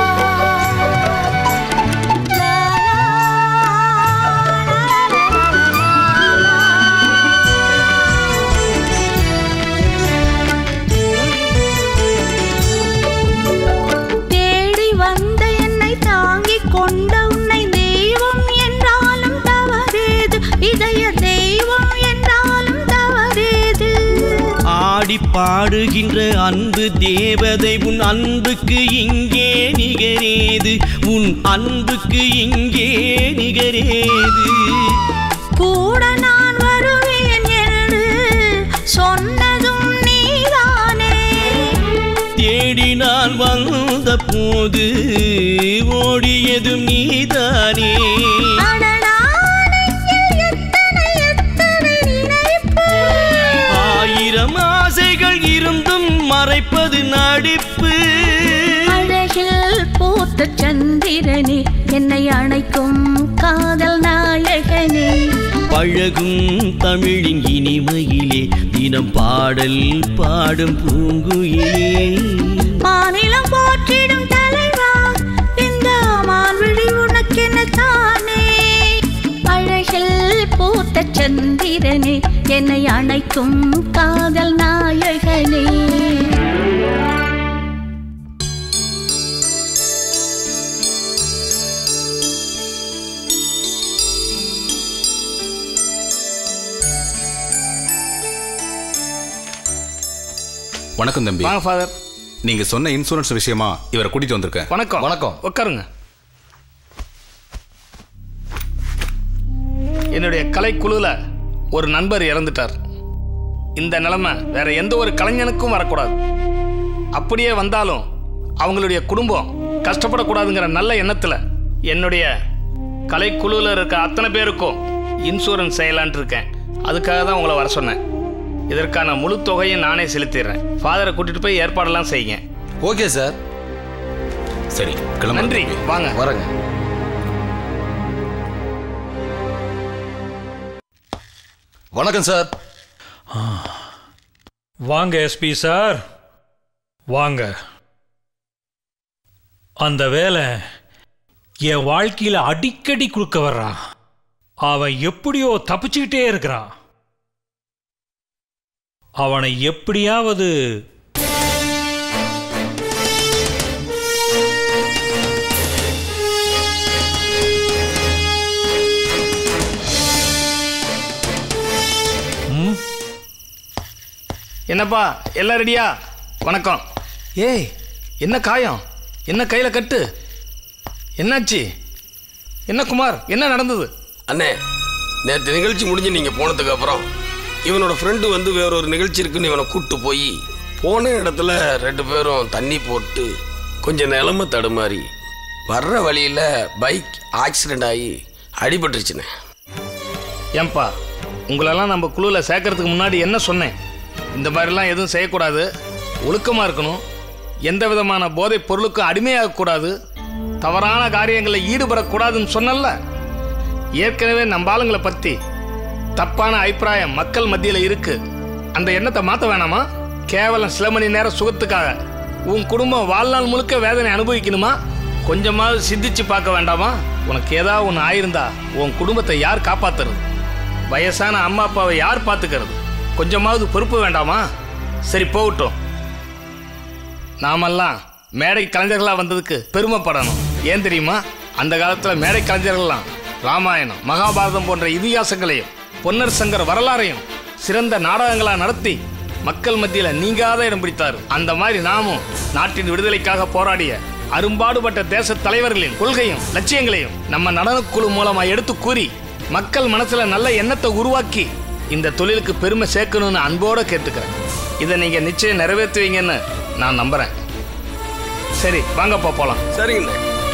தேடி வந்த என்னை தாங்கிக் கொண்ட உன்னை தெய்வம் என்றாலும் தவறேது இதய தெய்வம் என்றாலும் தவறேது ஆடி பாடுகின்ற அன்பு தேவதை உன் அன்புக்கு இங்கே நிகரேது உன் அன்புக்கு இங்கே நிகரேது கூட நான் வருவேன் என்று சொன்னதும் நீதானே தேடி நான் வந்த போது ஓடியதும் நீதானே அடடா, நெஞ்சில் எத்தனை எத்தனை நினைப்பு ஆயிரம் ஆசைகள் இருந்தும் மறைப்பது நடிப்பு அழகில் பூத்த சந்திரனே என்னை அணைக்கும் காதல் நாயகனே பழகும் தமிழின் இனிமையிலே தினம் பாடல் பாடும் பூங்குயிலே மாநிலம் போற்றிடும் தலைவா இந்த மார்விழி உனக்கென தானே அழகில் பூத்த சந்திரனே என்னை அணைக்கும் காதல் நாயகனே வணக்கம் தம்பி வாங்க ஃபாதர் நீங்க சொன்ன இன்சூரன்ஸ் விஷயமா இவரை கூட்டிட்டு வந்திருக்கேன் வணக்கம் வணக்கம் உட்காருங்க என்னுடைய கலைக்குழுல ஒரு நண்பர் இறந்துட்டார் இந்த நிலைமை வேற எந்த ஒரு கலைஞனுக்கும் வரக்கூடாது அப்படியே வந்தாலும் அவங்களுடைய குடும்பம் கஷ்டப்படக்கூடாதுங்கிற நல்ல எண்ணத்துல என்னுடைய கலைக்குழுல இருக்க அத்தனை பேருக்கும் இன்சூரன்ஸ் செய்யலான்ட்டு இருக்கேன் அதுக்காக தான் உங்களை வர சொன்னேன் இதற்கான முழு தொகையும் நானே செலுத்திடுறேன் ஃபாதரை கூட்டிட்டு போய் ஏற்பாடெல்லாம் செய்யுங்க ஓகே சார் சரி கிளம்புறேன் நன்றி தம்பி. வாங்க வரேங்க வணக்கம் சார் வாங்க எஸ்பி சார் வாங்க அந்த வேலை என் வாழ்க்கையில அடிக்கடி குறுக்க வர்றான் அவன் எப்படியோ தப்பிச்சுக்கிட்டே இருக்கிறான் அவனை எப்படியாவது ம் என்னப்பா எல்லாம் ரெடியா வணக்கம் ஏய் என்ன காயம் என்ன கையில் கட்டு என்னாச்சு என்ன குமார் என்ன நடந்தது அண்ணே நேற்று நிகழ்ச்சி முடிஞ்சு நீங்கள் போனதுக்கு அப்புறம் இவனோட ஃப்ரெண்டு வந்து வேறொரு நிகழ்ச்சி இருக்குன்னு இவனை கூட்டு போய் போன இடத்துல ரெண்டு பேரும் தண்ணி போட்டு கொஞ்சம் நிலம தடுமாறி வர்ற வழியில் பைக் ஆக்சிடெண்ட் ஆகி அடிபட்டுருச்சுண்ணே ஏன்பா உங்களெல்லாம் நம்ம குழுவில் சேர்க்கறதுக்கு முன்னாடி என்ன சொன்னேன் இந்த மாதிரிலாம் எதுவும் செய்யக்கூடாது ஒழுக்கமாக இருக்கணும் எந்த விதமான போதைப் பொருளுக்கும் அடிமையாகக்கூடாது தவறான காரியங்களில் ஈடுபடக்கூடாதுன்னு சொன்னல ஏற்கனவே நம்ம ஆளுங்களை பற்றி தப்பான அபிப்பிராயம் மக்கள் மத்தியில் இருக்கு அந்த எண்ணத்தை மாற்ற வேணாமா கேவலம் சில மணி நேரம் சுகத்துக்காக உன் குடும்பம் வாழ்நாள் முழுக்க வேதனை அனுபவிக்கணுமா கொஞ்சமாவது சிந்திச்சு பார்க்க வேண்டாமா உனக்கு ஏதாவது ஒன்று ஆயிருந்தா உன் குடும்பத்தை யார் காப்பாத்துறது வயசான அம்மா அப்பாவை யார் பார்த்துக்கிறது கொஞ்சமாவது பொறுப்பு வேண்டாமா சரி போகட்டும் நாமெல்லாம் மேடை கலைஞர்களாக வந்ததுக்கு பெருமைப்படணும் ஏன் தெரியுமா அந்த காலத்தில் மேடை கலைஞர்கள்லாம் ராமாயணம் மகாபாரதம் போன்ற இதிகாசங்களையும் பொன்னர் சங்கர் வரலாறையும் சிறந்த நாடகங்களாக நடத்தி மக்கள் மத்தியில் நீங்காத இடம் பிடித்தார் அந்த மாதிரி நாமும் நாட்டின் விடுதலைக்காக போராடிய அரும்பாடுபட்ட தேச தலைவர்களின் கொள்கையும் லட்சியங்களையும் நம்ம நடனக்குழு மூலமா எடுத்து கூறி மக்கள் மனசுல நல்ல எண்ணத்தை உருவாக்கி இந்த தொழிலுக்கு பெருமை சேர்க்கணும்னு அன்போட கேட்டுக்கிறேன் இதை நீங்க நிச்சயம் நிறைவேற்றுவீங்கன்னு நான் நம்புறேன் சரி வாங்கப்பா போலாம் சரிங்க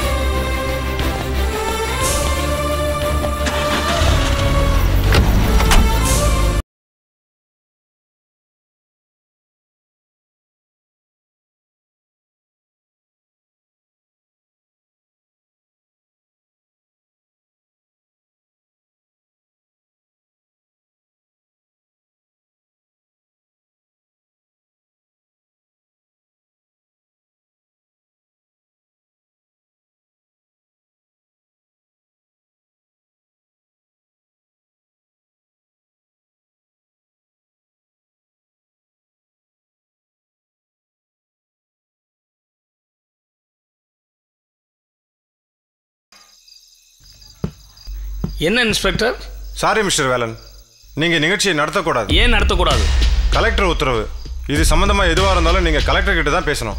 என்ன இன்ஸ்பெக்டர் சாரி மிஸ்டர் வேலன் நீங்க நிகழ்ச்சியை நடத்தக்கூடாது ஏன் நடத்தக்கூடாது கலெக்டர் உத்தரவு இது சம்பந்தமா எதுவா இருந்தாலும் நீங்க கலெக்டர் கிட்ட தான் பேசணும்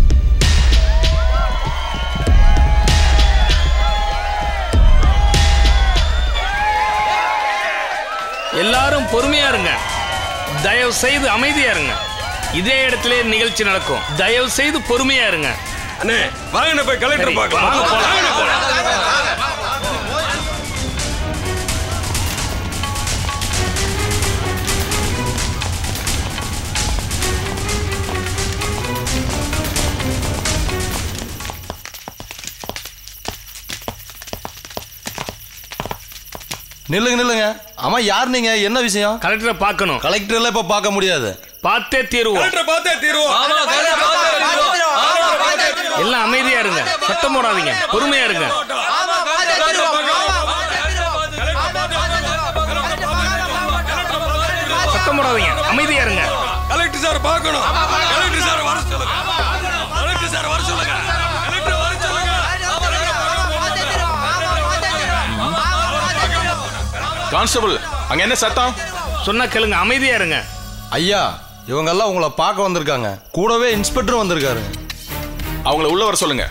எல்லாரும் பொறுமையா இருங்க தயவு செய்து அமைதியா இருங்க இதே இடத்திலே நிகழ்ச்சி நடக்கும் தயவு செய்து பொறுமையா இருங்க அண்ணே வாங்க போய் கலெக்டர் சரி, பார்க்கலாம் வாங்க போலாம். வாங்க போலாம். நில்லுங்க நில்லுங்க ஆமா யார் நீங்க என்ன விஷயம் கலெக்டரை பார்க்கணும் கலெக்டர்ல இப்ப பார்க்க முடியாது பார்த்தே தீருவோம் கலெக்டரை பார்த்தே தீருவோம் எல்லாம் அமைதியா இருங்க சத்தம் போடாதீங்க பொறுமையா இருங்க சத்தம் போடாதீங்க அமைதியா இருங்க கலெக்டர் சார் பார்க்கணும் கலெக்டர் சார் வர சொல்லுங்க கலெக்டர் சார் வர சொல்லுங்க கலெக்டர் வர சொல்லுங்க கான்ஸ்டபிள் அங்க என்ன சத்தம் சொன்னா கேளுங்க அமைதியா இருங்க ஐயா இவங்க எல்லாம் உங்களை பார்க்க வந்திருக்காங்க கூடவே இன்ஸ்பெக்டர் வந்திருக்காரு அவங்கள உள்ள வர சொல்லுங்க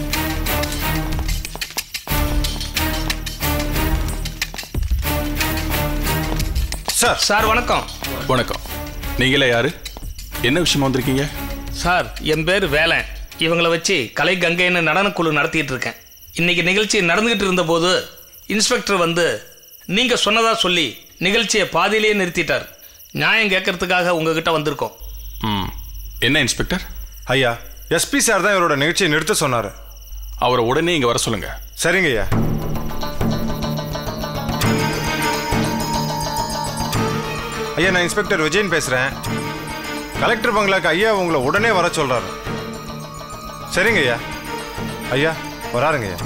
சார் சார் வணக்கம் வணக்கம் நீங்களே யாரு என்ன விஷயமா வந்திருக்கீங்க சார் என் பேர் வேலன் இவங்கள வச்சு கலை கங்கைன்னு நடனக்குழு நடத்திட்டு இருக்கேன் இன்னைக்கு நிகழ்ச்சி நடந்துகிட்டு இருந்தபோது இன்ஸ்பெக்டர் வந்து நீங்க சொன்னதா சொல்லி நிகழ்ச்சியை பாதியிலேயே நிறுத்திட்டார் நியாயம் கேட்கறதுக்காக உங்ககிட்ட வந்திருக்கோம் ம் என்ன இன்ஸ்பெக்டர் ஐயா எஸ்பி சார் தான் இவரோட நிகழ்ச்சியை நிறுத்த சொன்னாரு அவரை உடனே இங்க வர சொல்லுங்க சரிங்க ஐயா ஐயா நான் இன்ஸ்பெக்டர் விஜயன் பேசுறேன் கலெக்டர் பங்களாக்கு ஐயா உங்களை உடனே வர சொல்றாரு சரிங்க ஐயா ஐயா வராருங்க ஐயா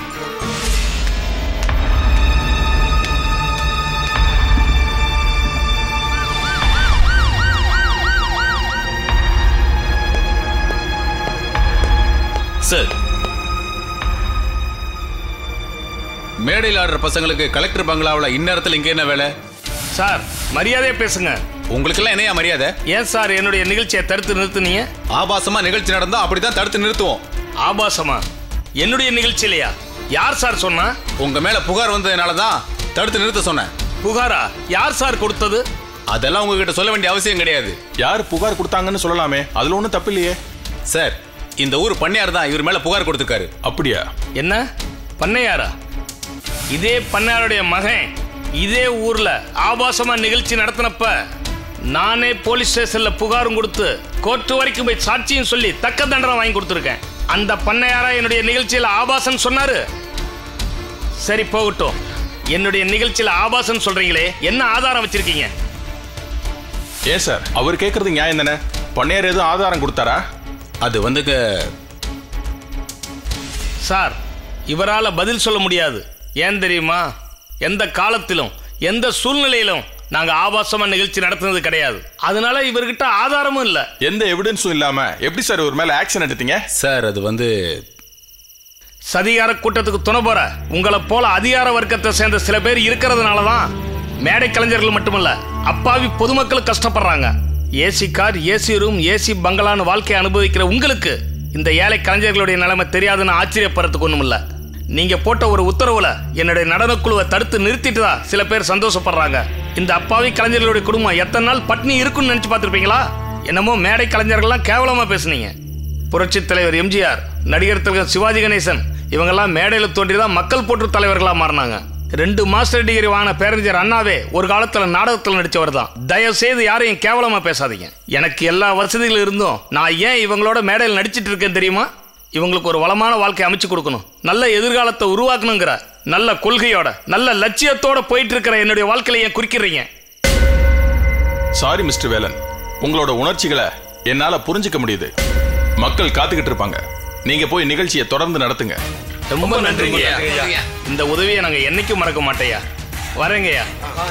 சார் மேடையில் ஆடுற பசங்களுக்கு கலெக்டர் பங்களாவில் இந்நேரத்தில் இங்கே என்ன வேலை சார் மரியாதையா பேசுங்க உங்களுக்கெல்லாம் என்னையா மரியாதை ஏன் சார் என்னுடைய நிகழ்ச்சியை தடுத்து நிறுத்துனீங்க ஆபாசமா நிகழ்ச்சி நடந்தா அப்படிதான் தடுத்து நிறுத்துவோம் ஆபாசமா என்னுடைய நிகழ்ச்சியிலையா யார் சார் சொன்னா உங்க மேல புகார் வந்ததுனால தான் தடுத்து நிறுத்த சொன்னேன் புகாரா யார் சார் கொடுத்தது அதெல்லாம் உங்ககிட்ட சொல்ல வேண்டிய அவசியம் கிடையாது யார் புகார் கொடுத்தாங்கன்னு சொல்லலாமே அதுல ஒன்றும் தப்பு இல்லையே சார் இந்த ஊர் பண்ணையார் தான் இவர் மேல புகார் கொடுத்துருக்காரு அப்படியா என்ன பண்ணையாரா இதே பண்ணையாருடைய மகன் இதே ஊர்ல ஆபாசமா நிகழ்ச்சி நடத்தினப்ப நானே போலீஸ் ஸ்டேஷன்ல புகாரும் கொடுத்து கோர்ட்டு வரைக்கும் போய் சாட்சியும் சொல்லி தக்க தண்டனை வாங்கி கொடுத்துருக்கேன் அந்த பண்ணையாரா என்னுடைய நிகழ்ச்சியில ஆபாசம் சொன்னாரு சரி போகட்டும் என்னுடைய நிகழ்ச்சியில ஆபாசம் சொல்றீங்களே என்ன ஆதாரம் வச்சிருக்கீங்க ஏன் சார் அவர் கேட்கறது நியாயம் தானே பண்ணையார் எதுவும் ஆதாரம் கொடுத்தாரா அது வந்துங்க சார் இவரால் பதில் சொல்ல முடியாது ஏன் தெரியுமா எந்த காலத்திலும் எந்த சூழ்நிலையிலும் நாங்க ஆபாசமா நிகழ்ச்சி நடத்துனது கிடையாது அதனால இவர்கிட்ட ஆதாரமும் இல்ல எந்த எவிடன்ஸும் இல்லாம எப்படி சார் ஒரு மேல ஆக்ஷன் எடுத்தீங்க சார் அது வந்து சதிகார கூட்டத்துக்கு துணை போற உங்களை போல அதிகார வர்க்கத்தை சேர்ந்த சில பேர் இருக்கிறதுனால தான் மேடை கலைஞர்கள் மட்டுமல்ல அப்பாவி பொதுமக்கள் கஷ்டப்படுறாங்க AC car AC room AC பங்களான்னு வாழ்க்கையை அனுபவிக்கிற உங்களுக்கு இந்த ஏழை கலைஞர்களுடைய நிலைமை தெரியாதுன்னு ஆச்சரியப்படுறதுக்கு ஒண்ணும் இல்ல நீங்க போட்ட ஒரு உத்தரவுல என்னுடைய நடனக்குழுவை தடுத்து நிறுத்திட்டு தான் சில பேர் சந்தோஷப்படுறாங்க இந்த அப்பாவி கலைஞர்களுடைய குடும்பம் எத்தனை நாள் பட்னி இருக்குன்னு நினைச்சு பார்த்திருப்பீங்களா என்னமோ மேடை கலைஞர்கள்லாம் கேவலமா பேசுனீங்க புரட்சி தலைவர் எம்ஜிஆர் நடிகர் திலகம் சிவாஜி கணேசன் இவங்கெல்லாம் மேடையில் தோன்றி தான் மக்கள் போற்று தலைவர்களாக மாறினாங்க ரெண்டு மாஸ்டர் டிகிரி வாங்கின பேரறிஞர் அண்ணாவே ஒரு காலத்துல நாடகத்தில் நடிச்சவர் தான் தயவு செய்து யாரையும் கேவலமா பேசாதீங்க எனக்கு எல்லா வசதிகளும் இருந்தும் நான் ஏன் இவங்களோட மேடையில் நடிச்சிட்டு இருக்கேன் தெரியுமா இவங்களுக்கு ஒரு வளமான வாழ்க்கை அமைச்சு கொடுக்கணும் நல்ல எதிர்காலத்தை உருவாக்கணுங்கிற நல்ல கொள்கையோட நல்ல லட்சியத்தோட போயிட்டு இருக்கிற என்னுடைய வாழ்க்கையில ஏன் குறிக்கிறீங்க சாரி மிஸ்டர் வேலன் உங்களோட உணர்ச்சிகளை என்னால புரிஞ்சுக்க முடியுது மக்கள் காத்துக்கிட்டு இருப்பாங்க நீங்க போய் நிகழ்ச்சியை தொடர்ந்து நடத்துங்க ரொம்ப நன்றிங்க இந்த உதவியை நாங்க என்னைக்கும் மறக்க மாட்டேயா வரேங்கய்யா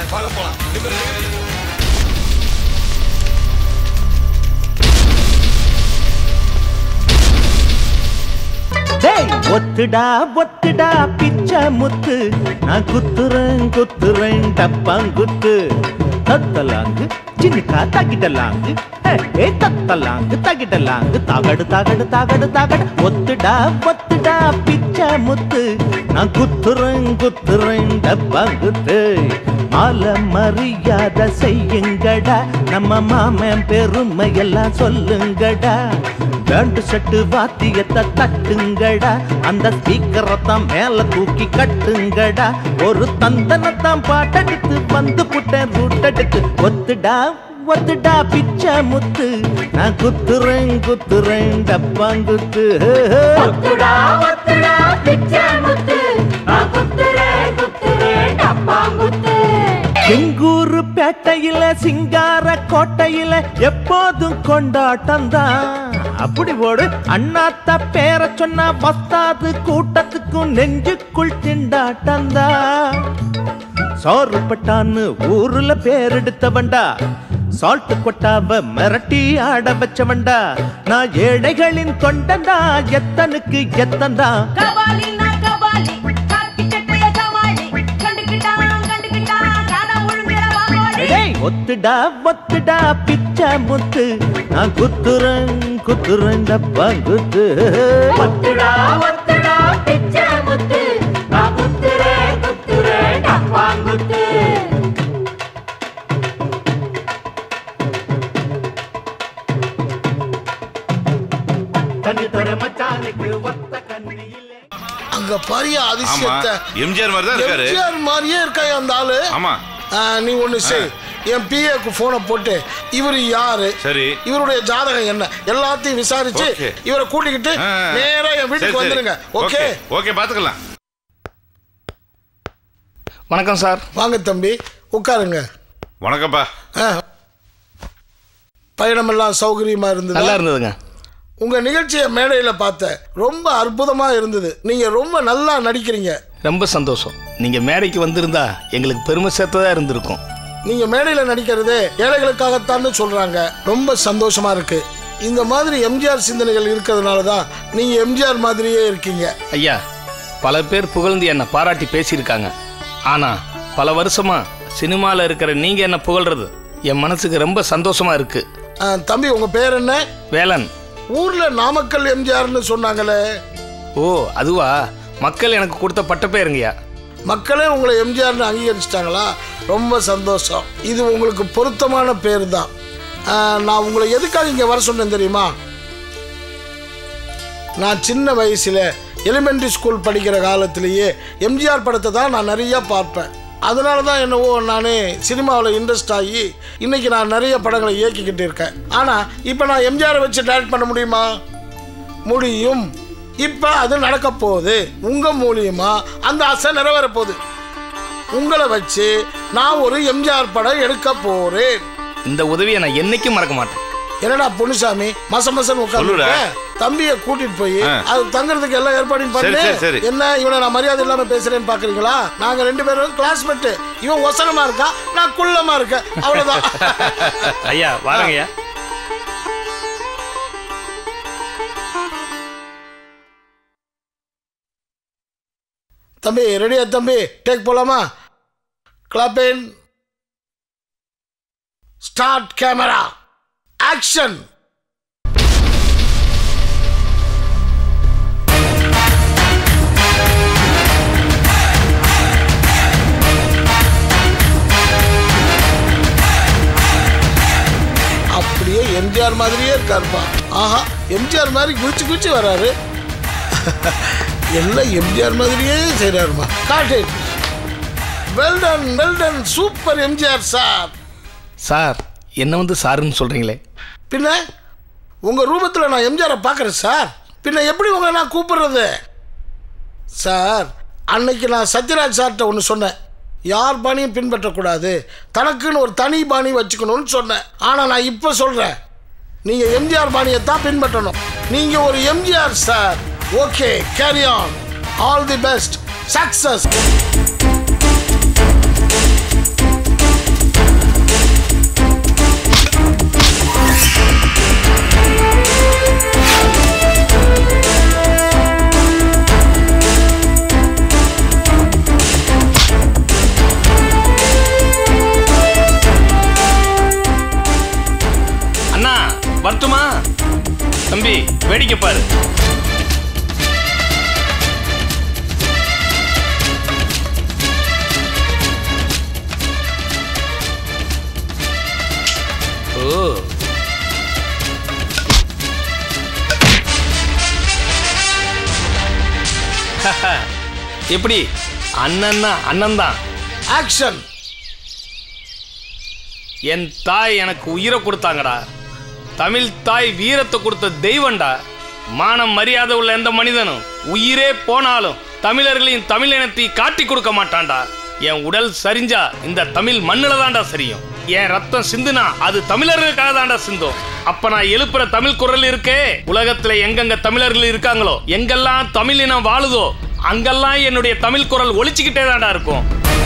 டேய் ஒத்துடா ஒத்துடா பிச்சை முத்து நான் குத்துறேன் குத்துறேன் டப்பாங்குத்து தத்தலாங்கு சின்னுக்கா தகிடலாங்கு ஏ தத்தலாங்கு தகிடலாங்கு தகடு தகடு தகடு தகடு ஒத்துடா ஒத்துடா பிச்சை முத்து நான் குத்துறேன் குத்துறேன் டப்பாங்குத்து மாலை மரியாதை செய்யுங்கடா நம்ம மாமன் பெருமையெல்லாம் சொல்லுங்கடா பேண்ட் செட்டு வாத்தியத்தை தட்டுங்கடா அந்த ஸ்பீக்கரை தான் மேல தூக்கி கட்டுங்கடா ஒரு தந்தனத்தான் பாட்டடித்து வந்து புட்டேன் ரூட்டடித்து ஒத்துடா ஒத்துடா பிச்சை முத்து நான் குத்துறேன் குத்துறேன் டப்பாங்குத்து ஒத்துடா ஒத்துடா பிச்சை முத்து நான் குத்துறேன் குத்துறேன் டப்பாங்குத்து செங்கூரு பேட்டையில சிங்கார கோட்டையில எப்போதும் கொண்டாட்டம் தான் அப்படி போடு அண்ணாத்த பேர சொன்னா பத்தாது கூட்டத்துக்கும் நெஞ்சுக்குள் திண்டாட்டம் தான் சோறுப்பட்டான்னு ஊருல பேரெடுத்தவன்டா சால்ட் கொட்டாவ மிரட்டி ஆட வச்சவன்டா நான் ஏழைகளின் தொண்டன்டா எத்தனுக்கு எத்தன்டா கபாலி நான் கபாலி காக்கி சட்டைய கவாலி கண்டுக்கிட்டான் கண்டுக்கிட்டான் காதா ஒழுங்கிற வாங்கோடி டேய் ஒத்துடா ஒத்துடா பிச்சை முத்து நான் குத்துறேன் குத்துறேன் டப்பா குத்து ஒத்துடா ஒத்துடா பிச்சை முத்து நான் குத்துறேன் குத்துறேன் டப்பாங்குத்து கண்ணு தர மச்சானுக்கு ஒத்த கண்ணு அங்க பாரிய அதிசயத்தை எம்ஜிஆர் மாதிரி தான் இருக்காரு எம்ஜிஆர் மாதிரியே இருக்காய் அந்த ஆளு ஆமா ஆ, நீ ஒண்ணு செய் என் பிஏக்கு போனை போட்டு இவர் யாரு சரி இவருடைய ஜாதகம் என்ன எல்லாத்தையும் விசாரிச்சு Okay. இவரை கூட்டிக்கிட்டு ஆ, ஆ. நேரா என் சரி, வீட்டுக்கு சரி. வந்துருங்க ஓகே ஓகே பாத்துக்கலாம் வணக்கம் சார் வாங்க தம்பி உட்காருங்க வணக்கம்ப்பா ஆ. பயணமெல்லாம் சௌகரியமா இருந்தது நல்லா இருந்ததுங்க உங்க நிகழ்ச்சியை மேடையில பார்த்தேன் ரொம்ப அற்புதமா இருந்தது நீங்க ரொம்ப நல்லா நடிக்கிறீங்க ரொம்ப சந்தோஷம் நீங்க மேடைக்கு வந்திருந்தா எங்களுக்கு பெருமை சேர்த்ததா இருந்திருக்கும் நீங்க மேடையில நடிக்கிறதே ஏழைகளுக்காகத்தான் சொல்றாங்க ரொம்ப சந்தோஷமா இருக்கு இந்த மாதிரி எம்ஜிஆர் சிந்தனைகள் இருக்கிறதுனால தான் நீங்க எம்ஜிஆர் மாதிரியே இருக்கீங்க ஐயா பல பேர் புகழ்ந்து என்னை பாராட்டி பேசியிருக்காங்க ஆனா பல வருஷமா சினிமாவில் இருக்கிற நீங்க என்ன புகழ்றது என் மனசுக்கு ரொம்ப சந்தோஷமா இருக்கு ஆ, தம்பி உங்க பேர் என்ன வேலன் ஊர்ல நாமக்கல் எம்ஜிஆர்னு சொன்னாங்களே ஓ அதுவா மக்கள் எனக்கு கொடுத்த பட்ட பேருங்கய்யா மக்களே உங்களை எம்ஜிஆர்னு அங்கீகரிச்சிட்டாங்களா ரொம்ப சந்தோஷம் இது உங்களுக்கு பொருத்தமான பேர் தான் ஆ, நான் உங்களை எதுக்காக இங்கே வர சொன்னேன் தெரியுமா நான் சின்ன வயசுல எலிமெண்ட்ரி ஸ்கூல் படிக்கிற காலத்திலேயே எம்ஜிஆர் படத்தை தான் நான் நிறைய பார்ப்பேன் அதனால தான் என்னவோ நான் சினிமாவில் இன்ட்ரெஸ்ட் ஆகி இன்னைக்கு நான் நிறைய படங்களை இயக்கிக்கிட்டு இருக்கேன் ஆனால் இப்போ நான் எம்ஜிஆரை வச்சு டைரக்ட் பண்ண முடியுமா முடியும் இப்போ அது நடக்க போகுது உங்கள் மூலியமா அந்த ஆசை நிறைவேற போகுது உங்களை வச்சு நான் ஒரு எம்ஜிஆர் படம் எடுக்க போறேன் இந்த உதவியை நான் என்னைக்கும் மறக்க மாட்டேன் என்னடா பொன்னுசாமி மச மசன்னு சொல்லுடா. உட்காந்து தம்பியை கூட்டிட்டு போய் ஆ. அது தங்குறதுக்கு எல்லா ஏற்பாடையும் சரி, பண்ணு சரி, சரி. என்ன இவனை நான் மரியாதை இல்லாம பேசுறேன்னு பாக்குறீங்களா நாங்க ரெண்டு பேரும் கிளாஸ்மேட் இவன் ஒசனமா இருக்கான் நான் குள்ளமா இருக்கேன் அவ்வளவுதான் ஐயா வாரங்க ஐயா தம்பி ரெடியா தம்பி டேக் போலாமா clap in start camera action அப்படியே எம்ஜிஆர் மாதிரியே இருக்காருப்பா ஆஹா எம்ஜிஆர் மாதிரி குச்சி குச்சி வராரு எல்லாம் எம்ஜிஆர் மாதிரியே செய்கிறாருமா காட்டு well done well done super MGR sir sir என்ன வந்து சாருன்னு சொல்றீங்களே பின்ன உங்கள் ரூபத்தில் நான் எம்ஜிஆரை பார்க்குறேன் சார் பின்ன எப்படி உங்களை நான் கூப்பிடுறது சார் அன்னைக்கு நான் சத்யராஜ் சார்கிட்ட ஒன்று சொன்னேன் யார் பாணியும் பின்பற்றக்கூடாது தனக்குன்னு ஒரு தனி பாணி வச்சுக்கணும்னு சொன்னேன் ஆனால் நான் இப்போ சொல்கிறேன் நீங்கள் எம்ஜிஆர் பாணியை தான் பின்பற்றணும் நீங்கள் ஒரு MGR sir okay carry on all the best success அண்ணா வரட்டுமா தம்பி வேடிக்கை பாரு ஓ எப்படி அண்ணன்னா அண்ணன் தான் ஆக்ஷன் என் தாய் எனக்கு உயிரை கொடுத்தாங்கடா தமிழ் தாய் வீரத்தை கொடுத்த தெய்வம்டா மானம் மரியாதை உள்ள எந்த மனிதனும் உயிரே போனாலும் தமிழர்களின் தமிழ் இனத்தை காட்டி கொடுக்க மாட்டான்டா என் உடல் சரிஞ்சா இந்த தமிழ் மண்ணில தான்டா சரியும் என் ரத்தம் சிந்துனா அது தமிழர்களுக்காக தான்டா சிந்தும் அப்ப நான் எழுப்புற தமிழ் குரல் இருக்கே உலகத்துல எங்கெங்க தமிழர்கள் இருக்காங்களோ எங்கெல்லாம் தமிழ் இனம் வாழுதோ அங்கெல்லாம் என்னுடைய தமிழ் குரல் ஒழிச்சுக்கிட்டே தான்டா இருக்கும்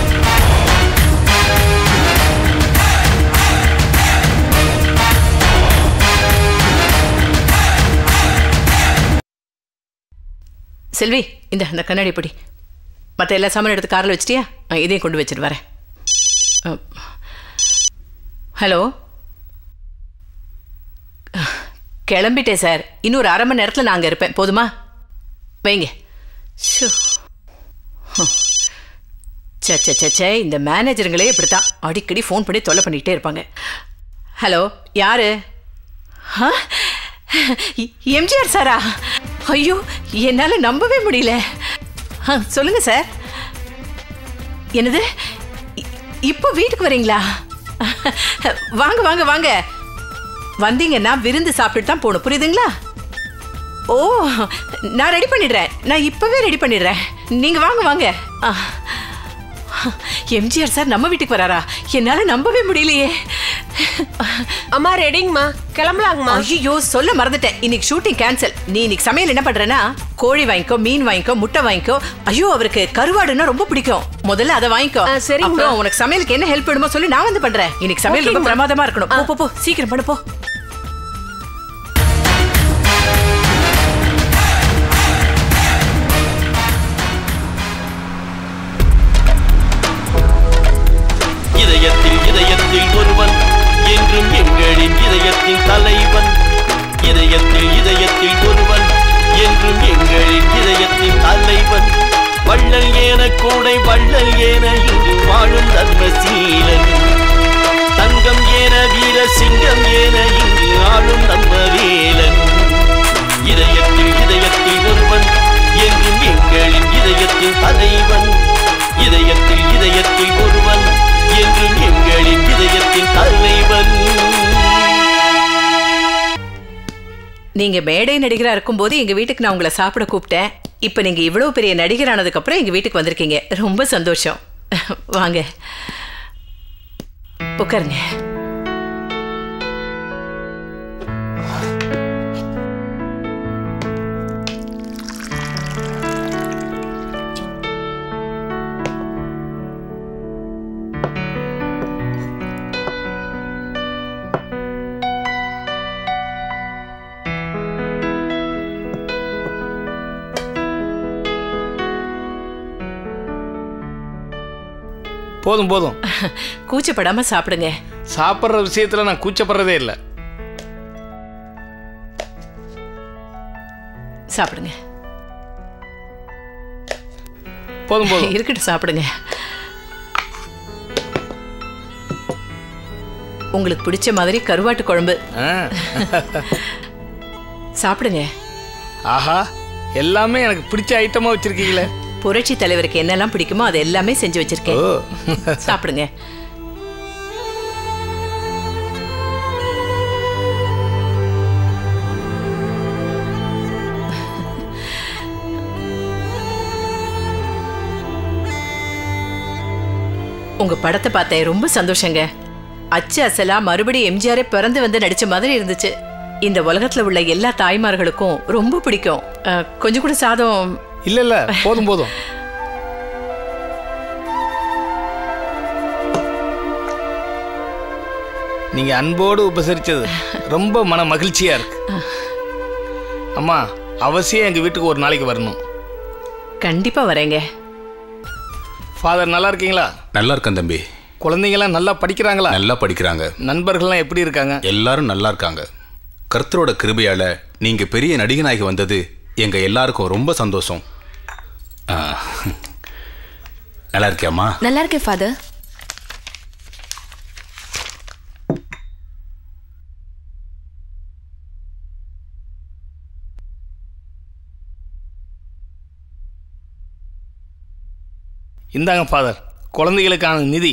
செல்வி இந்த இந்த கண்ணாடி பிடி மற்ற எல்லா சாமான் எடுத்து காரில் வச்சிட்டியா ஆ, இதையும் கொண்டு வச்சுட்டு வரேன் அ, ஹலோ கிளம்பிட்டேன் சார் இன்னும் ஒரு அரை மணி நேரத்தில் நான் அங்கே இருப்பேன் போதுமா வைங்க ஷோ ஹம். ச்சே ச்சே ச்சே ச்சே இந்த மேனேஜருங்களே இப்படித்தான் அடிக்கடி ஃபோன் பண்ணி தொல்லை பண்ணிக்கிட்டே இருப்பாங்க ஹலோ யாரு ஆ? எ- எம்ஜிஆர் சாரா ஐயோ என்னால் நம்பவே முடியல ஆ, சொல்லுங்க சார் என்னது இ- இப்போ வீட்டுக்கு வரீங்களா வாங்க வாங்க வாங்க வந்தீங்கன்னா விருந்து சாப்பிட்டுட்டு தான் போகணும் புரியுதுங்களா ஓ நான் ரெடி பண்ணிடுறேன் நான் இப்போவே ரெடி பண்ணிடுறேன் நீங்கள் வாங்க வாங்க ஆ. எம்ஜிஆர் சார் நம்ம வீட்டுக்கு வராரா என்னால் நம்பவே முடியலையே அம்மா ரெடிங்கம்மா கிளம்பலாங்கம்மா ஐயோ சொல்ல மறந்துட்டேன் இன்னைக்கு ஷூட்டிங் கேன்சல் நீ இன்னைக்கு சமையல் என்ன பண்றேன்னா கோழி வாங்கிக்கோ மீன் வாங்கிக்கோ முட்டை வாங்கிக்கோ ஐயோ அவருக்கு கருவாடுன்னா ரொம்ப பிடிக்கும் முதல்ல அதை வாங்கிக்கோ சரிங்கம்மா. அப்புறம் உனக்கு சமையலுக்கு என்ன ஹெல்ப் வேணுமோ சொல்லி நான் வந்து பண்றேன் இன்னைக்கு சமையல் ரொம்ப ஓகேங்கம்மா. பிரமாதமா இருக்கணும் போ போ போ சீக்கிரம் பண்ணு போ இதயத்தில் இதயத்தில் ஒருவன் என்றும் எங்களின் இதயத்தின் தலைவன் இதயத்தில் இதயத்தில் ஒருவன் என்றும் எங்களின் இதயத்தின் தலைவன் வள்ளல் ஏன கூடை வள்ளல் ஏன இங்கு வாழும் தர்மசீலன் தங்கம் ஏன வீர சிங்கம் ஏன இங்கு ஆளும் நம்ம வேலன் இதயத்தில் இதயத்தில் ஒருவன் என்றும் எங்களின் இதயத்தின் தலைவன் இதயத்தில் இதயத்தில் ஒருவன் என்றும் எங்களின் இதயத்தின் தலைவன் நீங்க மேடை நடிகரா இருக்கும்போது எங்க வீட்டுக்கு நான் உங்களை சாப்பிட கூப்பிட்டேன் இப்ப நீங்க இவ்வளவு பெரிய நடிகர் ஆனதுக்கு அப்புறம் எங்க வீட்டுக்கு வந்திருக்கீங்க ரொம்ப சந்தோஷம் வாங்க உட்காருங்க போதும் போதும் கூச்சப்படாம சாப்பிடுங்க சாப்பிட்ற விஷயத்துல நான் கூச்சப்படுறதே இல்லை சாப்பிடுங்க போதும் போதும் இருக்கட்டும் சாப்பிடுங்க உங்களுக்கு பிடிச்ச மாதிரி கருவாட்டு குழம்பு சாப்பிடுங்க ஆஹா எல்லாமே எனக்கு பிடிச்ச ஐட்டமா வச்சிருக்கீங்களே புரட்சி தலைவருக்கு என்னெல்லாம் பிடிக்குமோ அது எல்லாமே செஞ்சு வச்சிருக்கேன் ஓ. சாப்பிடுங்க உங்க படத்தை பார்த்தேன் ரொம்ப சந்தோஷங்க அச்சு அசலா மறுபடியும் எம்ஜிஆரே பிறந்து வந்து நடிச்ச மாதிரி இருந்துச்சு இந்த உலகத்துல உள்ள எல்லா தாய்மார்களுக்கும் ரொம்ப பிடிக்கும் அஹ், கொஞ்சம் கூட சாதம் இல்ல இல்ல போதும் போதும் நீங்க அன்போடு உபசரிச்சது ரொம்ப மன மகிழ்ச்சியா இருக்கு அம்மா அவசியம் எங்க வீட்டுக்கு ஒரு நாளைக்கு வரணும் கண்டிப்பா வரேங்க ஃபாதர் நல்லா இருக்கீங்களா நல்லா இருக்கேன் தம்பி குழந்தைங்களாம் நல்லா படிக்கிறாங்களா நல்லா படிக்கிறாங்க நண்பர்கள்லாம் எப்படி இருக்காங்க எல்லாரும் நல்லா இருக்காங்க கர்த்தரோட கிருபையால நீங்க பெரிய நடிகனாகி வந்தது எங்க எல்லாருக்கும் ரொம்ப சந்தோஷம் ஆ, நல்லா இருக்கியாம்மா நல்லா இருக்கேன் ஃபாதர் இந்தாங்க ஃபாதர் குழந்தைகளுக்கான நிதி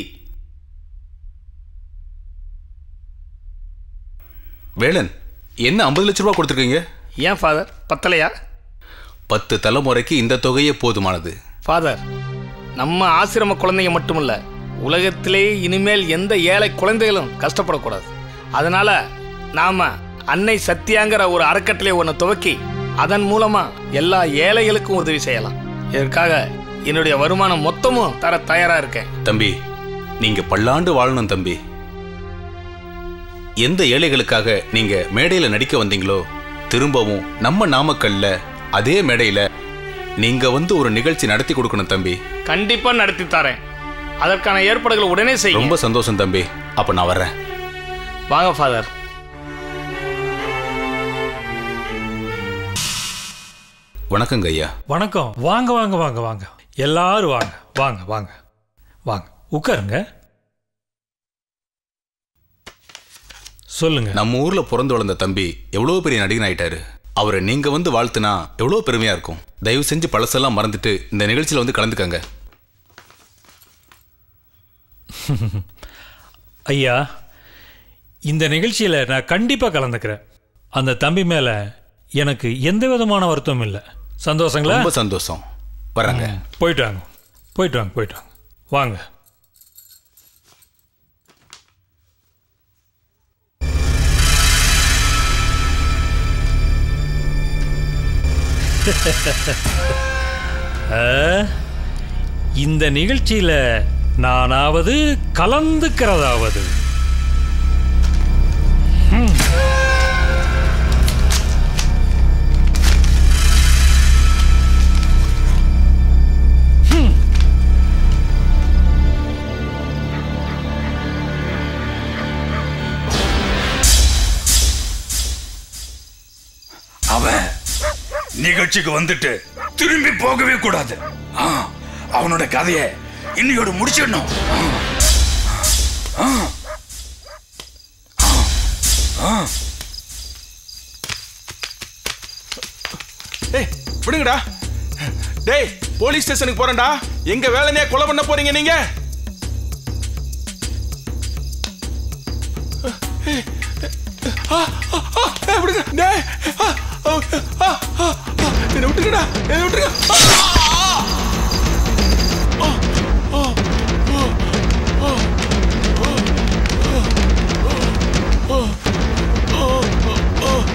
வேலன் என்ன ஐம்பது லட்ச ரூபா கொடுத்துருக்கீங்க ஏன் ஃபாதர் பத்தலையா பத்து தலைமுறைக்கு இந்த தொகையே போதுமானது ஃபாதர் நம்ம ஆசிரம குழந்தைங்க மட்டுமல்ல உலகத்திலே இனிமேல் எந்த ஏழை குழந்தைகளும் கஷ்டப்படக்கூடாது அதனால நாம அன்னை சத்தியாங்கிற ஒரு அறக்கட்டளை ஒன்று துவக்கி அதன் மூலமா எல்லா ஏழைகளுக்கும் உதவி செய்யலாம் இதற்காக என்னுடைய வருமானம் மொத்தமும் தர தயாரா இருக்கேன் தம்பி நீங்க பல்லாண்டு வாழணும் தம்பி எந்த ஏழைகளுக்காக நீங்க மேடையில நடிக்க வந்தீங்களோ திரும்பவும் நம்ம நாமக்கல்ல அதே மேடையில நீங்க வந்து ஒரு நிகழ்ச்சி நடத்தி கொடுக்கணும் தம்பி கண்டிப்பா நடத்தி தரேன் அதற்கான ஏற்பாடுகளை உடனே செய்யும் ரொம்ப சந்தோஷம் தம்பி அப்ப நான் வர்றேன் வாங்க ஃபாதர் வணக்கங்க ஐயா வணக்கம் வாங்க வாங்க வாங்க வாங்க எல்லாரும் வாங்க வாங்க வாங்க வாங்க உட்காருங்க சொல்லுங்க நம்ம ஊர்ல பிறந்து வளர்ந்த தம்பி எவ்வளவு பெரிய நடிகன் ஆயிட்டாரு அவரை நீங்க வந்து வாழ்த்துனா எவ்வளவு பெருமையா இருக்கும் தயவு செஞ்சு பழசெல்லாம் மறந்துட்டு இந்த நிகழ்ச்சியில வந்து கலந்துக்கங்க ஐயா இந்த நிகழ்ச்சியில் நான் கண்டிப்பாக கலந்துக்கிறேன் அந்த தம்பி மேலே எனக்கு எந்த விதமான வருத்தமும் இல்லை சந்தோஷங்களா ரொம்ப சந்தோஷம் வர்றேங்க போயிட்டு வாங்க போயிட்டு வாங்க போயிட்டு வாங்க வாங்க ஆ, இந்த நிகழ்ச்சியில நானாவது கலந்துக்கிறதாவது ஹம். ஹம். அவன் நிகழ்ச்சிக்கு வந்துட்டு திரும்பி போகவே கூடாது ஆ, அவனோட கதையை இன்னையோட முடிச்சிடணும் ஆ. ஆ. ஆ. டேய் விடுங்கடா டேய் போலீஸ் ஸ்டேஷனுக்கு போறேன்டா எங்க வேலைனே கொலை பண்ண போறீங்க நீங்க ஆ, ஆ, ஆ, ஏய், விடுங்க டேய் ஆ, ஆ, ஆ, ஆ, ஆ, என்னை விட்டுருங்கடா என்னை விட்டுருங்க ஆ, ஆ, ஆ, ஆ, ஆ, ஆ, ஆ, ஆ, ஆ, ஆ.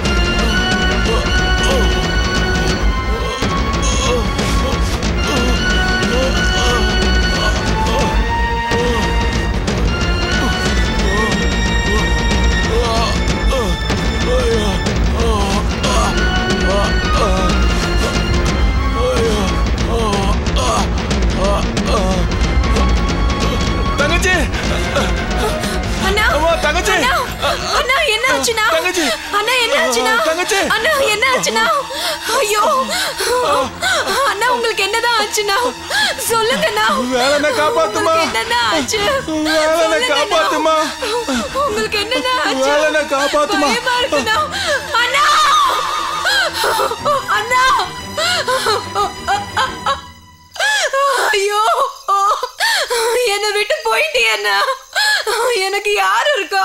ஆச்சுண்ணா ஐயோ அண்ணா உங்களுக்கு என்னதான் ஆச்சுண்ணா சொல்லுங்கண்ணா வேலனை காப்பாத்துமா. உங்களுக்கு என்னண்ணா ஆச்சு வேலனை சொல்லுங்கண்ணா. காப்பாத்துமா. உங்களுக்கு என்னண்ணா ஆச்சு வேலனை காப்பாத்துமா. பயமா இருக்குண்ணா அண்ணா அண்ணா ஐயோ என்னை விட்டு போயிட்டியண்ணா எனக்கு யார் இருக்கா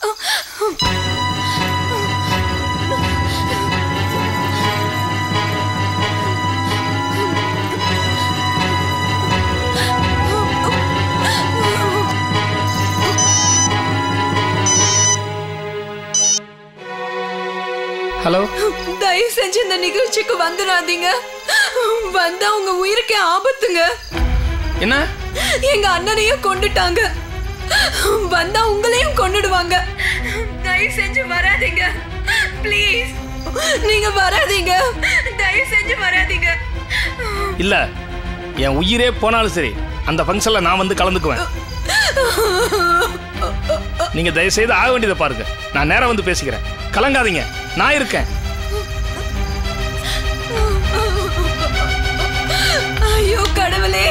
ஹலோ தயவு செஞ்சு இந்த நிகழ்ச்சிக்கு வந்துடாதீங்க வந்தா உங்க உயிருக்கே ஆபத்துங்க என்ன எங்க அண்ணனையும் கொண்டுட்டாங்க வந்தா உங்களையும் கொன்னுடுவாங்க தயவு செஞ்சு வராதீங்க ப்ளீஸ் நீங்க வராதீங்க தயவு செஞ்சு வராதீங்க இல்ல என் உயிரே போனாலும் சரி அந்த ஃபங்க்ஷன்ல நான் வந்து கலந்துக்குவேன் நீங்க தயவு செய்து ஆக வேண்டியதை பாருங்க நான் நேரா வந்து பேசிக்கிறேன் கலங்காதீங்க நான் இருக்கேன் ஐயோ கடவுளே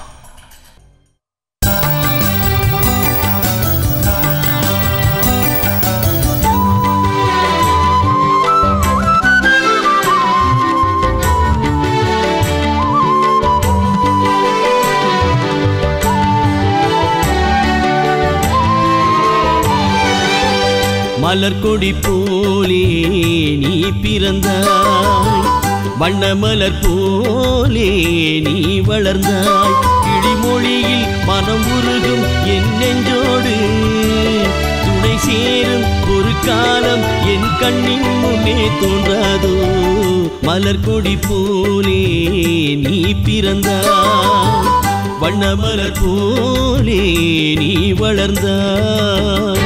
மலர்கொடி போலே நீ பிறந்தாய் வண்ண மலர் போலே நீ வளர்ந்தாய் கிளிமொழியில் மனம் உருகும் என் நெஞ்சோடு துணை சேரும் ஒரு காலம் என் கண்ணின் முன்னே தோன்றாதோ மலர்கொடி போலே நீ பிறந்தாய் வண்ண மலர் போலே நீ வளர்ந்தாய்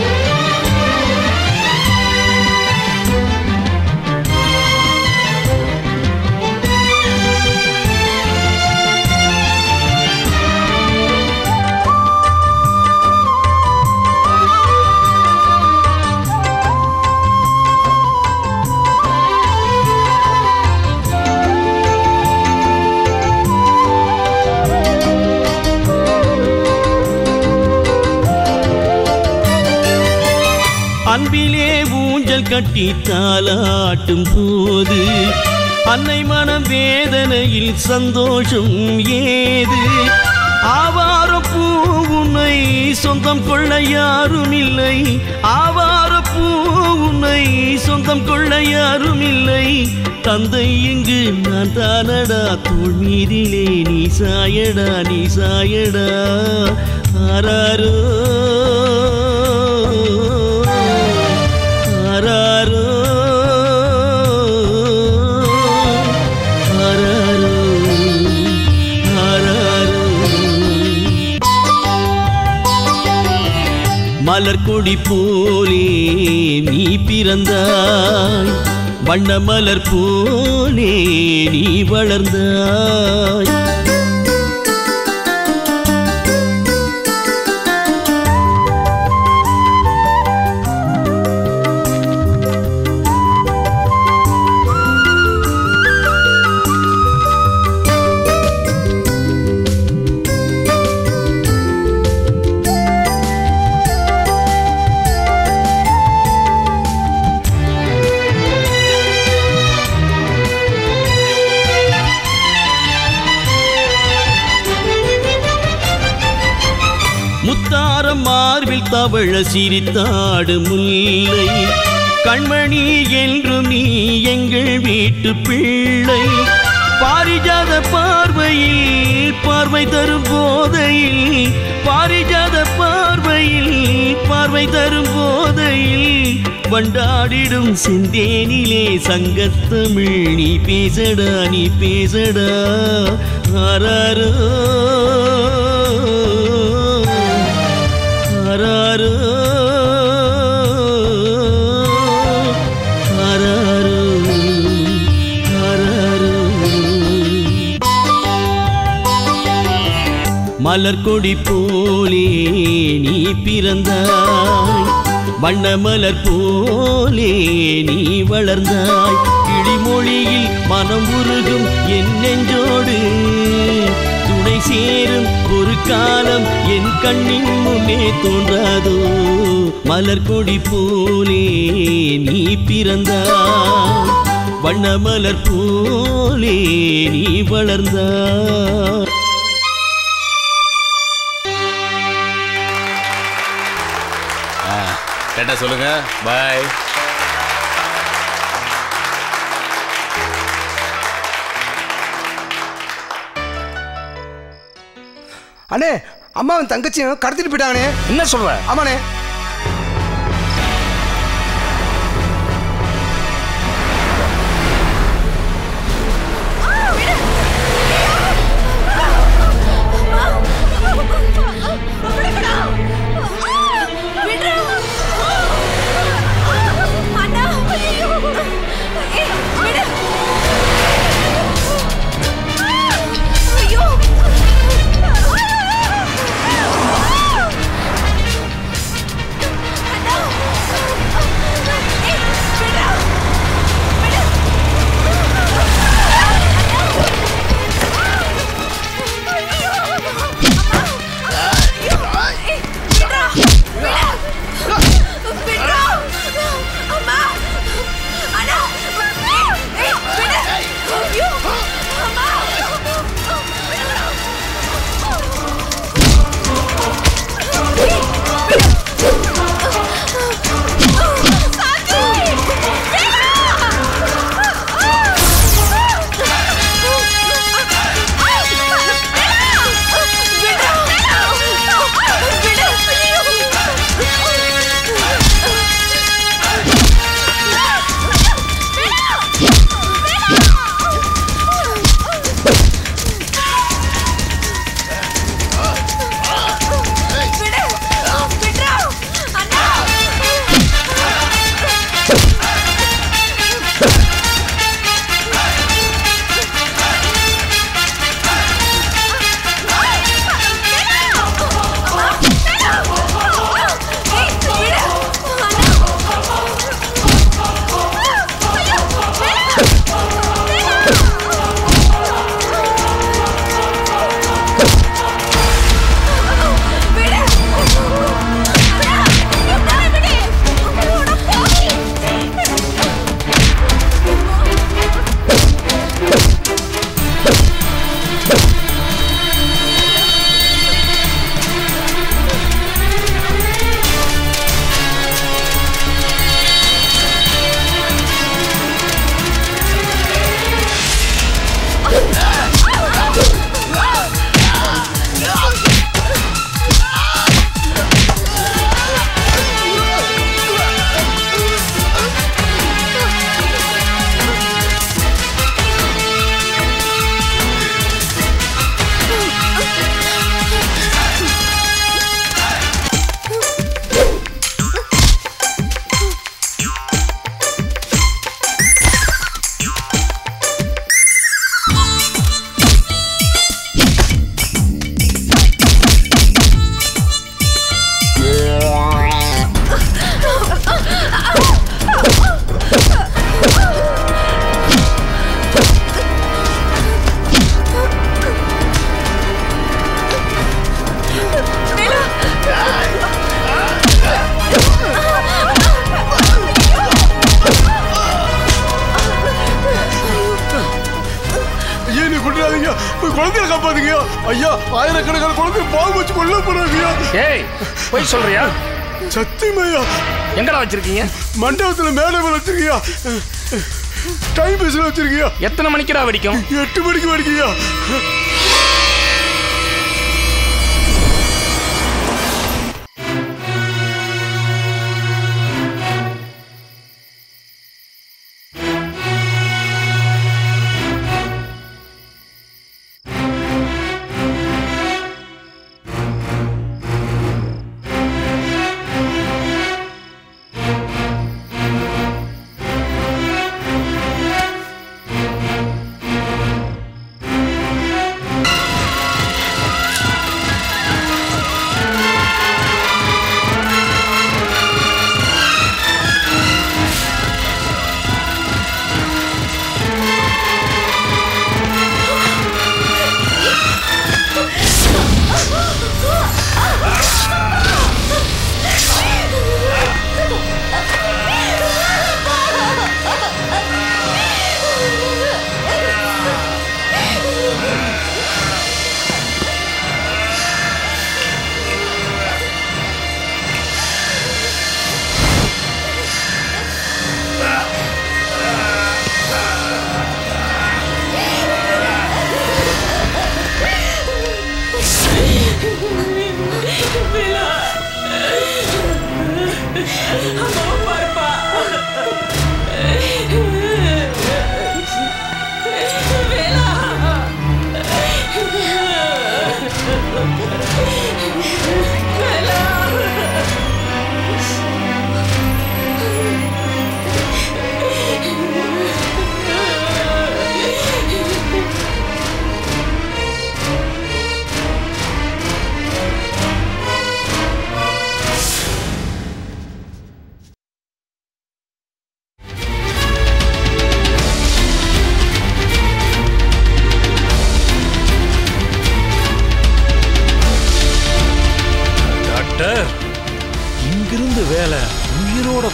அன்பிலே ஊஞ்சல் கட்டி தாலாட்டும் போது அன்னை மனம் வேதனையில் சந்தோஷம் ஏது ஆவார பூ உன்னை சொந்தம் கொள்ள யாரும் இல்லை ஆவார பூ உன்னை சொந்தம் கொள்ள யாரும் இல்லை தந்தை இங்கு நான் தானடா தோள் மீதிலே நீ சாயடா நீ சாயடா ஆராரோ ஆராரோ ஆராரோ ஆராரோ மலர் கொடி போலே நீ பிறந்தாய் வண்ண மலர் போலே நீ வளர்ந்தாய் முத்தாரம் மார்பில் தவழ சிரித்தாடு முல்லை கண்மணி என்றும் நீ எங்கள் வீட்டு பிள்ளை பாரிஜாத பார்வையில் பார்வை தரும் போதையில் பாரிஜாத பார்வையில் பார்வை தரும் போதையில் வண்டாடிடும் செந்தேனிலே சங்கத்தமிழ் நீ பேசடா நீ பேசடா ஆராரோ ஆராரோ ஆராரோ ஆராரோ மலர் கொடி போலே நீ பிறந்தாய் வண்ண மலர் போலே நீ வளர்ந்தாய் கிளிமொழியில் மனம் உருகும் என் நெஞ்சோடு துணை சேரும் ஒரு காலம் என் கண்ணின் முன்னே தோன்றாதோ மலர் கொடி போலே நீ பிறந்தாய் வண்ண மலர் போலே நீ வளர்ந்தாய் கேட்டா சொல்லுங்க பாய் அண்ணே அம்மாவும் தங்கச்சியும் கடத்திட்டு போயிட்டாங்கண்ணே என்ன சொல்ற ஆமாண்ணே ஐயா நீ கொண்டாதீங்க போய் குழந்தைய காப்பாத்துங்க ஐயா ஆயிரக்கணக்கான குழந்தை பால் வச்சு கொல்ல போறாங்க ஏய் போய் சொல்றியா சத்தியமையா எங்கடா வச்சிருக்கீங்க மண்டபத்துல மேடை மேல வச்சிருக்கியா டைம் பேஸ்ல வச்சிருக்கியா எத்தனை மணிக்குடா வெடிக்கும் எட்டு மணிக்கு வெடிக்கியா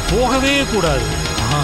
போகவே கூடாது ஆ.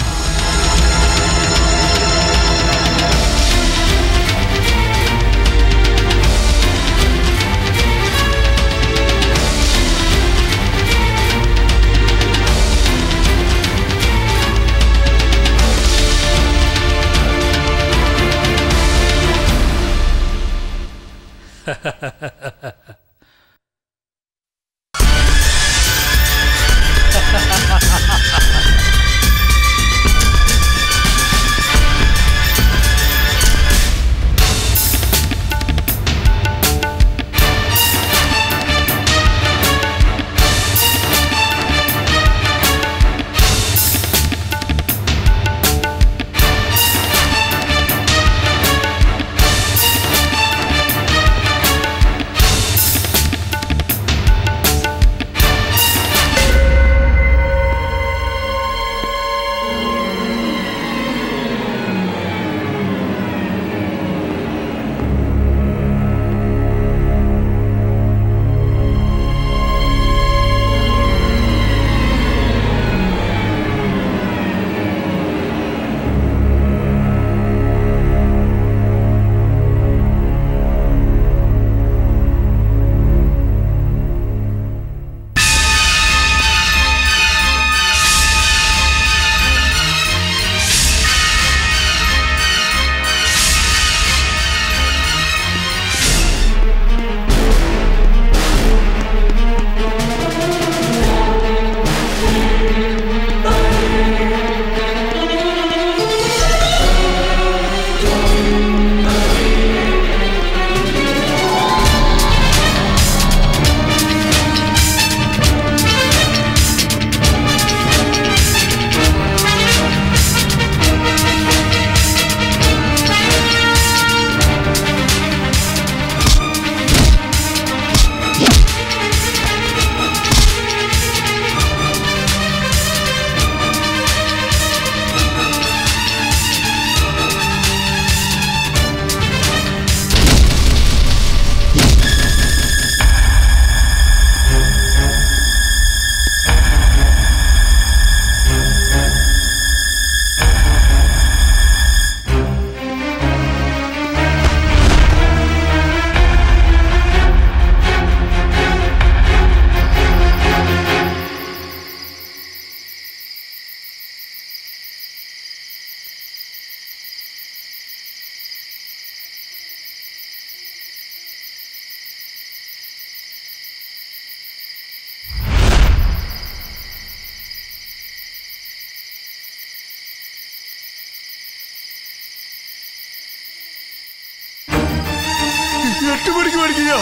எட்டு மணிக்கு வரைக்குயா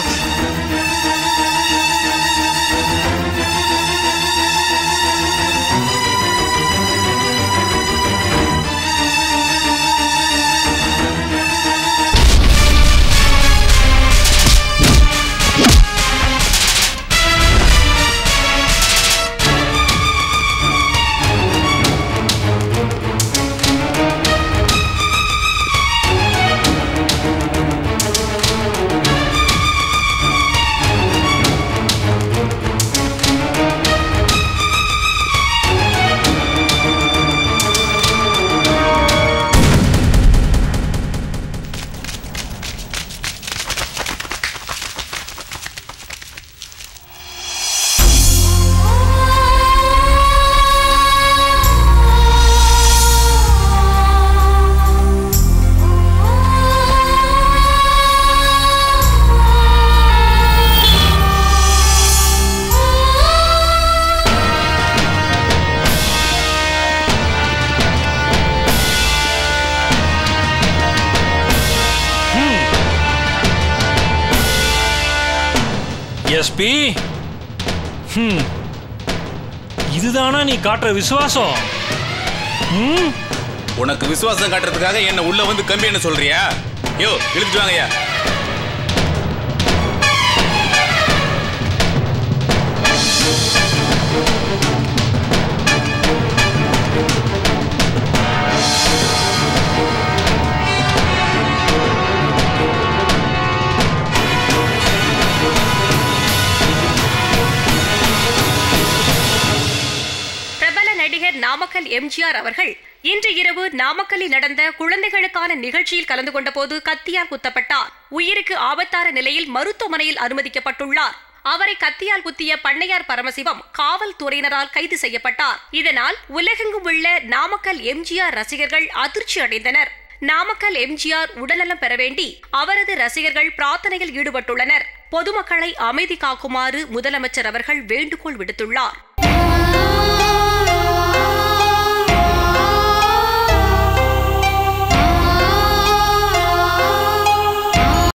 எஸ்பி ஹம் இதுதானா நீ காட்டுற விசுவாசம் ம் உனக்கு விசுவாசம் காட்டுறதுக்காக என்ன உள்ள வந்து கம்பி என்ன சொல்றியா யோ இழுத்துட்டு வாங்கய்யா பிரபல நடிகர் எம்ஜிஆர் அவர்கள் இன்று இரவு நாமக்கல்லில் நடந்த குழந்தைகளுக்கான நிகழ்ச்சியில் கலந்து கொண்டபோது கத்தியால் குத்தப்பட்டார் உயிருக்கு ஆபத்தான நிலையில் மருத்துவமனையில் அனுமதிக்கப்பட்டுள்ளார் அவரை கத்தியால் குத்திய பண்ணையார் பரமசிவம் காவல்துறையினரால் கைது செய்யப்பட்டார் இதனால் உலகெங்கும் உள்ள நாமக்கல் எம்ஜிஆர் ரசிகர்கள் அதிர்ச்சி அடைந்தனர் நாமக்கல் எம்ஜிஆர் உடல்நலம் பெற வேண்டி அவரது ரசிகர்கள் பிரார்த்தனையில் ஈடுபட்டுள்ளனர் பொதுமக்களை அமைதி காக்குமாறு முதலமைச்சர் அவர்கள் வேண்டுகோள் விடுத்துள்ளார்